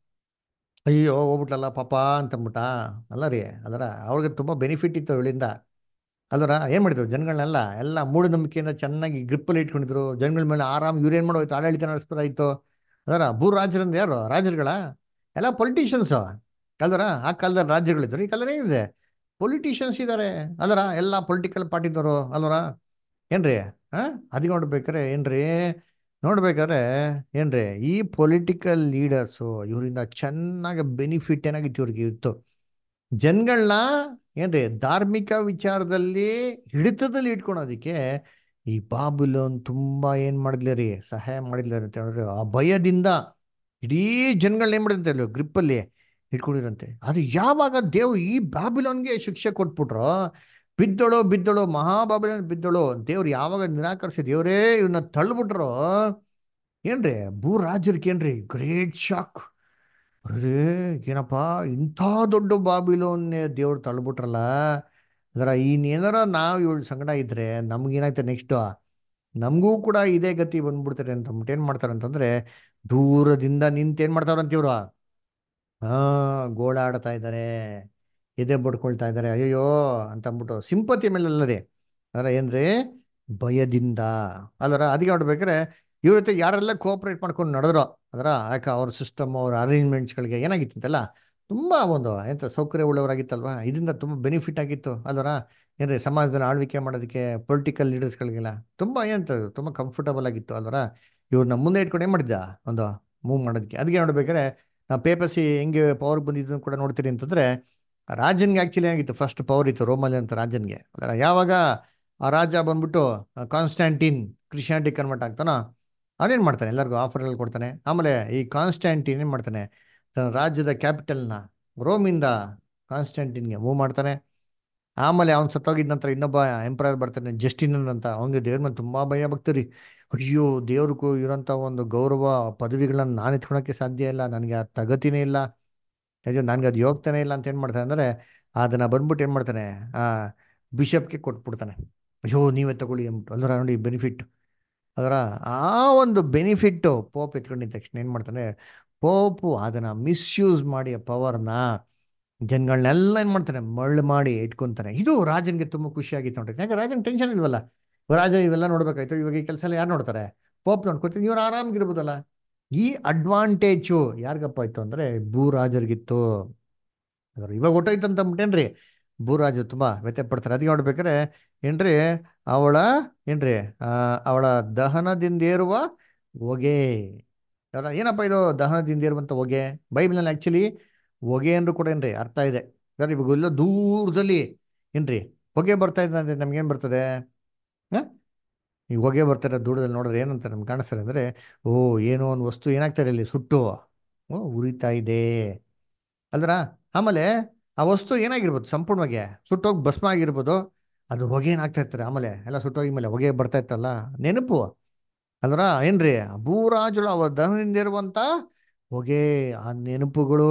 Speaker 1: ಅಯ್ಯೋ ಹೋಗ್ಬಿಟ್ಲಲ್ಲ ಪಾಪ ಅಂತಂದ್ಬಿಟ್ಟ ಅಲ್ಲ ರೀ ಅದರ ಅವ್ರಿಗೆ ತುಂಬ ಬೆನಿಫಿಟ್ ಇತ್ತು ಅವಳಿಂದ ಅಲ್ಲರ ಏನು ಮಾಡಿದ್ರು ಜನಗಳನ್ನೆಲ್ಲ ಎಲ್ಲ ಮೂಢನಂಬಿಕೆಯಿಂದ ಚೆನ್ನಾಗಿ ಗ್ರಿಪ್ಪಲ್ಲಿ ಇಟ್ಕೊಂಡಿದ್ರು ಜನಗಳ ಮೇಲೆ ಆರಾಮ್ ಇವ್ರು ಏನು ಮಾಡೋಯ್ತು ಆಡಳಿತ ನಡೆಸ್ಬೋದಾಯ್ತು ಅದರ ಭೂ ರಾಜರಿಂದ ಯಾರು ರಾಜರುಗಳ ಎಲ್ಲ ಪೊಲಿಟಿಷಿಯನ್ಸ್ ಅಲ್ವರ ಆ ಕಾಲದಲ್ಲಿ ರಾಜ್ಯಗಳಿದ್ರು ಈ ಕಾಲದಲ್ಲಿ ಏನಿದೆ ಪೊಲಿಟಿಷಿಯನ್ಸ್ ಇದ್ದಾರೆ ಅಲ್ವರ ಎಲ್ಲ ಪೊಲಿಟಿಕಲ್ ಪಾರ್ಟಿದವರು ಅಲ್ವರ ಏನ್ರಿ ಹಾಂ ಅದಕ್ಕೆ ನೋಡ್ಬೇಕಾರೆ ಏನ್ರಿ ನೋಡ್ಬೇಕಾದ್ರೆ ಏನ್ರಿ ಈ ಪೊಲಿಟಿಕಲ್ ಲೀಡರ್ಸು ಇವರಿಂದ ಚೆನ್ನಾಗಿ ಬೆನಿಫಿಟ್ ಏನಾಗಿತ್ತು ಇವ್ರಿಗೆ ಇತ್ತು ಜನಗಳನ್ನ ಏನ್ರಿ ಧಾರ್ಮಿಕ ವಿಚಾರದಲ್ಲಿ ಹಿಡಿತದಲ್ಲಿ ಇಟ್ಕೊಳೋದಕ್ಕೆ ಈ ಬಾಬುಲೋನ್ ತುಂಬಾ ಏನ್ ಮಾಡಿದ್ಲಿ ರೀ ಸಹಾಯ ಮಾಡಿದ್ಲಿ ಅಂತ ಹೇಳಿದ್ರೆ ಆ ಭಯದಿಂದ ಇಡೀ ಜನಗಳನ್ನ ಏನ್ ಮಾಡಿದಂತೆ ಗ್ರಿಪ್ಪಲ್ಲಿ ಇಟ್ಕೊಂಡಿರಂತೆ ಅದು ಯಾವಾಗ ದೇವ್ ಈ ಬಾಬಿಲೋನ್ಗೆ ಶಿಕ್ಷೆ ಕೊಟ್ಬಿಟ್ರೋ ಬಿದ್ದಳು ಬಿದ್ದಳು ಮಹಾಬಾಬಿಲೋನ್ ಬಿದ್ದಳು ದೇವ್ರು ಯಾವಾಗ ನಿರಾಕರಿಸಿ ದೇವರೇ ಇವನ್ನ ತಳ್ಳಿಬಿಟ್ರೋ ಏನ್ರಿ ಭೂ ರಾಜರಿಗೆ ಏನ್ರಿ ಗ್ರೇಟ್ ಶಾಕ್ ಅರೇ ಏನಪ್ಪ ಇಂಥ ದೊಡ್ಡ ಬಾಬಿಲೋನ್ನೇ ದೇವ್ರು ತಳ್ಬಿಟ್ರಲ್ಲ ಅದರ ಇನ್ನೇನಾರ ನಾವು ಇವಳ ಸಂಗಡ ಇದ್ರೆ ನಮ್ಗೇನಾಯ್ತು ನೆಕ್ಸ್ಟು ನಮಗೂ ಕೂಡ ಇದೇ ಗತಿ ಬಂದ್ಬಿಡ್ತಾರೆ ಅಂತ ಅಂದ್ಬಿಟ್ಟು ಏನು ಮಾಡ್ತಾರೆ ಅಂತಂದ್ರೆ ದೂರದಿಂದ ನಿಂತು ಏನು ಮಾಡ್ತಾರಂತ ಇವ್ರು ಹಾ ಗೋಳಾಡ್ತಾ ಇದ್ದಾರೆ ಎದೆ ಬಡ್ಕೊಳ್ತಾ ಇದ್ದಾರೆ ಅಯ್ಯೋ ಅಂತ ಅಂದ್ಬಿಟ್ಟು ಸಿಂಪತಿ ಮೇಲೆಲ್ಲ ರೀ ಅದರ ಏನ್ರಿ ಭಯದಿಂದ ಅಲ್ಲರ ಅದಕ್ಕೆ ನೋಡ್ಬೇಕಾದ್ರೆ ಇವ್ರ ಜೊತೆ ಯಾರೆಲ್ಲ ಕೋಆಪರೇಟ್ ಮಾಡ್ಕೊಂಡು ನಡೆದ್ರು ಅದರ ಯಾಕೆ ಅವ್ರ ಸಿಸ್ಟಮ್ ಅವ್ರ ಅರೇಂಜ್ಮೆಂಟ್ಸ್ಗಳಿಗೆ ಏನಾಗಿತ್ತಂತೆಲ್ಲ ತುಂಬ ಒಂದು ಎಂತ ಸೌಕರ್ಯ ಉಳ್ಳವರಾಗಿತ್ತಲ್ವಾ ಇದರಿಂದ ತುಂಬ ಬೆನಿಫಿಟ್ ಆಗಿತ್ತು ಅಲ್ವರ ಏನ್ರಿ ಸಮಾಜದಲ್ಲಿ ಆಳ್ವಿಕೆ ಮಾಡೋದಕ್ಕೆ ಪೊಲಿಟಿಕಲ್ ಲೀಡರ್ಸ್ಗಳಿಗೆಲ್ಲ ತುಂಬ ಏನಂತ ತುಂಬ ಕಂಫರ್ಟಬಲ್ ಆಗಿತ್ತು ಅಲ್ವರ ಇವ್ರನ್ನ ಮುಂದೆ ಇಟ್ಕೊಂಡು ಏನು ಮಾಡಿದ್ದ ಒಂದು ಮೂವ್ ಮಾಡೋದಕ್ಕೆ ಅದಕ್ಕೆ ನೋಡ್ಬೇಕಾದ್ರೆ ನಾವು ಪೇಪರ್ಸಿ ಹೆಂಗೆ ಪವರ್ ಬಂದಿದ್ದು ಕೂಡ ನೋಡ್ತೀರಿ ಅಂತಂದ್ರೆ ರಾಜನ್ಗೆ ಆ್ಯಕ್ಚುಲಿ ಏನಾಗಿತ್ತು ಫಸ್ಟ್ ಪವರ್ ಇತ್ತು ರೋಮಲ್ಲಿ ಅಂತ ರಾಜನ್ಗೆ ಅದರ ಯಾವಾಗ ಆ ರಾಜ ಬಂದ್ಬಿಟ್ಟು ಕಾನ್ಸ್ಟ್ಯಾಂಟಿನ್ ಕ್ರಿಶ್ಚಿಯಾನಿಟಿ ಕನ್ವರ್ಟ್ ಆಗ್ತಾನೋ ಅವನೇನು ಮಾಡ್ತಾನೆ ಎಲ್ಲರಿಗೂ ಆಫರ್ಗಳು ಕೊಡ್ತಾನೆ ಆಮೇಲೆ ಈ ಕಾನ್ಸ್ಟ್ಯಾಂಟಿನ್ ಏನು ಮಾಡ್ತಾನೆ ತನ್ನ ರಾಜ್ಯದ ಕ್ಯಾಪಿಟಲ್ನ ರೋಮಿಂದ ಕಾನ್ಸ್ಟ್ಯಾಂಟಿನ್ಗೆ ಮೂವ್ ಮಾಡ್ತಾನೆ ಆಮೇಲೆ ಅವ್ನು ಸತ್ತೋಗಿದ ನಂತರ ಇನ್ನೊಬ್ಬ ಎಂಪರರ್ ಬರ್ತಾನೆ ಜಸ್ಟಿನ್ ಅಂತ ಅವನಿಗೆ ದೇವ್ರ ಮೇಲೆ ತುಂಬ ಭಯ ಭಕ್ತರಿ ಅಯ್ಯೋ ದೇವ್ರಿಗೂ ಇರೋಂಥ ಒಂದು ಗೌರವ ಪದವಿಗಳನ್ನ ನಾನು ಎತ್ಕೊಳಕ್ಕೆ ಸಾಧ್ಯ ಇಲ್ಲ ನನಗೆ ಆ ತಗತಿನೇ ಇಲ್ಲ ಅಯ್ಯೋ ನನಗೆ ಅದು ಯೋಗ್ತಾನೆ ಇಲ್ಲ ಅಂತ ಏನು ಮಾಡ್ತಾನೆ ಅಂದರೆ ಅದನ್ನು ಬಂದ್ಬಿಟ್ಟು ಏನು ಮಾಡ್ತಾನೆ ಆ ಬಿಷಪ್ಗೆ ಕೊಟ್ಬಿಡ್ತಾನೆ ಅಯ್ಯೋ ನೀವೇ ತಗೊಳ್ಳಿ ಅಂದ್ಬಿಟ್ಟು ಅಲ್ಲರ ನೋಡಿ ಬೆನಿಫಿಟ್ ಅದರ ಆ ಒಂದು ಬೆನಿಫಿಟ್ಟು ಪೋಪ್ ಎತ್ಕೊಂಡಿದ್ದ ತಕ್ಷಣ ಏನು ಮಾಡ್ತಾನೆ ಪೋಪು ಅದನ್ನು ಮಿಸ್ಯೂಸ್ ಮಾಡಿ ಆ ಪವರ್ನ ಜನಗಳನ್ನೆಲ್ಲ ಏನು ಮಾಡ್ತಾನೆ ಮಳ್ಳು ಮಾಡಿ ಇಟ್ಕೊಂತಾನೆ ಇದು ರಾಜನ್ಗೆ ತುಂಬ ಖುಷಿಯಾಗಿತ್ತು ನೋಡ್ರಿ ಯಾಕೆ ರಾಜನ್ ಟೆನ್ಷನ್ ಇಲ್ವಲ್ಲ ರಾಜ ಇವೆಲ್ಲ ನೋಡ್ಬೇಕಾಯ್ತು ಇವಾಗ ಈ ಕೆಲಸ ಎಲ್ಲ ಯಾರು ನೋಡ್ತಾರೆ ಪೋಪ್ ನೋಡ್ಕೊತೀನಿ ಇವ್ರು ಆರಾಮಾಗಿರ್ಬೋದಲ್ಲ ಈ ಅಡ್ವಾಂಟೇಜು ಯಾರಿಗಪ್ಪ ಆಯ್ತು ಅಂದರೆ ಭೂ ರಾಜರಿಗಿತ್ತು ಅದ್ರ ಇವಾಗ ಹೊಟ್ಟೋಯ್ತು ಅಂತ ಅಂದ್ಬಿಟ್ಟೇನ್ರಿ ಭೂರಾಜ ತುಂಬ ವ್ಯತ್ಯ ಪಡ್ತಾರೆ ಅದಕ್ಕೆ ನೋಡ್ಬೇಕಾದ್ರೆ ಏನ್ರಿ ಅವಳ ಏನ್ರಿ ಆ ಅವಳ ದಹನದಿಂದೇರುವ ಹೊಗೆ ಅವರ ಏನಪ್ಪ ಇದು ದಹನದಿಂದ ಇರುವಂಥ ಹೊಗೆ ಬೈಬಲ್ನಲ್ಲಿ ಆ್ಯಕ್ಚುಲಿ ಹೊಗೆ ಅಂದ್ರೂ ಕೂಡ ಏನ್ರಿ ಅರ್ಥ ಇದೆ ಯಾಕಂದ್ರೆ ಇವಾಗ ಎಲ್ಲ ದೂರದಲ್ಲಿ ಏನ್ರಿ ಹೊಗೆ ಬರ್ತಾ ಇದೆ ಅಂದ್ರೆ ನಮ್ಗೇನು ಬರ್ತದೆ ಹಾಂ ಈ ಹೊಗೆ ಬರ್ತಾರೆ ದೂರದಲ್ಲಿ ನೋಡಿದ್ರೆ ಏನಂತ ನಮ್ಗೆ ಕಾಣಿಸ್ತಾರೆ ಅಂದರೆ ಓ ಏನೋ ಒಂದು ವಸ್ತು ಏನಾಗ್ತಾರೆ ಇಲ್ಲಿ ಸುಟ್ಟು ಓ ಉರಿತಾ ಇದೆ ಅಲ್ದ್ರ ಆಮೇಲೆ ಆ ವಸ್ತು ಏನಾಗಿರ್ಬೋದು ಸಂಪೂರ್ಣವಾಗಿ ಸುಟ್ಟೋಗಿ ಭಸ್ಮ ಆಗಿರ್ಬೋದು ಅದು ಹೊಗೆ ಏನಾಗ್ತಾ ಇರ್ತಾರೆ ಆಮೇಲೆ ಎಲ್ಲ ಸುಟ್ಟೋಗಿ ಮೇಲೆ ಹೊಗೆ ಬರ್ತಾ ಇತ್ತಲ್ಲ ನೆನಪು ಅಲ್ರ ಏನ್ರಿ ಭೂರಾಜುಳು ಅವ ದಹನದಿಂದ ಇರುವಂತ ಹೊಗೆ ಆ ನೆನಪುಗಳು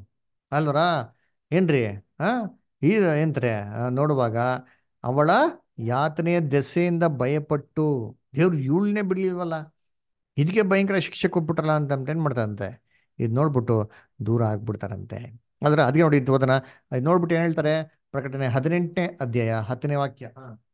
Speaker 1: ಅಲ್ವರ ಏನ್ರಿ ಆ ಈ ಏನ್ತಾರೆ ನೋಡುವಾಗ ಅವಳ ಯಾತನೆಯ ದೆಸೆಯಿಂದ ಭಯಪಟ್ಟು ದೇವ್ರು ಇವಳನ್ನೇ ಬಿಡ್ಲಿಲ್ವಲ್ಲ ಇದಕ್ಕೆ ಭಯಂಕರ ಶಿಕ್ಷೆ ಕೊಟ್ಬಿಟ್ರಲ್ಲ ಅಂತ ಏನು ಮಾಡ್ತಾರಂತೆ ಇದು ನೋಡ್ಬಿಟ್ಟು ದೂರ ಆಗ್ಬಿಡ್ತಾರಂತೆ ಆದ್ರೆ ಅದಕ್ಕೆ ನೋಡಿ ಓದನ ಅದು ನೋಡ್ಬಿಟ್ಟು ಏನು ಹೇಳ್ತಾರೆ ಪ್ರಕಟಣೆ ಹದಿನೆಂಟನೇ ಅಧ್ಯಾಯ ಹತ್ತನೇ ವಾಕ್ಯ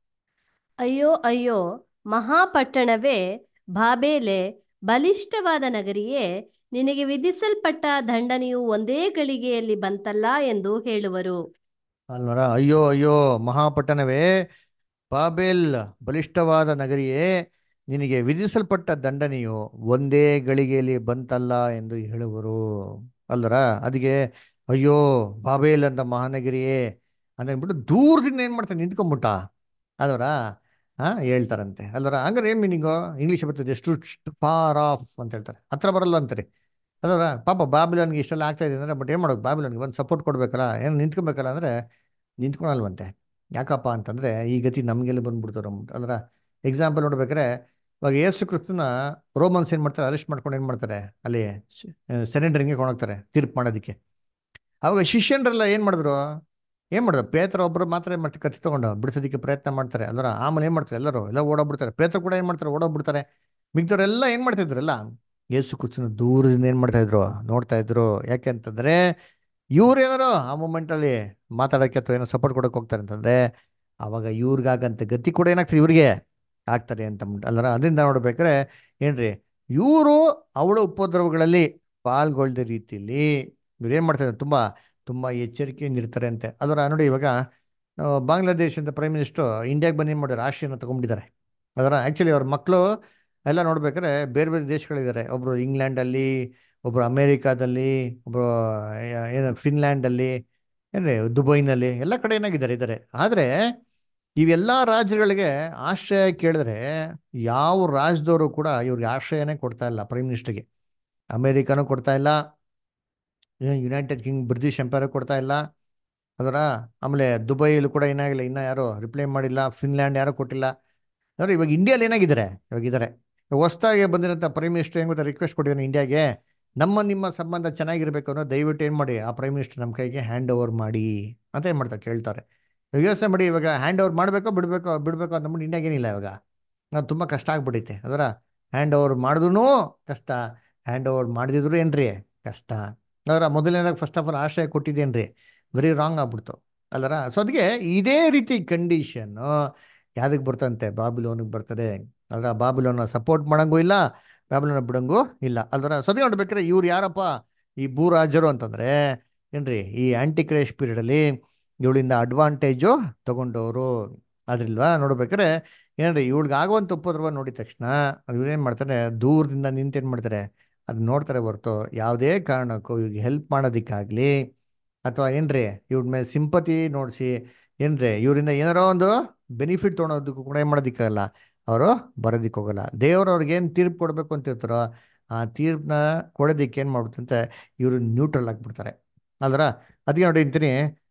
Speaker 2: ಅಯ್ಯೋ ಅಯ್ಯೋ ಮಹಾಪಟ್ಟಣವೇ ಬಾಬೇಲೆ ಬಲಿಷ್ಠವಾದ ನಗರಿಯೇ ನಿನಗೆ ವಿಧಿಸಲ್ಪಟ್ಟ ದಂಡನೆಯು ಒಂದೇ ಗಳಿಗೆಯಲ್ಲಿ ಬಂತಲ್ಲ ಎಂದು ಹೇಳುವರು
Speaker 1: ಅಲ್ವರ ಅಯ್ಯೋ ಅಯ್ಯೋ ಮಹಾಪಟ್ಟಣವೇ ಬಾಬೇಲ್ ಬಲಿಷ್ಠವಾದ ನಗರಿಯೇ ನಿನಗೆ ವಿಧಿಸಲ್ಪಟ್ಟ ದಂಡನೆಯು ಒಂದೇ ಗಳಿಗೆಯಲ್ಲಿ ಬಂತಲ್ಲ ಎಂದು ಹೇಳುವರು ಅಲ್ವರ ಅದಕ್ಕೆ ಅಯ್ಯೋ ಬಾಬೇಲ್ ಅಂತ ಮಹಾನಗರಿಯೇ ಅಂದ್ಬಿಟ್ಟು ದೂರದಿಂದ ಏನು ಮಾಡ್ತಾನೆ ನಿಂತ್ಕೊಂಬಿಟ್ಟ ಅಲ್ವರ ಹಾ ಹೇಳ್ತಾರಂತೆ ಅಲ್ವರ ಹಂಗಾರೆ ಏನು ಮೀನಿಂಗು ಇಂಗ್ಲೀಷ್ ಬರ್ತದೆ ಎಷ್ಟು ಫಾರ್ ಆಫ್ ಅಂತ ಹೇಳ್ತಾರೆ ಹತ್ರ ಬರಲ್ಲ ಅಂತಾರೆ ಅಲ್ವರ ಪಾಪ ಬಾಬಿಲೋನ್ಗೆ ಇಷ್ಟೆಲ್ಲ ಆಗ್ತಾ ಇದೆ ಅಂದರೆ ಬಟ್ ಏನು ಮಾಡೋದು ಬಾಬಿಲೋನ್ಗೆ ಒಂದು ಸಪೋರ್ಟ್ ಕೊಡ್ಬೇಕಲ್ಲ ಏನು ನಿಂತ್ಕೊಬೇಕಲ್ಲ ಅಂದರೆ ನಿಂತ್ಕೊಳಲ್ವಂತೆ ಯಾಕಪ್ಪ ಅಂತಂದರೆ ಈ ಗತಿ ನಮಗೆಲ್ಲ ಬಂದ್ಬಿಡ್ತಾರೆ ಅಂದ್ಬಿಟ್ಟು ಅಲ್ರ ಎಕ್ಸಾಂಪಲ್ ನೋಡ್ಬೇಕಾದ್ರೆ ಇವಾಗ ಯೇಸು ಕ್ರಿಸ್ತನ ರೋಮನ್ಸ್ ಏನು ಮಾಡ್ತಾರೆ ಅರೆಸ್ಟ್ ಮಾಡ್ಕೊಂಡು ಏನು ಮಾಡ್ತಾರೆ ಅಲ್ಲಿ ಸೆನೆಂಡ್ರಿಂಗ್ಗೆ ಕೊಂಡೋಗ್ತಾರೆ ತೀರ್ಪು ಮಾಡೋದಕ್ಕೆ ಅವಾಗ ಶಿಷ್ಯನರೆಲ್ಲ ಏನು ಮಾಡಿದ್ರು ಏನ್ ಮಾಡೋದು ಪೇತ್ರ ಒಬ್ರು ಮಾತ್ರ ಏನ್ ಮಾಡ್ತಾರೆ ಕತ್ತಿ ತಗೊಂಡು ಬಿಡಿಸೋದಕ್ಕೆ ಪ್ರಯತ್ನ ಮಾಡ್ತಾರೆ ಅಲ್ರ ಆಮೇಲೆ ಏನ್ ಮಾಡ್ತಾರೆ ಎಲ್ಲರೂ ಎಲ್ಲ ಓಡೋಗ್ಬಿಡ್ತಾರೆ ಪೇತ್ರ ಕೂಡ ಏನ್ ಮಾಡ್ತಾರೆ ಓಡೋಗ್ಬಿಡ್ತಾರೆ ಮಿಗ್ದವ್ರೆಲ್ಲ ಏನ್ ಮಾಡ್ತಾ ಇದ್ರಲ್ಲ ಯೇಸು ಕುಸಿನ ದೂರದಿಂದ ಏನ್ ಮಾಡ್ತಾ ಇದ್ರು ನೋಡ್ತಾ ಇದ್ರು ಯಾಕೆ ಅಂತಂದ್ರೆ ಇವ್ರು ಏನಾರು ಆ ಮೂಮೆಂಟ್ ಅಲ್ಲಿ ಮಾತಾಡಕ್ಕೆ ಅಥವಾ ಏನೋ ಸಪೋರ್ಟ್ ಕೊಡಕ್ಕೆ ಹೋಗ್ತಾರೆ ಅಂತಂದ್ರೆ ಅವಾಗ ಇವ್ರಿಗಾಗಂತ ಗತಿ ಕೂಡ ಏನಾಗ್ತದೆ ಇವ್ರಿಗೆ ಆಗ್ತಾರೆ ಅಂತ ಅಂದ್ಬಿಟ್ಟು ಅಲ್ಲರ ಅದರಿಂದ ನೋಡ್ಬೇಕಾದ್ರೆ ಏನ್ರಿ ಇವರು ಅವಳ ಉಪದ್ರವಗಳಲ್ಲಿ ಪಾಲ್ಗೊಳ್ದ ರೀತಿಯಲ್ಲಿ ಇವ್ರು ಏನ್ ಮಾಡ್ತಾರೆ ತುಂಬಾ ತುಂಬಾ ಎಚ್ಚರಿಕೆಯಿಂದ ಇರ್ತಾರೆ ಅಂತೆ ಅದರ ನೋಡಿ ಇವಾಗ ಆ, ಬಾಂಗ್ಲಾದೇಶದ ಪ್ರೈಮ್ ಮಿನಿಸ್ಟರ್ ಇಂಡಿಯಾಗೆ ಬಂದು ಏನು ಮಾಡಿದ್ರು ರಾಷ್ಟ್ರೀಯನ ತಗೊಂಡಿದ್ದಾರೆ ಅದರ ಆ್ಯಕ್ಚುಲಿ ಅವ್ರ ಮಕ್ಕಳು ಎಲ್ಲ ನೋಡ್ಬೇಕಾದ್ರೆ ಬೇರೆ ಬೇರೆ ದೇಶಗಳಿದ್ದಾರೆ ಒಬ್ರು ಇಂಗ್ಲೆಂಡಲ್ಲಿ ಒಬ್ರು ಅಮೇರಿಕಾದಲ್ಲಿ ಒಬ್ರು ಆ, ಏನು ಫಿನ್ಲ್ಯಾಂಡಲ್ಲಿ ಏನ್ರಿ ದುಬೈನಲ್ಲಿ ಎಲ್ಲ ಕಡೆ ಏನಾಗಿದ್ದಾರೆ ಇದ್ದಾರೆ ಆದರೆ ಇವೆಲ್ಲ ರಾಜ್ಯಗಳಿಗೆ ಆಶ್ರಯ ಕೇಳಿದ್ರೆ ಯಾವ ರಾಜ್ಯದವರು ಕೂಡ ಇವ್ರಿಗೆ ಆಶ್ರಯನೇ ಕೊಡ್ತಾ ಇಲ್ಲ ಪ್ರೈಮ್ ಮಿನಿಸ್ಟರ್ಗೆ ಅಮೇರಿಕಾನೂ ಕೊಡ್ತಾ ಇಲ್ಲ ಯುನೈಟೆಡ್ ಕಿಂಗ್ ಬ್ರಿಟಿಷ್ ಎಂಪೈರ್ ಕೊಡ್ತಾ ಇಲ್ಲ ಅದರ ಆಮೇಲೆ ದುಬೈಲಿ ಕೂಡ ಏನಾಗಿಲ್ಲ ಇನ್ನ ಯಾರು ರಿಪ್ಲೈ ಮಾಡಿಲ್ಲ ಫಿನ್ಲ್ಯಾಂಡ್ ಯಾರು ಕೊಟ್ಟಿಲ್ಲ ಅಂದ್ರೆ ಇವಾಗ ಇಂಡಿಯಾಲಿ ಏನಾಗಿದ್ದಾರೆ ಇವಾಗ ಇದ್ದಾರೆ ಹೊಸದಾಗಿ ಬಂದಿರೋಂಥ ಪ್ರೈಮ್ ಮಿನಿಸ್ಟರ್ ಹೆಂಗ್ ಗೊತ್ತಾ ರಿಕ್ವೆಸ್ಟ್ ಕೊಟ್ಟಿದ್ದಾನೆ ಇಂಡಿಯಾಗೆ ನಮ್ಮ ನಿಮ್ಮ ಸಂಬಂಧ ಚೆನ್ನಾಗಿರ್ಬೇಕು ಅನ್ನೋ ದಯವಿಟ್ಟು ಏನು ಮಾಡಿ ಆ ಪ್ರೈಮ್ ಮಿನಿಸ್ಟರ್ ನಮ್ಮ ಕೈಗೆ ಹ್ಯಾಂಡ್ ಓವರ್ ಮಾಡಿ ಅಂತ ಏನು ಮಾಡ್ತಾರೆ ಕೇಳ್ತಾರೆ ಇವಾಗ ಯೋಚನೆ ಮಾಡಿ ಇವಾಗ ಹ್ಯಾಂಡ್ ಓವರ್ ಮಾಡಬೇಕೋ ಬಿಡಬೇಕೋ ಬಿಡಬೇಕೋ ಅಂತ ನಮ್ಮನ್ನು ಇಂಡಿಯಾಗೆ ಏನಿಲ್ಲ ಇವಾಗ ನಾವು ತುಂಬ ಕಷ್ಟ ಆಗ್ಬಿಟ್ಟೈತೆ ಅದರ ಹ್ಯಾಂಡ್ ಓವರ್ ಮಾಡಿದ್ರು ಕಷ್ಟ ಹ್ಯಾಂಡ್ ಓವರ್ ಮಾಡಿದ್ರು ಏನ್ರಿ ಕಷ್ಟ ಅದರ ಮೊದಲನೇದಾಗಿ ಫಸ್ಟ್ ಆಫ್ ಆಲ್ ಆಶ್ರಯ ಕೊಟ್ಟಿದ್ದೇನ್ರಿ ವೆರಿ ರಾಂಗ್ ಆಗ್ಬಿಡ್ತು ಅಲ್ಲರ ಸೊ ಅದಕ್ಕೆ ಇದೇ ರೀತಿ ಕಂಡೀಷನ್ ಯಾವ್ದಕ್ಕೆ ಬರ್ತಂತೆ ಬಾಬಿಲೋನಿಗೆ ಬರ್ತದೆ ಅಲ್ರ ಬಾಬಿಲೋನ ಸಪೋರ್ಟ್ ಮಾಡಂಗೂ ಇಲ್ಲ ಬಾಬಿಲೋನ ಬಿಡಂಗೂ ಇಲ್ಲ ಅಲ್ರ ಸೊ ಅದಕ್ಕೆ ನೋಡ್ಬೇಕಾದ್ರೆ ಇವ್ರು ಯಾರಪ್ಪ ಈ ಭೂರಾಜರು ಅಂತಂದ್ರೆ ಏನ್ರಿ ಈ ಆಂಟಿ ಕ್ರೇಶ್ ಪೀರಿಯಡಲ್ಲಿ ಇವಳಿಂದ ಅಡ್ವಾಂಟೇಜು ತಗೊಂಡವರು ಅದ್ರಿಲ್ವಾ ನೋಡ್ಬೇಕಾದ್ರೆ ಏನ್ರಿ ಇವಳಿಗೆ ಆಗುವಂಥ ಉಪದ್ರವ ನೋಡಿದ ತಕ್ಷಣ ಇವ್ರೇನು ಮಾಡ್ತಾರೆ ದೂರದಿಂದ ನಿಂತೇನು ಮಾಡ್ತಾರೆ ಅದು ನೋಡ್ತಾರೆ ಹೊರ್ತು ಯಾವುದೇ ಕಾರಣಕ್ಕೂ ಇವ್ರಿಗೆ ಹೆಲ್ಪ್ ಮಾಡೋದಕ್ಕಾಗ್ಲಿ ಅಥವಾ ಏನ್ರಿ ಇವ್ರ ಮೇಲೆ ಸಿಂಪತಿ ನೋಡಿಸಿ ಏನ್ರಿ ಇವರಿಂದ ಏನಾರೋ ಒಂದು ಬೆನಿಫಿಟ್ ತೊಗೊಳೋದಕ್ಕೂ ಕೂಡ ಏನು ಮಾಡೋದಕ್ಕಾಗಲ್ಲ ಅವರು ಬರೋದಕ್ಕೆ ಹೋಗಲ್ಲ ದೇವರು ಅವ್ರಿಗೆ ಏನು ತೀರ್ಪು ಕೊಡಬೇಕು ಅಂತ ಇರ್ತಾರೋ ಆ ತೀರ್ಪನ್ನ ಕೊಡೋದಕ್ಕೆ ಏನು ಮಾಡ್ಬಿಡ್ತಂತೆ ಇವರು ನ್ಯೂಟ್ರಲ್ ಆಗಿಬಿಡ್ತಾರೆ ಅಲ್ರ ಅದಕ್ಕೆ ನೋಡಿ ಅಂತೀನಿ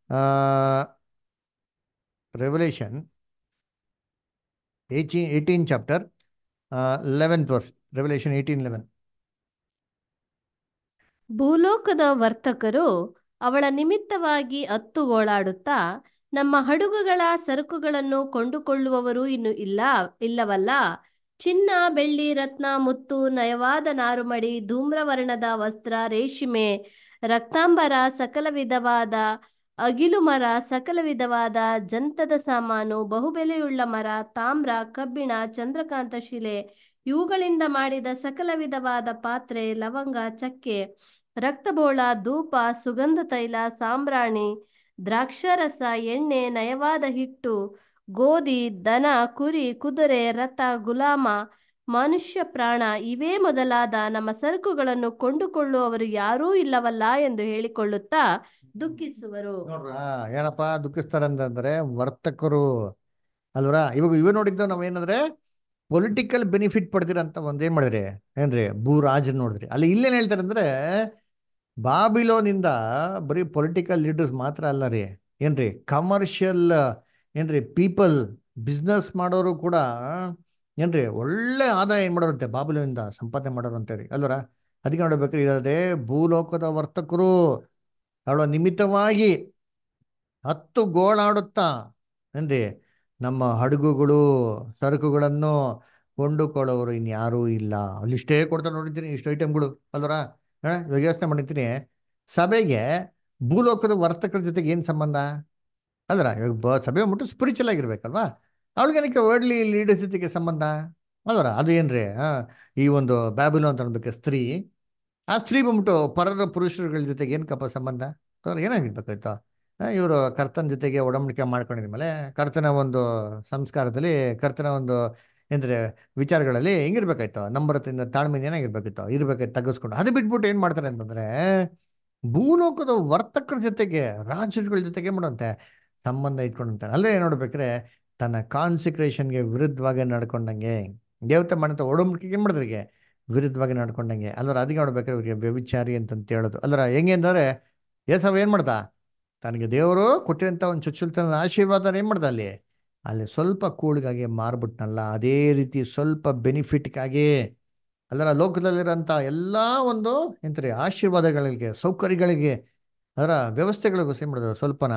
Speaker 1: revolution eighty eighteen chapter eleventh verse revolution eighteen eleven
Speaker 2: ಭೂಲೋಕದ ವರ್ತಕರು ಅವಳ ನಿಮಿತ್ತವಾಗಿ ಅತ್ತುಗೋಳಾಡುತ್ತಾ ನಮ್ಮ ಹಡಗುಗಳ ಸರಕುಗಳನ್ನು ಕೊಂಡುಕೊಳ್ಳುವವರು ಇನ್ನು ಇಲ್ಲ ಇಲ್ಲವಲ್ಲ ಚಿನ್ನ ಬೆಳ್ಳಿ ರತ್ನ ಮುತ್ತು ನಯವಾದ ನಾರುಮಡಿ ಧೂಮ್ರವರ್ಣದ ವಸ್ತ್ರ ರೇಷ್ಮೆ ರಕ್ತಾಂಬರ ಸಕಲ ವಿಧವಾದ ಅಗಿಲು ಮರ ಸಕಲ ವಿಧವಾದ ಜಂತದ ಸಾಮಾನು ಬಹುಬೆಲೆಯುಳ್ಳ ಮರ ತಾಮ್ರ ಕಬ್ಬಿಣ ಚಂದ್ರಕಾಂತ ಶಿಲೆ ಇವುಗಳಿಂದ ಮಾಡಿದ ಸಕಲ ವಿಧವಾದ ಪಾತ್ರೆ ಲವಂಗ ಚಕ್ಕೆ ರಕ್ತಬೋಳ ಧೂಪ ಸುಗಂಧ ತೈಲ ಸಾಂಬ್ರಾಣಿ ದ್ರಾಕ್ಷಾರಸ ಎಣ್ಣೆ ನಯವಾದ ಹಿಟ್ಟು ಗೋಧಿ ದನ ಕುರಿ ಕುದುರೆ ರಥ ಗುಲಾಮ ಮನುಷ್ಯ ಪ್ರಾಣ ಇವೇ ಮೊದಲಾದ ನಮ್ಮ ಸರಕುಗಳನ್ನು ಕೊಂಡುಕೊಳ್ಳುವವರು ಯಾರೂ ಇಲ್ಲವಲ್ಲ ಎಂದು ಹೇಳಿಕೊಳ್ಳುತ್ತಾ ದುಃಖಿಸುವರು
Speaker 1: ನೋಡ್ರ ಏನಪ್ಪ ದುಃಖಿಸ್ತಾರೆ ಅಂತಂದ್ರೆ ವರ್ತಕರು ಅಲ್ವರ ಇವಾಗ ಇವ ನೋಡಿದ್ದು ನಾವೇನಂದ್ರೆ ಪೊಲಿಟಿಕಲ್ ಬೆನಿಫಿಟ್ ಪಡೆದಿರಂತ ಒಂದ್ ಏನ್ ಮಾಡಿದ್ರಿ ಏನ್ರಿ ಭೂ ರಾಜನ್ ನೋಡಿದ್ರಿ ಅಲ್ಲಿ ಇಲ್ಲೇನ್ ಹೇಳ್ತಾರೆ ಅಂದ್ರೆ ಬಾಬಿಲೋನಿಂದ ಬರೀ ಪೊಲಿಟಿಕಲ್ ಲೀಡರ್ಸ್ ಮಾತ್ರ ಅಲ್ಲ ರೀ ಏನ್ರಿ ಕಮರ್ಷಿಯಲ್ ಏನ್ರಿ ಪೀಪಲ್ ಬಿಸ್ನೆಸ್ ಮಾಡೋರು ಕೂಡ ಏನ್ರಿ ಒಳ್ಳೆ ಆದಾಯ ಏನ್ ಮಾಡೋರಂತೆ ಬಾಬಿಲೋನಿಂದ ಸಂಪಾದನೆ ಮಾಡೋರಂತೆ ರೀ ಅಲ್ವರ ಅದಕ್ಕೆ ನೋಡ್ಬೇಕ್ರಿ ಇರೋದೇ ಭೂಲೋಕದ ವರ್ತಕರು ಅವಳ ನಿಮಿತ್ತವಾಗಿ ಹತ್ತು ಗೋಳಾಡುತ್ತಾ ಏನ್ರಿ ನಮ್ಮ ಹಡಗುಗಳು ಸರಕುಗಳನ್ನು ಕೊಂಡುಕೊಳ್ಳೋರು ಇನ್ಯಾರೂ ಇಲ್ಲ ಅಲ್ಲಿ ಇಷ್ಟೇ ಕೊಡ್ತಾರೆ ನೋಡಿದ್ದೀನಿ ಇಷ್ಟು ಐಟಮ್ಗಳು ಅಲ್ವರ ಇವಾಗ ಯೋಚನೆ ಮಾಡಿರ್ತೀನಿ ಸಭೆಗೆ ಭೂಲೋಕದ ವರ್ತಕರ ಜೊತೆಗೆ ಏನು ಸಂಬಂಧ ಅಲ್ರ ಇವಾಗ ಬ ಸಭೆ ಬಂದ್ಬಿಟ್ಟು ಸ್ಪಿರಿಚುವಲ್ ಆಗಿರ್ಬೇಕಲ್ವಾ ಅವಳಿಗೆ ವರ್ಡ್ಲಿ ಲೀಡರ್ಸ್ ಜೊತೆಗೆ ಸಂಬಂಧ ಅಲ್ವರ ಅದು ಏನ್ರಿ ಈ ಒಂದು ಬ್ಯಾಬಿಲು ಅಂತ ಅನ್ಬೇಕು ಸ್ತ್ರೀ ಆ ಸ್ತ್ರೀ ಬಂದ್ಬಿಟ್ಟು ಪರರ ಪುರುಷರುಗಳ ಜೊತೆಗೆ ಏನು ಕಪ್ಪ ಸಂಬಂಧ ಅವ್ರು ಏನಾಗಿರ್ಬೇಕಾಯ್ತು ಇವರು ಕರ್ತನ ಜೊತೆಗೆ ಒಡಂಬಡಿಕೆ ಮಾಡ್ಕೊಂಡಿದ ಮೇಲೆ ಕರ್ತನ ಒಂದು ಸಂಸ್ಕಾರದಲ್ಲಿ ಕರ್ತನ ಒಂದು ಏನ್ರೆ ವಿಚಾರಗಳಲ್ಲಿ ಹೆಂಗಿರ್ಬೇಕಾಯ್ತು ನಂಬರತಿಂದ ತಾಳ್ಮೆಯಿಂದ ಏನಾಗಿರ್ಬೇಕಿತ್ತು ಇರ್ಬೇಕಾಯ್ತು ತಗ್ಗಿಸ್ಕೊಂಡು ಅದು ಬಿಟ್ಬಿಟ್ಟು ಏನು ಮಾಡ್ತಾರೆ ಅಂತಂದ್ರೆ ಭೂಲೋಕದ ವರ್ತಕರ ಜೊತೆಗೆ ರಾಜರುಗಳ ಜೊತೆಗೆ ಮಾಡುವಂತೆ ಸಂಬಂಧ ಇಟ್ಕೊಂಡಂತಾರೆ ಅಲ್ಲೇ ನೋಡ್ಬೇಕ್ರೆ ತನ್ನ ಕಾನ್ಸಿಕ್ರೇಷನ್ಗೆ ವಿರುದ್ಧವಾಗಿ ನಡ್ಕೊಂಡಂಗೆ ದೇವತೆ ಮಾಡಂತ ಒಡಂಬಡಿಕೆಗೆ ಏನು ಮಾಡಿದ್ರಿಗೆ ವಿರುದ್ಧವಾಗಿ ನಡ್ಕೊಂಡಂಗೆ ಅಲ್ಲರ ಅದಕ್ಕೆ ನೋಡ್ಬೇಕಾದ್ರೆ ಇವ್ರಿಗೆ ವ್ಯವಿಚಾರಿ ಅಂತಂತ ಹೇಳೋದು ಅಲ್ಲರ ಹೆಂಗೆ ಅಂದರೆ ಏಸವ ಏನು ಮಾಡ್ದ ತನಗೆ ದೇವರು ಕೊಟ್ಟಿರಂಥ ಒಂದು ಚುಚ್ಚುಲ್ತನ ಆಶೀರ್ವಾದ ಏನು ಮಾಡ್ದ ಅಲ್ಲಿ ಅಲ್ಲಿ ಸ್ವಲ್ಪ ಕೂಳಿಗಾಗಿ ಮಾರ್ಬಿಟ್ನಲ್ಲ ಅದೇ ರೀತಿ ಸ್ವಲ್ಪ ಬೆನಿಫಿಟ್ಗಾಗಿ ಅಲ್ಲರ ಲೋಕದಲ್ಲಿರೋಂಥ ಎಲ್ಲ ಒಂದು ಎಂತಾರೆ ಆಶೀರ್ವಾದಗಳಿಗೆ ಸೌಕರ್ಯಗಳಿಗೆ ಅದರ ವ್ಯವಸ್ಥೆಗಳಿಗೂ ಏನು ಮಾಡಿದ್ರು ಸ್ವಲ್ಪನ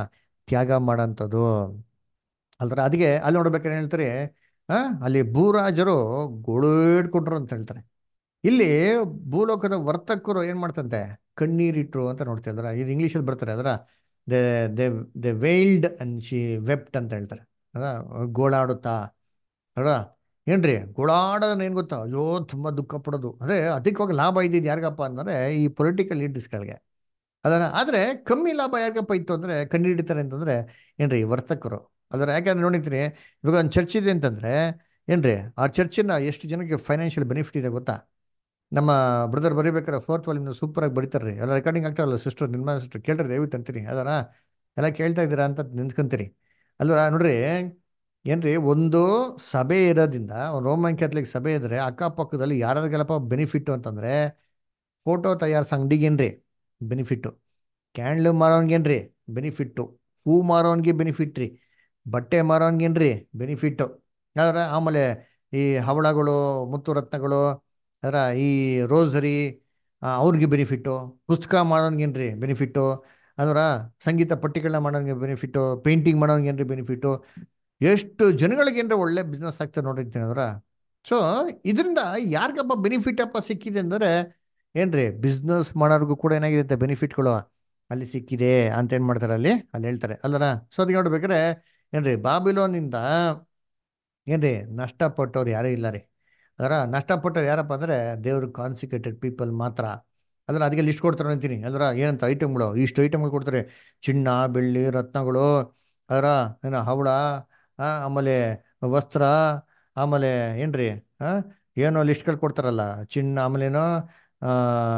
Speaker 1: ತ್ಯಾಗ ಮಾಡೋಂಥದ್ದು ಅಲ್ದ್ರ ಅದಕ್ಕೆ ಅಲ್ಲಿ ನೋಡ್ಬೇಕಾದ್ರೆ ಏನ್ ಹೇಳ್ತಾರೆ ಆ ಅಲ್ಲಿ ಭೂರಾಜರು ಗೋಳು ಹಿಡ್ಕೊಂಡ್ರು ಅಂತ ಹೇಳ್ತಾರೆ ಇಲ್ಲಿ ಭೂಲೋಕದ ವರ್ತಕರು ಏನ್ ಮಾಡ್ತಂತೆ ಕಣ್ಣೀರಿಟ್ರು ಅಂತ ನೋಡ್ತಾ ಇದ್ರ ಇದು ಇಂಗ್ಲೀಷಲ್ಲಿ ಬರ್ತಾರೆ ಅದರ they they they wailed and she wept ಅಂತ ಹೇಳ್ತಾರೆ ಅದ ಗೋಳಾಡುತ್ತಾ ಅಲ್ವಾ ಏನ್ರಿ ಗೋಳಾಡೋದನ್ನ ಏನ್ ಗೊತ್ತಾ ಅಯ್ಯೋ ತುಂಬಾ ದುಃಖ ಪಡೋದು ಅಂದ್ರೆ ಅದಕ್ಕಾಗಿ ಲಾಭ ಇದ್ದಿದ್ದು ಯಾರಿಗಪ್ಪ ಅಂದ್ರೆ ಈ ಪೊಲಿಟಿಕಲ್ ಲೀಡರ್ಸ್ಗಳಿಗೆ ಅದನ್ನ ಆದ್ರೆ ಕಮ್ಮಿ ಲಾಭ ಯಾರಿಗಪ್ಪ ಇತ್ತು ಅಂದ್ರೆ ಕಂಡುಹಿಡಿತಾರೆ ಅಂತಂದ್ರೆ ಏನ್ರಿ ವರ್ತಕರು ಅದರ ಯಾಕಂದ್ರೆ ನೋಡಿರ್ತೀನಿ ಇವಾಗ ಒಂದು ಚರ್ಚ್ ಇದೆ ಅಂತಂದ್ರೆ ಏನ್ರಿ ಆ ಚರ್ಚಿನ ಎಷ್ಟು ಜನಕ್ಕೆ ಫೈನಾನ್ಷಿಯಲ್ ಬೆನಿಫಿಟ್ ಇದೆ ಗೊತ್ತಾ ನಮ್ಮ ಬ್ರದರ್ ಬರೀಬೇಕಾದ್ರೆ ಫೋರ್ತ್ ವಾಲ್ಯೂಮ್ ಸೂಪರ್ ಆಗಿ ಬರೀತಾರ್ರಿ ಎಲ್ಲ ರೆಕಾರ್ಡಿಂಗ್ ಆಗ್ತಾರಲ್ಲ ಸಿಸ್ಟರ್ ನಿರ್ಮಾಣ ಸಿಸ್ಟರ್ ಕೇಳ್ರಿ ದಯವಿಟ್ಟು ಅಂತೀನಿ ಅದರ ಎಲ್ಲ ಕೇಳ್ತಾ ಇದ್ದೀರಾ ಅಂತ ನಿಂತ್ಕೊಂತೀರಿ ಅಲ್ವಾ ನೋಡ್ರಿ ಏನ್ರಿ ಒಂದು ಸಭೆ ಇರೋದ್ರಿಂದ ಒಂದು ರೋಮನ್ ಕ್ಯಾಥಲಿಕ್ ಸಭೆ ಇದ್ರೆ ಅಕ್ಕಪಕ್ಕದಲ್ಲಿ ಯಾರ್ಯಾರಿಗೆಲ್ಲಪ್ಪ ಬೆನಿಫಿಟ್ ಅಂತಂದ್ರೆ ಫೋಟೋ ತಯಾರಿಸ ಅಂಗಡಿಗೇನ್ರಿ ಬೆನಿಫಿಟ್ಟು ಕ್ಯಾಂಡ್ಲು ಮಾರೋನ್ಗೇನ್ರಿ ಬೆನಿಫಿಟ್ಟು ಹೂ ಮಾರೋನ್ಗೆ ಬೆನಿಫಿಟ್ ರೀ ಬಟ್ಟೆ ಮಾರೋನ್ಗೇನ್ರಿ ಬೆನಿಫಿಟ್ಟು ಯಾವ್ದಾರ ಆಮೇಲೆ ಈ ಹವಳಗಳು ಮುತ್ತು ರತ್ನಗಳು ಅದರ ಈ ರೋಸರಿ ಅವ್ರಿಗೆ ಬೆನಿಫಿಟ್ಟು ಪುಸ್ತಕ ಮಾಡೋನ್ಗೇನ್ರಿ ಬೆನಿಫಿಟ್ಟು ಅದರ ಸಂಗೀತ ಪಟ್ಟಿಗಳನ್ನ ಮಾಡೋನ್ಗೆ ಬೆನಿಫಿಟ್ಟು ಪೇಂಟಿಂಗ್ ಮಾಡೋನ್ಗೇನ್ರಿ ಬೆನಿಫಿಟ್ಟು ಎಷ್ಟು ಜನಗಳಿಗೇನ್ರಿ ಒಳ್ಳೆ ಬಿಸ್ನೆಸ್ ಆಗ್ತದೆ ನೋಡಿರ್ತೀನಿ ಅದರ ಸೊ ಇದರಿಂದ ಯಾರಿಗಪ್ಪ ಬೆನಿಫಿಟ್ ಅಪ್ಪ ಸಿಕ್ಕಿದೆ ಅಂದರೆ ಏನ್ರಿ ಬಿಸ್ನೆಸ್ ಮಾಡೋರ್ಗೂ ಕೂಡ ಏನಾಗಿದೆ ಬೆನಿಫಿಟ್ಗಳು ಅಲ್ಲಿ ಸಿಕ್ಕಿದೆ ಅಂತ ಏನ್ ಮಾಡ್ತಾರೆ ಅಲ್ಲಿ ಅಲ್ಲಿ ಹೇಳ್ತಾರೆ ಅಲ್ಲರ ಸೊ ಅದಕ್ಕೆ ನೋಡ್ಬೇಕಾದ್ರೆ ಏನ್ರಿ ಬಾಬಿಲೋನಿಂದ ಏನ್ರಿ ನಷ್ಟಪಟ್ಟವ್ರು ಯಾರೂ ಇಲ್ಲ ರೀ ಅದರ ನಷ್ಟಪಟ್ಟವ್ರು ಯಾರಪ್ಪ ಅಂದ್ರೆ ದೇವ್ರ ಕಾನ್ಸಿಕ್ರೇಟೆಡ್ ಪೀಪಲ್ ಮಾತ್ರ ಅದ್ರ ಅದಕ್ಕೆ ಲಿಸ್ಟ್ ಕೊಡ್ತಾರೆ ಅಂತೀನಿ ಅಲ್ರ ಏನಂತ ಐಟಮ್ಗಳು ಇಷ್ಟು ಐಟಮ್ಗಳು ಕೊಡ್ತಾರೆ ಚಿನ್ನ ಬೆಳ್ಳಿ ರತ್ನಗಳು ಅದರ ಏನು ಹವಳ ಆ, ಆಮೇಲೆ ವಸ್ತ್ರ ಆಮೇಲೆ ಏನ್ರಿ ಆ ಏನೋ ಲಿಸ್ಟ್ಗಳು ಕೊಡ್ತಾರಲ್ಲ ಚಿನ್ನ ಆಮೇಲೇನೋ ಆ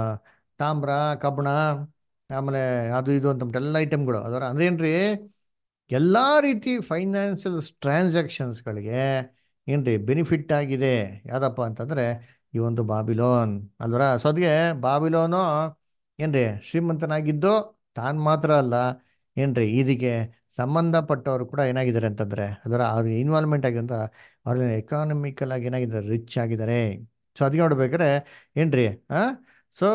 Speaker 1: ತಾಮ್ರ ಕಬ್ಬಣ ಆಮೇಲೆ ಅದು ಇದು ಅಂತ ಎಲ್ಲ ಐಟಮ್ಗಳು ಅದರ ಅಂದ್ರೆ ಏನ್ರಿ ಎಲ್ಲ ರೀತಿ ಫೈನಾನ್ಷಿಯಲ್ ಟ್ರಾನ್ಸಾಕ್ಷನ್ಸ್ಗಳಿಗೆ ಏನ್ರಿ ಬೆನಿಫಿಟ್ ಆಗಿದೆ ಯಾವ್ದಪ್ಪ ಅಂತಂದ್ರೆ ಈ ಒಂದು ಬಾಬಿಲೋನ್ ಅಲ್ವರ ಸೊ ಅದ್ಗೆ ಬಾಬಿಲೋನು ಏನ್ರಿ ಶ್ರೀಮಂತನಾಗಿದ್ದು ತಾನು ಮಾತ್ರ ಅಲ್ಲ ಏನ್ರಿ ಇದಕ್ಕೆ ಸಂಬಂಧಪಟ್ಟವರು ಕೂಡ ಏನಾಗಿದ್ದಾರೆ ಅಂತಂದ್ರೆ ಅದರ ಅವ್ರಿಗೆ ಇನ್ವಾಲ್ವ್ಮೆಂಟ್ ಆಗಿದಂತ ಅವ್ರ ಎಕಾನಮಿಕಲ್ ಆಗಿ ಏನಾಗಿದ್ದಾರೆ ರಿಚ್ ಆಗಿದ್ದಾರೆ ಸೊ ಅದಕ್ಕೆ ನೋಡ್ಬೇಕಾದ್ರೆ ಏನ್ರಿ ಆ ಸೊ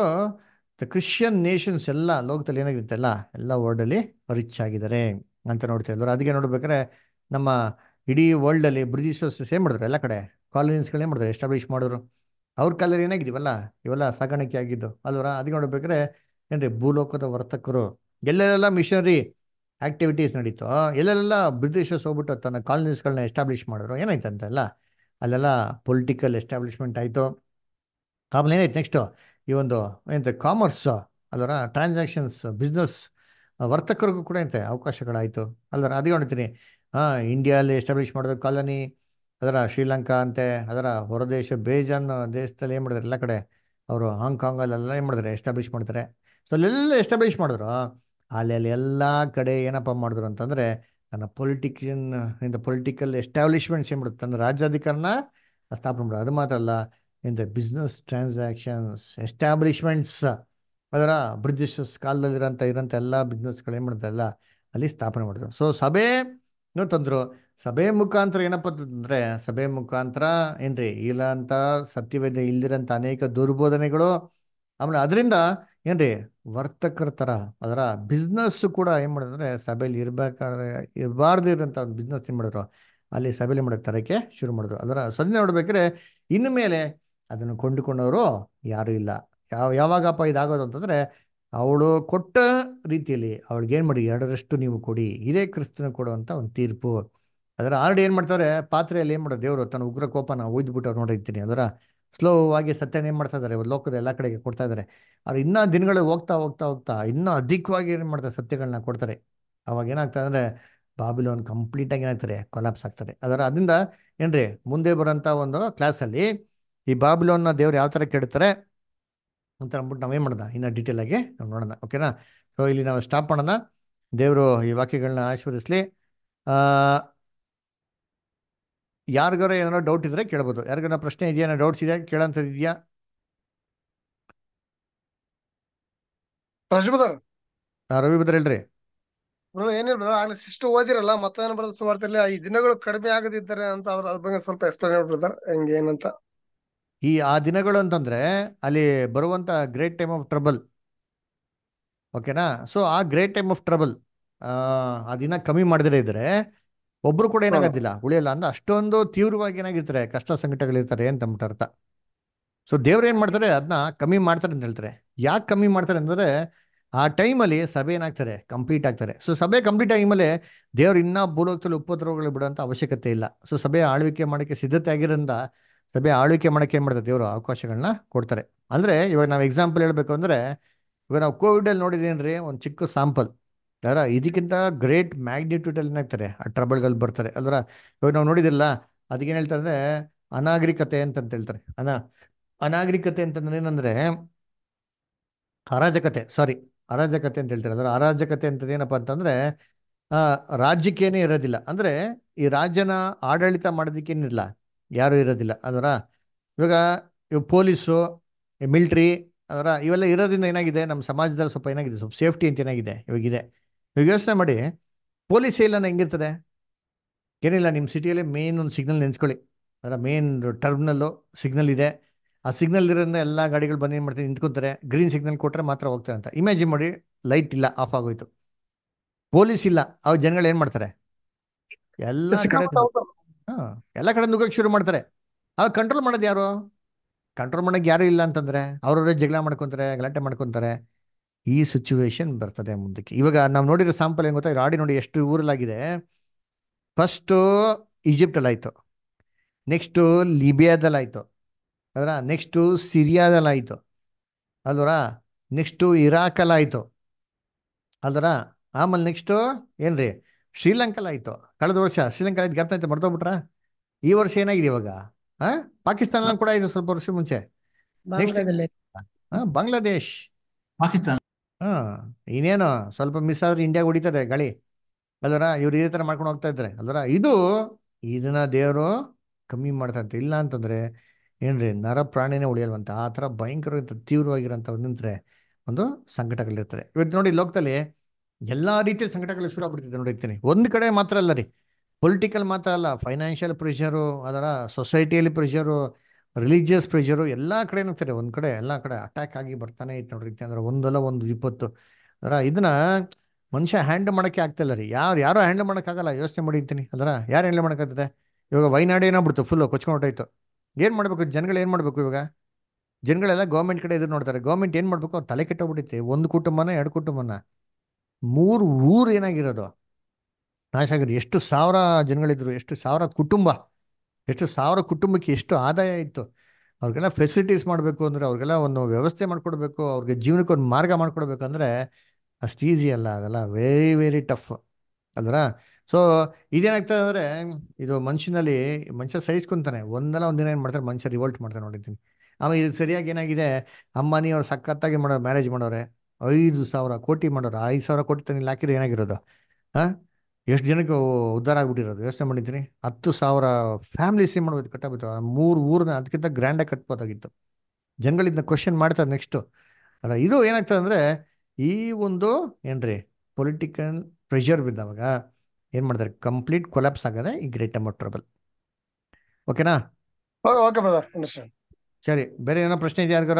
Speaker 1: ದ ಕ್ರಿಶ್ಚಿಯನ್ ನೇಷನ್ಸ್ ಎಲ್ಲ ಲೋಕದಲ್ಲಿ ಏನಾಗಿರುತ್ತೆ ಎಲ್ಲ ಎಲ್ಲ ವರ್ಲ್ಡಲ್ಲಿ ರಿಚ್ ಆಗಿದ್ದಾರೆ ಅಂತ ನೋಡ್ತಾ ಇದ್ರು ಅದಕ್ಕೆ ನೋಡ್ಬೇಕಾದ್ರೆ ನಮ್ಮ ಇಡೀ ವರ್ಲ್ಡಲ್ಲಿ ಬ್ರಿಟಿಷರ್ಸ್ ಏನ್ ಮಾಡಿದ್ರು ಎಲ್ಲ ಕಡೆ ಕಾಲೋನಿಸ್ಗಳು ಏನ್ ಮಾಡಿದ್ರು ಎಸ್ಟಾಬ್ಲಿಷ್ ಮಾಡಿದ್ರು ಅವ್ರ ಕಾಲದಲ್ಲಿ ಏನಾಗಿದೀವಲ್ಲ ಇವೆಲ್ಲ ಸಾಗಾಣಿಕೆ ಆಗಿದ್ದು ಅಲ್ವರ ಅದಕ್ಕೆ ನೋಡ್ಬೇಕಾದ್ರೆ ಏನ್ರಿ ಭೂಲೋಕದ ವರ್ತಕರು ಎಲ್ಲೆಲ್ಲ ಮಿಷನರಿ ಆಕ್ಟಿವಿಟೀಸ್ ನಡೀತು ಎಲ್ಲೆಲ್ಲ ಬ್ರಿಟಿಷರ್ಸ್ ಹೋಗ್ಬಿಟ್ಟು ತನ್ನ ಕಾಲೋನೀಸ್ಗಳನ್ನ ಎಸ್ಟಾಬ್ಲಿಷ್ ಮಾಡಿದ್ರು ಏನಾಯ್ತಂತೆಲ್ಲ ಅಲ್ಲೆಲ್ಲ ಪೊಲಿಟಿಕಲ್ ಎಸ್ಟಾಬ್ಲಿಷ್ಮೆಂಟ್ ಆಯಿತು ಆಮೇಲೆ ಏನಾಯ್ತು ನೆಕ್ಸ್ಟು ಈ ಒಂದು ಏನಂತೆ ಕಾಮರ್ಸ್ ಅಲ್ವರ ಟ್ರಾನ್ಸಾಕ್ಷನ್ಸ್ ಬಿಸ್ನೆಸ್ ವರ್ತಕರಿಗೂ ಕೂಡ ಅಂತೆ ಅವಕಾಶಗಳಾಯಿತು ಅಲ್ವರ ಅದೇ ನೋಡ್ತೀನಿ ಹಾಂ ಇಂಡಿಯಾದಲ್ಲಿ ಎಸ್ಟಾಬ್ಲಿಷ್ ಮಾಡಿದ್ರು ಕಾಲನಿ ಅದರ ಶ್ರೀಲಂಕಾ ಅಂತೆ ಅದರ ಹೊರದೇಶ ಬೇಜಾನ್ ದೇಶದಲ್ಲಿ ಏನು ಮಾಡಿದ್ರು ಎಲ್ಲ ಕಡೆ ಅವರು ಹಾಂಗ್ಕಾಂಗಲ್ಲೆಲ್ಲ ಏನು ಮಾಡಿದ್ರೆ ಎಸ್ಟಾಬ್ಲಿಷ್ ಮಾಡ್ತಾರೆ ಸೊ ಅಲ್ಲೆಲ್ಲ ಎಸ್ಟಾಬ್ಲಿಷ್ ಮಾಡಿದ್ರು ಅಲ್ಲಿ ಅಲ್ಲಿ ಎಲ್ಲ ಕಡೆ ಏನಪ್ಪ ಮಾಡಿದ್ರು ಅಂತಂದರೆ ತನ್ನ ಪೊಲಿಟಿಷಿಯನ್ ಇಂದ ಪೊಲಿಟಿಕಲ್ ಎಸ್ಟಾಬ್ಲಿಷ್ಮೆಂಟ್ಸ್ ಏನು ಮಾಡುತ್ತೆ ತನ್ನ ರಾಜ್ಯಾಧಿಕಾರನ ಸ್ಥಾಪನೆ ಮಾಡೋದು ಅದು ಮಾತ್ರ ಅಲ್ಲ in the business transactions establishments ಅದರ ಬ್ರಿಟಿಷರ್ಸ್ ಕಾಲದಲ್ಲಿರೋಂಥ ಇರೋಂಥ ಎಲ್ಲ ಬಿಸ್ನೆಸ್ಗಳು ಏನು ಮಾಡ್ತಾರೆ ಎಲ್ಲ ಅಲ್ಲಿ ಸ್ಥಾಪನೆ ಮಾಡಿದ್ರು ಸೊ ಸಭೆನೂ ತಂದರು ಸಭೆ ಮುಖಾಂತರ ಏನಪ್ಪ ಅಂದ್ರೆ ಸಭೆ ಮುಖಾಂತರ ಏನ್ರಿ ಇಲ್ಲ ಅಂತ ಸತ್ಯವೇದ ಇಲ್ದಿರಂತ ಅನೇಕ ದುರ್ಬೋಧನೆಗಳು ಆಮೇಲೆ ಅದರಿಂದ ಏನ್ರಿ ವರ್ತಕರ ತರ ಅದರ ಬಿಸ್ನೆಸ್ ಕೂಡ ಏನ್ ಮಾಡಿದ್ರೆ ಸಭೆಯಲ್ಲಿ ಇರ್ಬೇಕಾದ್ರೆ ಇರಬಾರ್ದು ಇರೋಂಥ ಒಂದು ಬಿಸ್ನೆಸ್ ಏನ್ ಮಾಡಿದ್ರು ಅಲ್ಲಿ ಸಭೆಯಲ್ಲಿ ಮಾಡಕ್ ತರಕ್ಕೆ ಶುರು ಮಾಡಿದ್ರು ಅದರ ಸದ್ಯ ನೋಡ್ಬೇಕಾದ್ರೆ ಇನ್ನು ಮೇಲೆ ಅದನ್ನು ಕೊಂಡುಕೊಂಡವರು ಯಾರು ಇಲ್ಲ ಯಾವ ಯಾವಾಗಪ್ಪ ಇದಾಗೋದು ಅಂತಂದ್ರೆ ಅವಳು ಕೊಟ್ಟ ರೀತಿಯಲ್ಲಿ ಅವಳಿಗೆ ಏನ್ ಮಾಡಿ ಎರಡರಷ್ಟು ನೀವು ಕೊಡಿ ಇದೇ ಕ್ರಿಸ್ತನ ಕೊಡುವಂತ ಒಂದು ತೀರ್ಪು ಅದರ ಆಲ್ರೆಡಿ ಏನ್ ಮಾಡ್ತಾರೆ ಪಾತ್ರೆಯಲ್ಲಿ ಏನ್ ಮಾಡೋದು ದೇವರು ತನ್ನ ಉಗ್ರ ಕೋಪನ ಒಯ್ದುಬಿಟ್ಟು ಅವ್ರು ನೋಡಿರ್ತೀನಿ ಅದರ ಸ್ಲೋ ಆಗಿ ಸತ್ಯನ ಏನ್ ಮಾಡ್ತಾ ಇದಾರೆ ಲೋಕದ ಎಲ್ಲ ಕಡೆಗೆ ಕೊಡ್ತಾ ಇದಾರೆ ಅವ್ರು ಇನ್ನೂ ದಿನಗಳು ಹೋಗ್ತಾ ಹೋಗ್ತಾ ಹೋಗ್ತಾ ಇನ್ನೂ ಅಧಿಕವಾಗಿ ಏನ್ ಮಾಡ್ತಾರೆ ಸತ್ಯಗಳನ್ನ ಕೊಡ್ತಾರೆ ಅವಾಗ ಏನಾಗ್ತದೆ ಅಂದ್ರೆ ಬಾಬಿಲೋನ್ ಕಂಪ್ಲೀಟ್ ಆಗಿ ಏನಾಗ್ತಾರೆ ಕೊಲಾಪ್ಸ್ ಆಗ್ತದೆ ಅದರ ಅದರಿಂದ ಏನ್ರಿ ಮುಂದೆ ಬರೋಂಥ ಒಂದು ಕ್ಲಾಸಲ್ಲಿ ಈ ಬಾಬಿಲೋನ್ನ ದೇವ್ರು ಯಾವ ಥರ ಕೆಡ್ತಾರೆ ಅಂತ ಅಂದ್ಬಿಟ್ಟು ನಾವೇನು ಮಾಡೋಣ ಇನ್ನು ಡೀಟೇಲ್ ಆಗಿ ನಾವು ನೋಡೋಣ ಓಕೆನಾ ಸೊ ಇಲ್ಲಿ ನಾವು ಸ್ಟಾಪ್ ಮಾಡೋಣ ದೇವರು ಈ ವಾಕ್ಯಗಳನ್ನ ಆಶೀರ್ವದಿಸ್ಲಿ ಆ ಯಾರಿಗಾರ ಏನಾರ ಡೌಟ್ ಇದ್ರೆ ಕೇಳ್ಬೋದು ಯಾರಿಗಾರ ಪ್ರಶ್ನೆ ಇದೆಯಾ ಡೌಟ್ಸ್ ಇದೆಯಾ ಕೇಳೋಂಥದ್ದು ಇದೆಯಾ
Speaker 8: ರಜಬದರ್
Speaker 1: ಆ, ರವಿ ಬದ್ರ ಹೇಳ್ರಿ
Speaker 8: ಬ್ರದರ್ ಏನಿಲ್ಲ ಬ್ರದರ್ ಆಗ್ಲೇ ಸಿಸ್ಟರ್ ಓದಿರಲ್ಲ ಮತ್ತೇನು ಬ್ರದರ್ ಸುವಾರ್ತೆಯಲ್ಲಿ ಈ ದಿನಗಳು ಕಡಿಮೆ ಆಗದಿದ್ದಾರೆ ಅಂತ ಅದ್ರ ಅದ್ರ ಬಗ್ಗೆ ಸ್ವಲ್ಪ ಎಕ್ಸ್ಪ್ಲೇನ್ ಬ್ರದರ್ ಹೆಂಗೆ ಏನಂತ
Speaker 1: ಈ ಆ ದಿನಗಳು ಅಂತಂದ್ರೆ ಅಲ್ಲಿ ಬರುವಂತ ಗ್ರೇಟ್ ಟೈಮ್ ಆಫ್ ಟ್ರಬಲ್ ಓಕೆನಾ ಸೊ ಆ ಗ್ರೇಟ್ ಟೈಮ್ ಆಫ್ ಟ್ರಬಲ್ ಆ ಅದಿನ್ನ ಕಮ್ಮಿ ಮಾಡದೇ ಇದ್ರೆ ಒಬ್ರು ಕೂಡ ಏನಾಗೋದಿಲ್ಲ ಉಳಿಯಲ್ಲ ಅಂದ್ರೆ ಅಷ್ಟೊಂದು ತೀವ್ರವಾಗಿ ಏನಾಗಿರ್ತಾರೆ ಕಷ್ಟ ಸಂಕಟಗಳಿರ್ತಾರೆ ಅಂತ ಅಂದ್ಬಿಟ್ಟು ಅರ್ಥ ಸೊ ದೇವ್ರು ಏನ್ ಮಾಡ್ತಾರೆ ಅದನ್ನ ಕಮ್ಮಿ ಮಾಡ್ತಾರೆ ಅಂತ ಹೇಳ್ತಾರೆ ಯಾಕೆ ಕಮ್ಮಿ ಮಾಡ್ತಾರೆ ಅಂದ್ರೆ ಆ ಟೈಮಲ್ಲಿ ಸಭೆ ಏನಾಗ್ತಾರೆ ಕಂಪ್ಲೀಟ್ ಆಗ್ತಾರೆ ಸೊ ಸಭೆ ಕಂಪ್ಲೀಟ್ ಟೈಮಲ್ಲಿ ದೇವ್ರು ಇನ್ನ ಭೂಲೋಕದಲ್ಲಿ ಉಪದ್ರವಗಳು ಬಿಡುವಂತ ಅವಶ್ಯಕತೆ ಇಲ್ಲ ಸೊ ಸಭೆ ಆಳ್ವಿಕೆ ಮಾಡಕ್ಕೆ ಸಿದ್ಧತೆ ಆಗಿರೋದ್ರಿಂದ ಸಭೆ ಆಳ್ವಿಕೆ ಮಾಡಕ್ಕೆ ಏನ್ ಮಾಡ್ತಾರೆ ದೇವರು ಅವಕಾಶಗಳನ್ನ ಕೊಡ್ತಾರೆ ಅಂದ್ರೆ ಇವಾಗ ನಾವು ಎಕ್ಸಾಂಪಲ್ ಹೇಳ್ಬೇಕು ಅಂದ್ರೆ ಇವಾಗ ನಾವು ಕೋವಿಡ್ ಅಲ್ಲಿ ನೋಡಿದೇನ್ರಿ ಒಂದು ಚಿಕ್ಕ ಸಾಂಪಲ್ ಅದರ ಇದಕ್ಕಿಂತ ಗ್ರೇಟ್ ಮ್ಯಾಗ್ನಿಟ್ಯೂಡ್ ಅಲ್ಲಿ ಏನಾಗ್ತಾರೆ ಆ ಟ್ರಬಲ್ಗಳು ಬರ್ತಾರೆ ಅಲ್ವರ ಇವಾಗ ನಾವು ನೋಡಿದಿಲ್ಲ ಅದಕ್ಕೇನು ಹೇಳ್ತಾರೆ ಅಂದ್ರೆ ಅನಾಗರಿಕತೆ ಅಂತ ಹೇಳ್ತಾರೆ ಅನ ಅನಾಗರಿಕತೆ ಅಂತಂದ್ರೆ ಏನಂದ್ರೆ ಅರಾಜಕತೆ ಸಾರಿ ಅರಾಜಕತೆ ಅಂತ ಹೇಳ್ತಾರೆ ಅದರ ಅರಾಜಕತೆ ಅಂತ ಏನಪ್ಪಾ ಅಂತಂದ್ರೆ ಆ ರಾಜ್ಯಕ್ಕೇನೆ ಇರೋದಿಲ್ಲ ಅಂದ್ರೆ ಈ ರಾಜ್ಯನ ಆಡಳಿತ ಮಾಡೋದಕ್ಕೇನಿಲ್ಲ ಯಾರು ಇರೋದಿಲ್ಲ ಅದರ ಇವಾಗ ಇವಾಗ ಪೊಲೀಸು ಮಿಲ್ಟ್ರಿ ಅದರ ಇವೆಲ್ಲ ಇರೋದ್ರಿಂದ ಏನಾಗಿದೆ ನಮ್ಮ ಸಮಾಜದಲ್ಲಿ ಸ್ವಲ್ಪ ಏನಾಗಿದೆ ಸ್ವಲ್ಪ ಸೇಫ್ಟಿ ಅಂತ ಏನಾಗಿದೆ ಇವಾಗಿದೆ ಇವಾಗ ಯೋಚನೆ ಮಾಡಿ ಪೊಲೀಸ್ ಇಲ್ಲ ಹೆಂಗಿರ್ತದೆ ಏನಿಲ್ಲ ನಿಮ್ಮ ಸಿಟಿಯಲ್ಲಿ ಮೇನ್ ಒಂದು ಸಿಗ್ನಲ್ ನೆನ್ಸ್ಕೊಳ್ಳಿ ಅದರ ಮೇನ್ ಟರ್ಮಿನಲ್ಲು ಸಿಗ್ನಲ್ ಇದೆ ಆ ಸಿಗ್ನಲ್ ಇರೋದ್ರಿಂದ ಎಲ್ಲ ಗಾಡಿಗಳು ಬಂದು ಏನು ಮಾಡ್ತಾರೆ ನಿಂತ್ಕೊಂತಾರೆ ಗ್ರೀನ್ ಸಿಗ್ನಲ್ ಕೊಟ್ಟರೆ ಮಾತ್ರ ಹೋಗ್ತಾರೆ ಅಂತ ಇಮ್ಯಾಜಿನ್ ಮಾಡಿ ಲೈಟ್ ಇಲ್ಲ ಆಫ್ ಆಗೋಯ್ತು ಪೊಲೀಸ್ ಇಲ್ಲ ಅವ್ ಜನಗಳು ಏನು ಮಾಡ್ತಾರೆ ಎಲ್ಲ ಕಡೆ
Speaker 8: ಸಿಕ್ಕಾಪಟ್ಟೆ ಹೋಗ್ತಾರೆ.
Speaker 1: ಹಾ ಎಲ್ಲ ಕಡೆ ನುಗ್ಗಕ್ಕೆ ಶುರು ಮಾಡ್ತಾರೆ ಅವಾಗ ಕಂಟ್ರೋಲ್ ಮಾಡೋದು ಯಾರು ಕಂಟ್ರೋಲ್ ಮಾಡಕ್ಕೆ ಯಾರು ಇಲ್ಲ ಅಂತಂದ್ರೆ ಅವ್ರವ್ರೇ ಜಗಳ ಮಾಡ್ಕೊಂತಾರೆ ಗಲಾಟೆ ಮಾಡ್ಕೊಂತಾರೆ ಈ ಸಿಚುವೇಶನ್ ಬರ್ತದೆ ಮುಂದಕ್ಕೆ ಇವಾಗ ನಾವು ನೋಡಿರೋ ಸಾಂಪಲ್ ಏನು ಗೊತ್ತಾ ರಾಡಿ ನೋಡಿ ಎಷ್ಟು ಊರಲ್ಲಾಗಿದೆ ಫಸ್ಟು ಈಜಿಪ್ಟಲ್ಲಿ ಆಯಿತು ನೆಕ್ಸ್ಟು ಲಿಬಿಯಾದಲ್ಲಿ ಆಯಿತು ಅದರ ನೆಕ್ಸ್ಟು ಸಿರಿಯಾದಲ್ಲಿ ಆಯಿತು ಅಲ್ವರ ನೆಕ್ಸ್ಟು ಇರಾಕಲ್ಲಿ ಆಯಿತು ಅಲ್ವರ ಆಮೇಲೆ ನೆಕ್ಸ್ಟು ಏನ್ರಿ ಶ್ರೀಲಂಕಲ್ ಆಯಿತು ಕಳೆದ ವರ್ಷ ಶ್ರೀಲಂಕಾ ಆಯ್ತು ಜ್ಞಾಪನ ಆಯ್ತು ಮರ್ತೋಗ್ಬಿಟ್ರ ಈ ವರ್ಷ ಏನಾಗಿದೆ ಇವಾಗ ಹಾ ಪಾಕಿಸ್ತಾನ ಕೂಡ ಆಯ್ತು ಸ್ವಲ್ಪ ವರ್ಷ ಮುಂಚೆ ನೆಕ್ಸ್ಟ್
Speaker 5: ಬಾಂಗ್ಲಾದಲ್ಲಿ
Speaker 1: ಹಾ ಬಾಂಗ್ಲಾದೇಶ್
Speaker 9: ಪಾಕಿಸ್ತಾನ
Speaker 1: ಹಾ ಇನ್ನೇನು ಸ್ವಲ್ಪ ಮಿಸ್ ಆದ್ರೆ ಇಂಡಿಯಾಗೆ ಹೊಡಿತದೆ ಗಾಳಿ ಅಲ್ವರ ಇವ್ರು ಇದೇ ತರ ಮಾಡ್ಕೊಂಡು ಹೋಗ್ತಾ ಇದ್ರೆ ಅಲ್ವರ ಇದು ಇದನ್ನ ದೇವರು ಕಮ್ಮಿ ಮಾಡ್ತಂತೆ ಇಲ್ಲ ಅಂತಂದ್ರೆ ಏನ್ರಿ ನರ ಪ್ರಾಣಿನೇ ಉಳಿಯಲ್ವಂತ ಆ ಥರ ಭಯಂಕರ ತೀವ್ರವಾಗಿರೋಂಥ ನಿಂತ್ರೆ ಒಂದು ಸಂಕಟಗಳಿರ್ತದೆ ಇವತ್ತು ನೋಡಿ ಲೋಕದಲ್ಲಿ ಎಲ್ಲಾ ರೀತಿಯ ಸಂಕಟಗಳು ಶುರು ಆಗ್ಬಿಡ್ತಿದೆ ನೋಡಿರ್ತೀನಿ ಒಂದು ಕಡೆ ಮಾತ್ರ ಅಲ್ಲ ರೀ ಪೊಲಿಟಿಕಲ್ ಮಾತ್ರ ಅಲ್ಲ ಫೈನಾನ್ಷಿಯಲ್ ಪ್ರೆಷರು ಅದರ ಸೊಸೈಟಿಯಲ್ಲಿ ಪ್ರೆಷರು ರಿಲಿಜಿಯಸ್ ಪ್ರೆಷರು ಎಲ್ಲ ಕಡೆ ಏನಾಗ್ತಾರೆ ಒಂದು ಕಡೆ ಎಲ್ಲ ಕಡೆ ಅಟ್ಯಾಕ್ ಆಗಿ ಬರ್ತಾನೆ ಇತ್ತು ನೋಡ್ರಿ ಅಂದ್ರೆ ಒಂದಲ್ಲ ಒಂದು ವಿಪತ್ತು ಅದರ ಇದನ್ನ ಮನುಷ್ಯ ಹ್ಯಾಂಡಲ್ ಮಾಡೋಕ್ಕೆ ಆಗ್ತಿಲ್ಲ ರೀ ಯಾರು ಯಾರು ಹ್ಯಾಂಡಲ್ ಮಾಡೋಕ್ಕಾಗಲ್ಲ ಯೋಚನೆ ಮಾಡಿರ್ತೀನಿ ಅದರ ಯಾರು ಹ್ಯಾಂಡಲ್ ಮಾಡೋಕ್ಕಾಗ್ತದೆ ಇವಾಗ ವೈನಾಡು ಏನಾಗ್ಬಿಡ್ತು ಫುಲ್ಲು ಕೊಚ್ಕೊಂಡು ಹೊಟ್ಟೋಯ್ತು ಏನು ಮಾಡಬೇಕು ಜನಗಳು ಏನು ಮಾಡಬೇಕು ಇವಾಗ ಜನಗಳೆಲ್ಲ ಗೌರ್ಮೆಂಟ್ ಕಡೆ ಎದುರು ನೋಡ್ತಾರೆ ಗೌರ್ಮೆಂಟ್ ಏನು ಮಾಡಬೇಕು ಅವ್ರು ತಲೆ ಕೆಟ್ಟೋಗ್ಬಿಟ್ಟೈತೆ ಒಂದು ಕುಟುಂಬನ ಎರಡು ಕುಟುಂಬನ ಮೂರು ಊರು ಏನಾಗಿರೋದು ನಾಶ ಆಗಿರೋದು ಎಷ್ಟು ಸಾವಿರ ಜನಗಳಿದ್ರು ಎಷ್ಟು ಸಾವಿರ ಕುಟುಂಬ ಎಷ್ಟು ಸಾವಿರ ಕುಟುಂಬಕ್ಕೆ ಎಷ್ಟು ಆದಾಯ ಇತ್ತು ಅವ್ರಿಗೆಲ್ಲ ಫೆಸಿಲಿಟೀಸ್ ಮಾಡಬೇಕು ಅಂದರೆ ಅವ್ರಿಗೆಲ್ಲ ಒಂದು ವ್ಯವಸ್ಥೆ ಮಾಡ್ಕೊಡ್ಬೇಕು ಅವ್ರಿಗೆ ಜೀವನಕ್ಕೆ ಒಂದು ಮಾರ್ಗ ಮಾಡ್ಕೊಡ್ಬೇಕು ಅಂದರೆ ಅಷ್ಟು ಈಸಿ ಅಲ್ಲ ಅದೆಲ್ಲ ವೆರಿ ವೆರಿ ಟಫ್ ಅಲ್ವರ ಸೊ ಇದೇನಾಗ್ತದೆ ಅಂದರೆ ಇದು ಮನುಷ್ಯನಲ್ಲಿ ಮನುಷ್ಯ ಸಹಿಸ್ಕೊಂತಾನೆ ಒಂದಲ್ಲ ಒಂದಿನ ಏನು ಮಾಡ್ತಾರೆ ಮನುಷ್ಯ ರಿವೋಲ್ಟ್ ಮಾಡ್ತಾರೆ ನೋಡಿದ್ದೀನಿ ಆಮೇಲೆ ಇದು ಸರಿಯಾಗಿ ಏನಾಗಿದೆ ಅಮ್ಮನಿ ಅವ್ರು ಸಖತ್ತಾಗಿ ಮಾಡೋ ಮ್ಯಾರೇಜ್ ಮಾಡೋರೆ ಐದು ಸಾವಿರ ಕೋಟಿ ಮಾಡೋರು ಐದು ಸಾವಿರ ಕೋಟಿ ತಂದು ಹಾಕಿದ್ರೆ ಏನಾಗಿರೋದು ಹಾಂ ಎಷ್ಟು ಜನಕ್ಕೆ ಉದ್ಧಾರ ಆಗ್ಬಿಟ್ಟಿರೋದು ಯೋಚನೆ ಮಾಡಿದ್ದೀನಿ ಹತ್ತು ಸಾವಿರ ಫ್ಯಾಮಿಲೀಸ್ ಏನು ಮಾಡ್ಬೋದು ಕಟ್ಟಬೇಕು ಮೂರು ಊರನ್ನ ಅದಕ್ಕಿಂತ ಗ್ರ್ಯಾಂಡಾಗಿ ಕಟ್ಬೋದಾಗಿತ್ತು ಜನಗಳಿಂದ ಕ್ವಶನ್ ಮಾಡ್ತಾರೆ ನೆಕ್ಸ್ಟು ಅಲ್ಲ ಇದು ಏನಾಗ್ತದೆ ಅಂದರೆ ಈ ಒಂದು ಏನ್ರಿ ಪೊಲಿಟಿಕಲ್ ಪ್ರೆಷರ್ ಬಿದ್ದವಾಗ ಏನು ಮಾಡ್ತಾರೆ ಕಂಪ್ಲೀಟ್ ಕೊಲಾಪ್ಸ್ ಆಗದೆ ಈ ಗ್ರೇಟ್ ಅಮೌಂಟ್ ಟ್ರಬಲ್ ಓಕೆನಾ
Speaker 8: ಓಕೆ ಬ್ರದರ್ ಅಂಡರ್ಸ್ಟ್ಯಾಂಡ್
Speaker 1: ಸರಿ ಬೇರೆ ಏನೋ ಪ್ರಶ್ನೆ ಇದೆಯಾ ಯಾರಿಗಾರ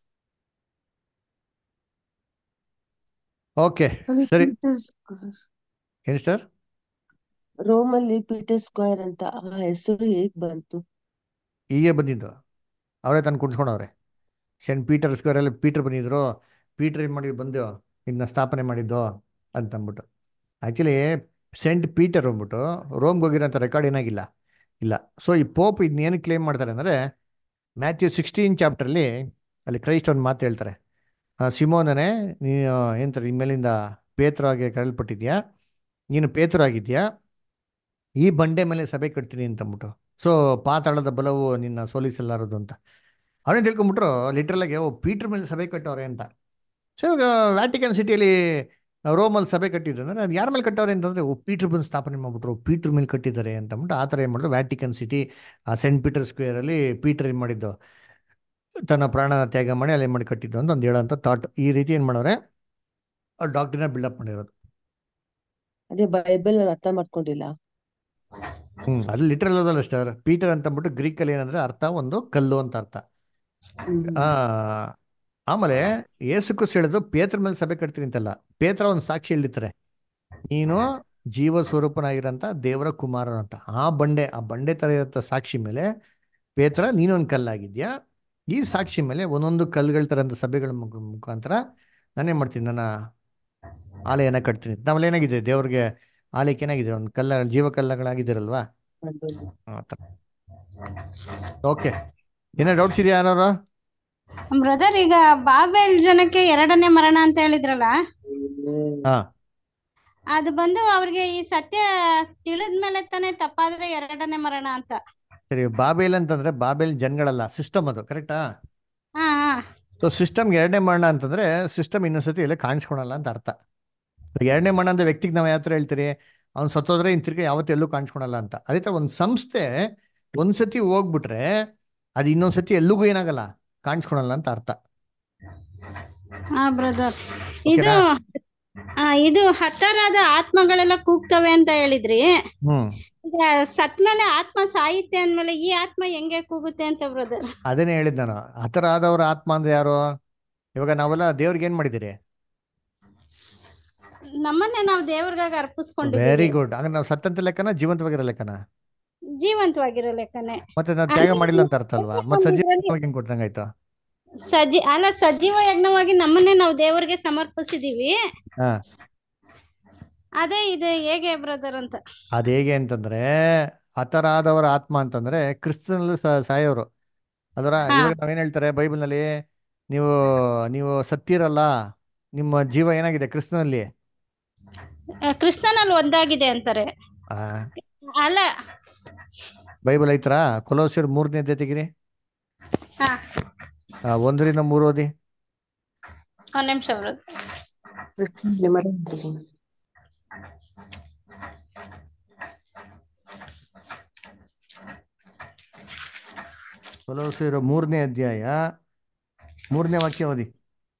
Speaker 1: ಓಕೆ ಸರಿ ಏನು ಸರ್
Speaker 5: ರೋಮಲ್ಲಿ ಪೀಟರ್ ಸ್ಕ್ವೇರ್ ಅಂತ ಆ ಹೆಸರು ಹೇಗ್ ಬಂತು
Speaker 1: ಹೀಗೆ ಬಂದಿದ್ದು ಅವರೇ ತಂದು ಕುಣಿಸ್ಕೊಂಡವ್ರೆ ಸೆಂಟ್ ಪೀಟರ್ ಸ್ಕ್ವೇರಲ್ಲಿ ಪೀಟರ್ ಬಂದಿದ್ರು ಪೀಟರ್ ಏನು ಮಾಡಿ ಬಂದು ಇದನ್ನ ಸ್ಥಾಪನೆ ಮಾಡಿದ್ದು ಅಂತ ಅಂದ್ಬಿಟ್ಟು ಆ್ಯಕ್ಚುಲಿ ಸೆಂಟ್ ಪೀಟರ್ ಅಂದ್ಬಿಟ್ಟು ರೋಮ್ಗೆ ಹೋಗಿರೋಂಥ ರೆಕಾರ್ಡ್ ಏನಾಗಿಲ್ಲ ಇಲ್ಲ ಸೊ ಈ ಪೋಪ್ ಇದನ್ನೇನು ಕ್ಲೇಮ್ ಮಾಡ್ತಾರೆ ಅಂದರೆ ಮ್ಯಾಥ್ಯೂ ಸಿಕ್ಸ್ಟೀನ್ ಚಾಪ್ಟರ್ಲಿ ಅಲ್ಲಿ ಕ್ರೈಸ್ಟ್ ಒಂದು ಮಾತು ಹೇಳ್ತಾರೆ ಆ, ಸಿಮೋನನೇ ನೀನು ಏನಂತಾರೆ ಇನ್ಮೇಲಿಂದ ಪೇತ್ರವಾಗಿ ಕರೆಯಲ್ಪಟ್ಟಿದ್ಯಾ ನೀನು ಪೇತ್ರವಾಗಿದ್ಯಾ ಈ ಬಂಡೆ ಮೇಲೆ ಸಭೆ ಕಟ್ತೀನಿ ಅಂತಂದ್ಬಿಟ್ಟು ಸೊ ಪಾತಾಳದ ಬಲವು ನಿನ್ನ ಸೋಲಿಸಲಾರದು ಅಂತ ಅವನೇ ತಿಳ್ಕೊಂಬಿಟ್ರು ಲಿಟ್ರಲ್ ಆಗಿ ಓ ಪೀಟರ್ ಮೇಲೆ ಸಭೆ ಕಟ್ಟವ್ರೆ ಅಂತ ಸೊ ಇವಾಗ ವ್ಯಾಟಿಕನ್ ಸಿಟಿಯಲ್ಲಿ ರೋಮಲ್ಲಿ ಸಭೆ ಕಟ್ಟಿದ್ರು ಅಂದ್ರೆ ಅದು ಯಾರ ಮೇಲೆ ಕಟ್ಟವ್ರೆ ಅಂತಂದ್ರೆ ಓ ಪೀಟರ್ ಬಂದು ಸ್ಥಾಪನೆ ಮಾಡ್ಬಿಟ್ರು ಪೀಟರ್ ಮೇಲೆ ಕಟ್ಟಿದ್ದಾರೆ ಅಂತ ಅಂದ್ಬಿಟ್ಟು ಆ ಥರ ಏನು ಮಾಡಿದ್ರು ವ್ಯಾಟಿಕನ್ ಸಿಟಿ ಆ ಸೆಂಟ್ ಪೀಟರ್ ಸ್ಕ್ವೇರಲ್ಲಿ ಪೀಟರ್ ಏನು ಮಾಡಿದ್ದು ತನ್ನ ಪ್ರಾಣ ತ್ಯಾಗ ಮಾಡಿ ಅಲ್ಲಿ ಮಾಡಿ ಕಟ್ಟಿದ್ದು ಅಂತ ಒಂದು ಹೇಳೋಂಥ ಥಾಟ್ ಈ ರೀತಿ ಏನು ಮಾಡೋರೆ ಡಾಕ್ಟ್ರಿನ ಬಿಲ್ಡಪ್ ಮಾಡಿರೋದು
Speaker 5: ಅದೇ ಬೈಬಲ್ ನಾನು ಅರ್ಥ ಮಾಡ್ಕೊಂಡಿಲ್ಲ
Speaker 1: ಹ್ಮ್ ಅದು ಲಿಟ್ರಲ್ ಅದಲ್ಲ ಸರ್ ಪೀಟರ್ ಅಂತ ಅಂದ್ಬಿಟ್ಟು ಗ್ರೀಕಲ್ಲಿ ಏನಂದ್ರೆ ಅರ್ಥ ಒಂದು ಕಲ್ಲು ಅಂತ ಅರ್ಥ
Speaker 5: ಹ್ಮ್
Speaker 1: ಆ ಆಮೇಲೆ ಏಸು ಕ್ರಿಸ್ತ ಹೇಳಿದ್ರು ಪೇತ್ರ ಮೇಲೆ ಸಭೆ ಕಟ್ತೀನಿ ಅಂತಲ್ಲ ಪೇತ್ರ ಒಂದು ಸಾಕ್ಷಿ ಹೇಳಿರ್ತಾರೆ ನೀನು ಜೀವ ಸ್ವರೂಪನಾಗಿರಂತ ದೇವರ ಕುಮಾರನ ಅಂತ ಆ ಬಂಡೆ ಆ ಬಂಡೆ ತರ ಇರತ್ತ ಸಾಕ್ಷಿ ಮೇಲೆ ಪೇತ್ರ ನೀನೊಂದು ಕಲ್ಲಾಗಿದ್ಯಾ ಈ ಸಾಕ್ಷಿ ಮೇಲೆ ಒಂದೊಂದು ಕಲ್ಲುಗಳ ತರಂತ ಸಭೆಗಳ ಮುಖ- ಮುಖಾಂತರ ನಾನೇನ್ ಮಾಡ್ತೀನಿ ನನ್ನ ಆಲಯನ ಕಟ್ತೀನಿ ನಾವೆಲ್ಲ ಏನಾಗಿದೆ ದೇವ್ರಿಗೆ ಆಲಯಕ್ಕೆ ಏನಾಗಿದೆ ಒಂದು ಕಲ್ಲ ಜೀವ ಕಲ್ಲಗಳಾಗಿದ್ದೀರಲ್ವಾ ಆ ಥರ ಓಕೆ ಏನೋ ಡೌಟ್ಸ್ ಇದೆಯಾ ಯಾರು
Speaker 9: ಬ್ರದರ್ ಈಗ ಬಾಬೆಲ್ ಜನಕ್ಕೆ ಎರಡನೇ ಮರಣ ಅಂತ ಹೇಳಿದ್ರಲ್ಲ
Speaker 1: ಹಾ
Speaker 9: ಅದು ಬಂದು ಅವ್ರಿಗೆ ಈ ಸತ್ಯ ತಿಳಿದ್ಮೇಲೆ ತಾನೇ ತಪ್ಪಾದ್ರೆ ಎರಡನೇ ಮರಣ ಅಂತ
Speaker 1: ಸರಿ ಬಾಬೇಲ್ ಅಂತಂದ್ರೆ ಬಾಬೇಲ್ ಜನಗಳಲ್ಲ ಸಿಸ್ಟಮ್ ಅದು ಕರೆಕ್ಟಾ
Speaker 9: ಹಾ ಹಾ
Speaker 1: ಸೊ ಸಿಸ್ಟಮ್ಗೆ ಎರಡನೇ ಮರಣ ಅಂತಂದ್ರೆ ಸಿಸ್ಟಮ್ ಇನ್ನೊಂದ್ಸತಿ ಎಲ್ಲ ಕಾಣಿಸ್ಕೊಳಲ್ಲ ಅಂತ ಅರ್ಥ ಈಗ ಎರಡನೇ ಮರಣ ಅಂತ ವ್ಯಕ್ತಿಗೆ ನಾವು ಯಾವ ಥರ ಹೇಳ್ತೀರಿ ಅವ್ನು ಸತ್ತೋದ್ರೆ ಇನ್ ತಿರ್ಗಿ ಯಾವತ್ತೂ ಎಲ್ಲೂ ಕಾಣಿಸ್ಕೊಳಲ್ಲ ಅಂತ ಅದೇ ಥರ ಒಂದು ಸಂಸ್ಥೆ ಒಂದ್ಸತಿ ಹೋಗ್ಬಿಟ್ರೆ ಅದು ಇನ್ನೊಂದ್ಸತಿ ಎಲ್ಲಿಗೂ ಏನಾಗಲ್ಲ ಕಾಣಿಸ್ಕೊಳಲ್ಲ ಅಂತ ಅರ್ಥ
Speaker 9: ಹಾ ಬ್ರದರ್ ಇದು ಆ, ಇದು ಹತರಾದ ಆತ್ಮಗಳೆಲ್ಲ ಕೂಗ್ತವೆ ಅಂತ ಹೇಳಿದ್ರಿ
Speaker 1: ಹ್ಮ್
Speaker 9: ಈಗ ಸತ್ಮೇಲೆ ಆತ್ಮ ಸಾಯುತ್ತೆ ಅಂದ್ಮೇಲೆ ಈ ಆತ್ಮ ಹೆಂಗೆ ಕೂಗುತ್ತೆ ಅಂತ ಬ್ರದರ್
Speaker 1: ಅದನ್ನೇ ಹೇಳಿದ್ ನಾನು ಆ ಥರ ಆದವ್ರ ಆತ್ಮ ಅಂದ್ರೆ ಯಾರು ಇವಾಗ ನಾವೆಲ್ಲ ದೇವ್ರಿಗೆ ಏನ್ ಮಾಡಿದಿರಿ
Speaker 9: ನಮ್ಮನ್ನೇ ನಾವು ದೇವ್ರಿಗಾಗಿ
Speaker 1: ವೆರಿ
Speaker 9: ಅರ್ಪಿಸ್ಕೊಂಡಿದ್ದೀವಿ
Speaker 1: ಗುಡ್ ಹಂಗ ನಾವು ಸತ್ತಂತ ಲೆಕ್ಕನ ಜೀವಂತವಾಗಿರೋ ಲೆಕ್ಕನ
Speaker 9: ಜೀವಂತವಾಗಿರೋ ಲೆಕ್ಕನೆ
Speaker 1: ಮತ್ತೆ ನಾವು ತ್ಯಾಗ
Speaker 9: ಅಂದ್ರೆ
Speaker 1: ಮಾಡಿಲ್ಲ ಅಂತ ಅರ್ಥ ಅಲ್ವಾ ಮತ್ತೆ
Speaker 9: ಇದ್ರಲ್ಲಿ
Speaker 1: ಸಜೀವ ಹೆಂಗ್ ಕೊಡ್ದಂಗಾಯ್ತು
Speaker 9: ಸಜಿ ಅಲ್ಲ ಸಜೀವ ಯಜ್ಞವಾಗಿ ನಮ್ಮನ್ನೇ ನಾವು ದೇವರಿಗೆ ಸಮರ್ಪಿಸಿದೀವಿ
Speaker 1: ಹಾ
Speaker 9: ಅದೇ ಇದು ಹೇಗೆ ಬ್ರದರ್ ಅಂತ
Speaker 1: ಅದ್ ಹೇಗೆ ಅಂತಂದ್ರೆ ಹತರ ಆದವರ ಆತ್ಮ ಅಂತಂದ್ರೆ ಕ್ರಿಸ್ತನಲ್ಲಿ ಸಾಯೋರು ಅದರ
Speaker 9: ಹಾ
Speaker 1: ಇವಾಗ ನಾವೇನ್ ಹೇಳ್ತಾರೆ ಬೈಬಲ್ನಲ್ಲಿ ನೀವು ನೀವು ಸತ್ತಿರಲ್ಲ ನಿಮ್ಮ ಜೀವ ಏನಾಗಿದೆ ಕ್ರಿಸ್ತನಲ್ಲಿ
Speaker 9: ಆ, ಕ್ರಿಸ್ತನಲ್ಲಿ ಒಂದಾಗಿದೆ ಅಂತಾರೆ
Speaker 1: ಆ
Speaker 9: ಅಲ್ಲ
Speaker 1: ಬೈಬಲ್ ಐತ್ರಾ ಕೊಲೋಸಿಯರ್ ಮೂರನೇ ಅಧ್ಯಾಯ ತೆಗಿರಿ
Speaker 9: ಹಾ
Speaker 1: ಆ, ಒಂದರಿಂದ ಮೂರು ಓದಿ
Speaker 9: ಒಂದ್ ನಿಮಿಷ ಬ್ರದರ್
Speaker 5: ಕ್ರಿಸ್ತನಲ್ಲಿ ಮರ ಇದ್ರಲ್ಲಿ.
Speaker 1: ಕೊಲೋಸಿಯರ್ ಮೂರನೇ ಅಧ್ಯಾಯ ಮೂರನೇ ವಾಕ್ಯ ಓದಿ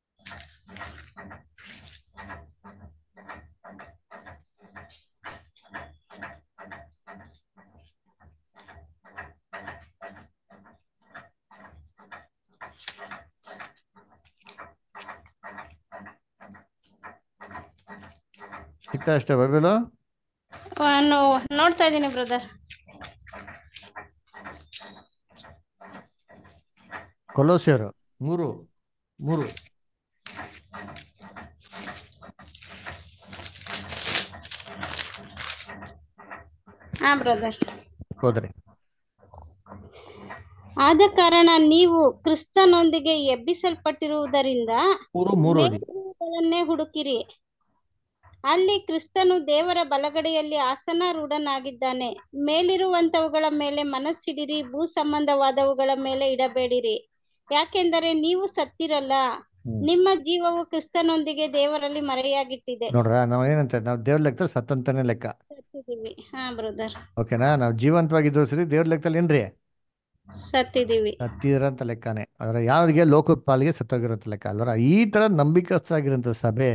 Speaker 1: ಸಿಕ್ತಾ ಅಷ್ಟೇ ಬೈಬಲು
Speaker 9: ನೋಡ್ತಾ ಇದ್ದೀನಿ ಬ್ರದರ್
Speaker 1: ಕೊಲೋಸಿಯರ್ ಮೂರು ಮೂರು
Speaker 9: ಹಾ ಬ್ರದರ್
Speaker 1: ಹೋದ್ರಿ
Speaker 9: ಆದ ಕಾರಣ ನೀವು ಕ್ರಿಸ್ತನೊಂದಿಗೆ ಎಬ್ಬಿಸಲ್ಪಟ್ಟಿರುವುದರಿಂದ
Speaker 1: ಮೂರು ಮೂರು ಓದಿ
Speaker 9: ಮೇಲಿರುವುಗಳನ್ನೇ ಹುಡುಕಿರಿ ಅಲ್ಲಿ ಕ್ರಿಸ್ತನು ದೇವರ ಬಲಗಡೆಯಲ್ಲಿ ಆಸನಾರೂಢನಾಗಿದ್ದಾನೆ ಮೇಲಿರುವಂತವುಗಳ ಮೇಲೆ ಮನಸ್ಸಿಡಿರಿ ಭೂ ಸಂಬಂಧವಾದವುಗಳ ಮೇಲೆ ಇಡಬೇಡಿರಿ ಯಾಕೆಂದರೆ ನೀವು ಸತ್ತಿರಲ್ಲ
Speaker 1: ಹ್ಮ್.
Speaker 9: ನಿಮ್ಮ ಜೀವವು ಕ್ರಿಸ್ತನೊಂದಿಗೆ ದೇವರಲ್ಲಿ ಮರೆಯಾಗಿಟ್ಟಿದೆ
Speaker 1: ನೋಡ್ರ ನಾವ್ ಏನಂತ ನಾವ್ ದೇವ್ರ ಲೆಕ್ಕದಲ್ಲಿ ಸತ್ತಂತಾನೆ ಲೆಕ್ಕ
Speaker 9: ಸತ್ತಿದೀವಿ ಹಾ ಬ್ರದರ್
Speaker 1: ಓಕೆನಾ ನಾವ್ ಜೀವಂತವಾಗಿದ್ದು ಸರಿ ದೇವ್ರ ಲೆಕ್ಕದಲ್ಲಿ ಏನ್ರಿ
Speaker 9: ಸತ್ತಿದೀವಿ
Speaker 1: ಸತ್ತಿರಂತ ಲೆಕ್ಕನೇ ಅದರ ಯಾವ್ರಿಗೆ ಲೋಕದ ಪಾಲಿಗೆ ಸತ್ತೋಗಿರಂತ ಲೆಕ್ಕ ಅಲ್ವರ ಈ ತರ ನಂಬಿಕಸ್ಥರಾಗಿರೋಂಥ ಸಭೆ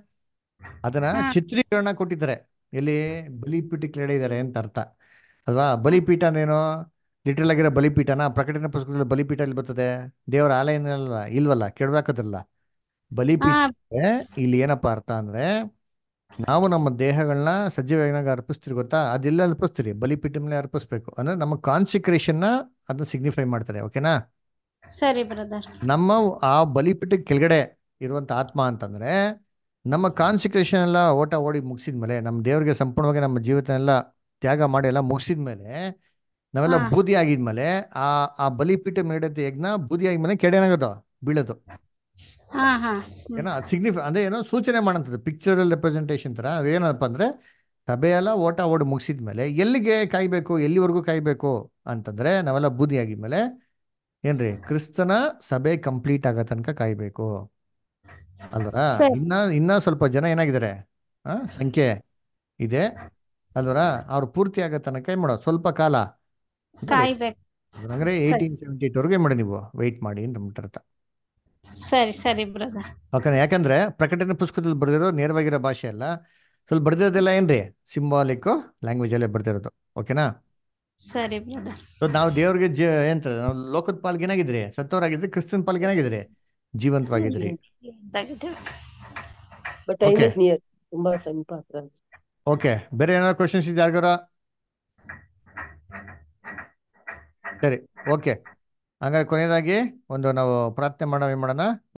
Speaker 1: ಅದನ್ನ
Speaker 9: ಹಾ.
Speaker 1: ಚಿತ್ರೀಕರಣ ಕೊಟ್ಟಿದ್ದಾರೆ ಎಲ್ಲಿ ಬಲಿಪೀಠ ಕೆಳಗಿದ್ದಾರೆ ಅಂತ ಅರ್ಥ ಅಲ್ವಾ ಬಲಿಪೀಠ ಅಂದ್ರೇನು ಲಿಟ್ರಲ್ ಆಗಿರೋ ಬಲಿಪೀಠನ ಪ್ರಕಟಣೆ ಪುಸ್ತಕದಲ್ಲಿ ಬಲಿಪೀಠ ಇಲ್ಲಿ ಬರ್ತದೆ ದೇವರ ಆಲಯ ಅಲ್ವಾ ಇಲ್ವಲ್ಲ ಕೆಡವಾಕದಲ್ಲ ಬಲಿಪೀಠ
Speaker 9: ಹಾ
Speaker 1: ಅಂದ್ರೆ ಇಲ್ಲಿ ಏನಪ್ಪಾ ಅರ್ಥ ಅಂದ್ರೆ ನಾವು ನಮ್ಮ ದೇಹಗಳನ್ನ ಸಜೀವನಾಗ ಅರ್ಪಿಸ್ತೀರಿ ಗೊತ್ತಾ ಅದೆಲ್ಲ ಅರ್ಪಿಸ್ತೀರಿ ಬಲಿಪೀಠ ಮೇಲೆ ಅರ್ಪಿಸ್ಬೇಕು ಅಂದ್ರೆ ನಮ್ಮ ಕಾನ್ಸಿಕ್ರೇಷನ್ ಅದನ್ನ ಸಿಗ್ನಿಫೈ ಮಾಡ್ತಾರೆ ಓಕೆನಾ
Speaker 9: ಸರಿ ಬ್ರದರ್
Speaker 1: ನಮ್ಮ ಆ ಬಲಿಪೀಠ ಕೆಳಗಡೆ ಇರುವಂತ ಆತ್ಮ ಅಂತಂದ್ರೆ ನಮ್ಮ ಕಾನ್ಸಿಕ್ರೇಷನ್ ಎಲ್ಲ ಓಟ ಓಡಿ ಮುಗಿಸಿದ್ಮೇಲೆ ನಮ್ಮ ದೇವರಿಗೆ ಸಂಪೂರ್ಣವಾಗಿ ನಮ್ಮ ಜೀವಿತ ಎಲ್ಲ ತ್ಯಾಗ ಮಾಡಿ ಎಲ್ಲ ಮುಗಿಸಿದ್ಮೇಲೆ ನಾವೆಲ್ಲ
Speaker 9: ಹಾ.
Speaker 1: ಬೂದಿ ಆಗಿದ್ಮೇಲೆ ಆ ಆ ಬಲಿಪೀಠ ಮೇಡದ ಯಜ್ಞ ಬೂದಿ ಆಗಿದ್ಮೇಲೆ ಕೆಡೇನಾಗೋದು ಬೀಳೋದು
Speaker 9: ಹಾ ಹಾ ಹ್ಮ್.
Speaker 1: ಏನೋ ಸಿಗ್ನಿಫಿ ಅಂದ್ರೆ ಏನೋ ಸೂಚನೆ ಮಾಡೋಂಥದ್ದು ಪಿಕ್ಚರಲ್ ರೆಪ್ರೆಸೆಂಟೇಷನ್ ತರ ಅದೇನಪ್ಪ ಅಂದ್ರೆ ಸಭೆಯೆಲ್ಲ ಓಟ ಓಡಿ ಮುಗಿಸಿದ್ಮೇಲೆ ಎಲ್ಲಿಗೆ ಕಾಯ್ಬೇಕು ಎಲ್ಲಿವರೆಗೂ ಕಾಯ್ಬೇಕು ಅಂತಂದ್ರೆ ನಾವೆಲ್ಲ ಬೂದಿ ಆಗಿದ್ಮೇಲೆ ಏನ್ರಿ ಕ್ರಿಸ್ತನ ಸಭೆ ಕಂಪ್ಲೀಟ್ ಆಗೋ ತನಕ ಕಾಯ್ಬೇಕು ಅಲ್ವರ
Speaker 9: ಸರಿ.
Speaker 1: ಇನ್ನ ಇನ್ನ ಸ್ವಲ್ಪ ಜನ ಏನಾಗಿದ್ದಾರೆ ಆ ಸಂಖ್ಯೆ ಇದೆ ಅಲ್ವರ ಅವ್ರು ಪೂರ್ತಿ ಆಗೋ ತನಕ ಏನ್ ಮಾಡೋ ಸ್ವಲ್ಪ ಕಾಲ
Speaker 9: ಕಾಯ್ಬೇಕು
Speaker 1: ಅಂದ್ರೆ
Speaker 9: ಸರಿ.
Speaker 1: ಏಯ್ಟೀನ್ ಸೆವೆಂಟಿ ಏಟ್ವರೆಗೆ ಮಾಡಿ ನೀವು ವೆಯ್ಟ್ ಮಾಡಿ ಅಂತ ಬಿಟ್ಟಿರ್ತ
Speaker 9: ಸರಿ ಸರಿ ಬ್ರದರ್
Speaker 1: ಓಕೆ ಯಾಕಂದ್ರೆ ಪ್ರಕಟಣೆ ಪುಸ್ತಕದಲ್ಲಿ ಬರೆದಿರೋ ನೇರವಾಗಿರೋ ಭಾಷೆ ಅಲ್ಲ ಸ್ವಲ್ಪ ಬರ್ದಿರೋದೆಲ್ಲ ಏನ್ರಿ ಸಿಂಬಾಲಿಕ್ ಲ್ಯಾಂಗ್ವೇಜ್ ಅಲ್ಲೇ ಬರ್ದಿರೋದು ಓಕೆನಾ
Speaker 9: ಸರಿ ಬ್ರದರ್
Speaker 1: ಸೊ ನಾವು ದೇವ್ರಿಗೆ ಜ ಏನಂತಾರೆ ನಾವು ಲೋಕದ ಪಾಲ್ಗೆ ಏನಾಗಿದ್ರಿ ಸತ್ತವರಾಗಿದ್ರಿ ಕ್ರಿಸ್ತನ್ ಪಾಲ್ಗೆ ಏನಾಗಿದ್ರಿ ಜೀವಂತವಾಗಿದ್ರಿ
Speaker 5: But time
Speaker 1: Okay.
Speaker 5: is near. ತುಂಬಾ ಸಿಂಪಲ್
Speaker 1: ಓಕೆ ಬೇರೆ ಏನಾದ್ರು ಕ್ವಶನ್ಸ್ ಇದೆ ಯಾರಿಗಾರ ಸರಿ ಓಕೆ ಹಂಗಾದ್ರೆ ಕೊನೆಯದಾಗಿ ಒಂದು ನಾವು ಪ್ರಾರ್ಥನೆ ಮಾಡೋಣ ಏನ್ ಮಾಡೋಣ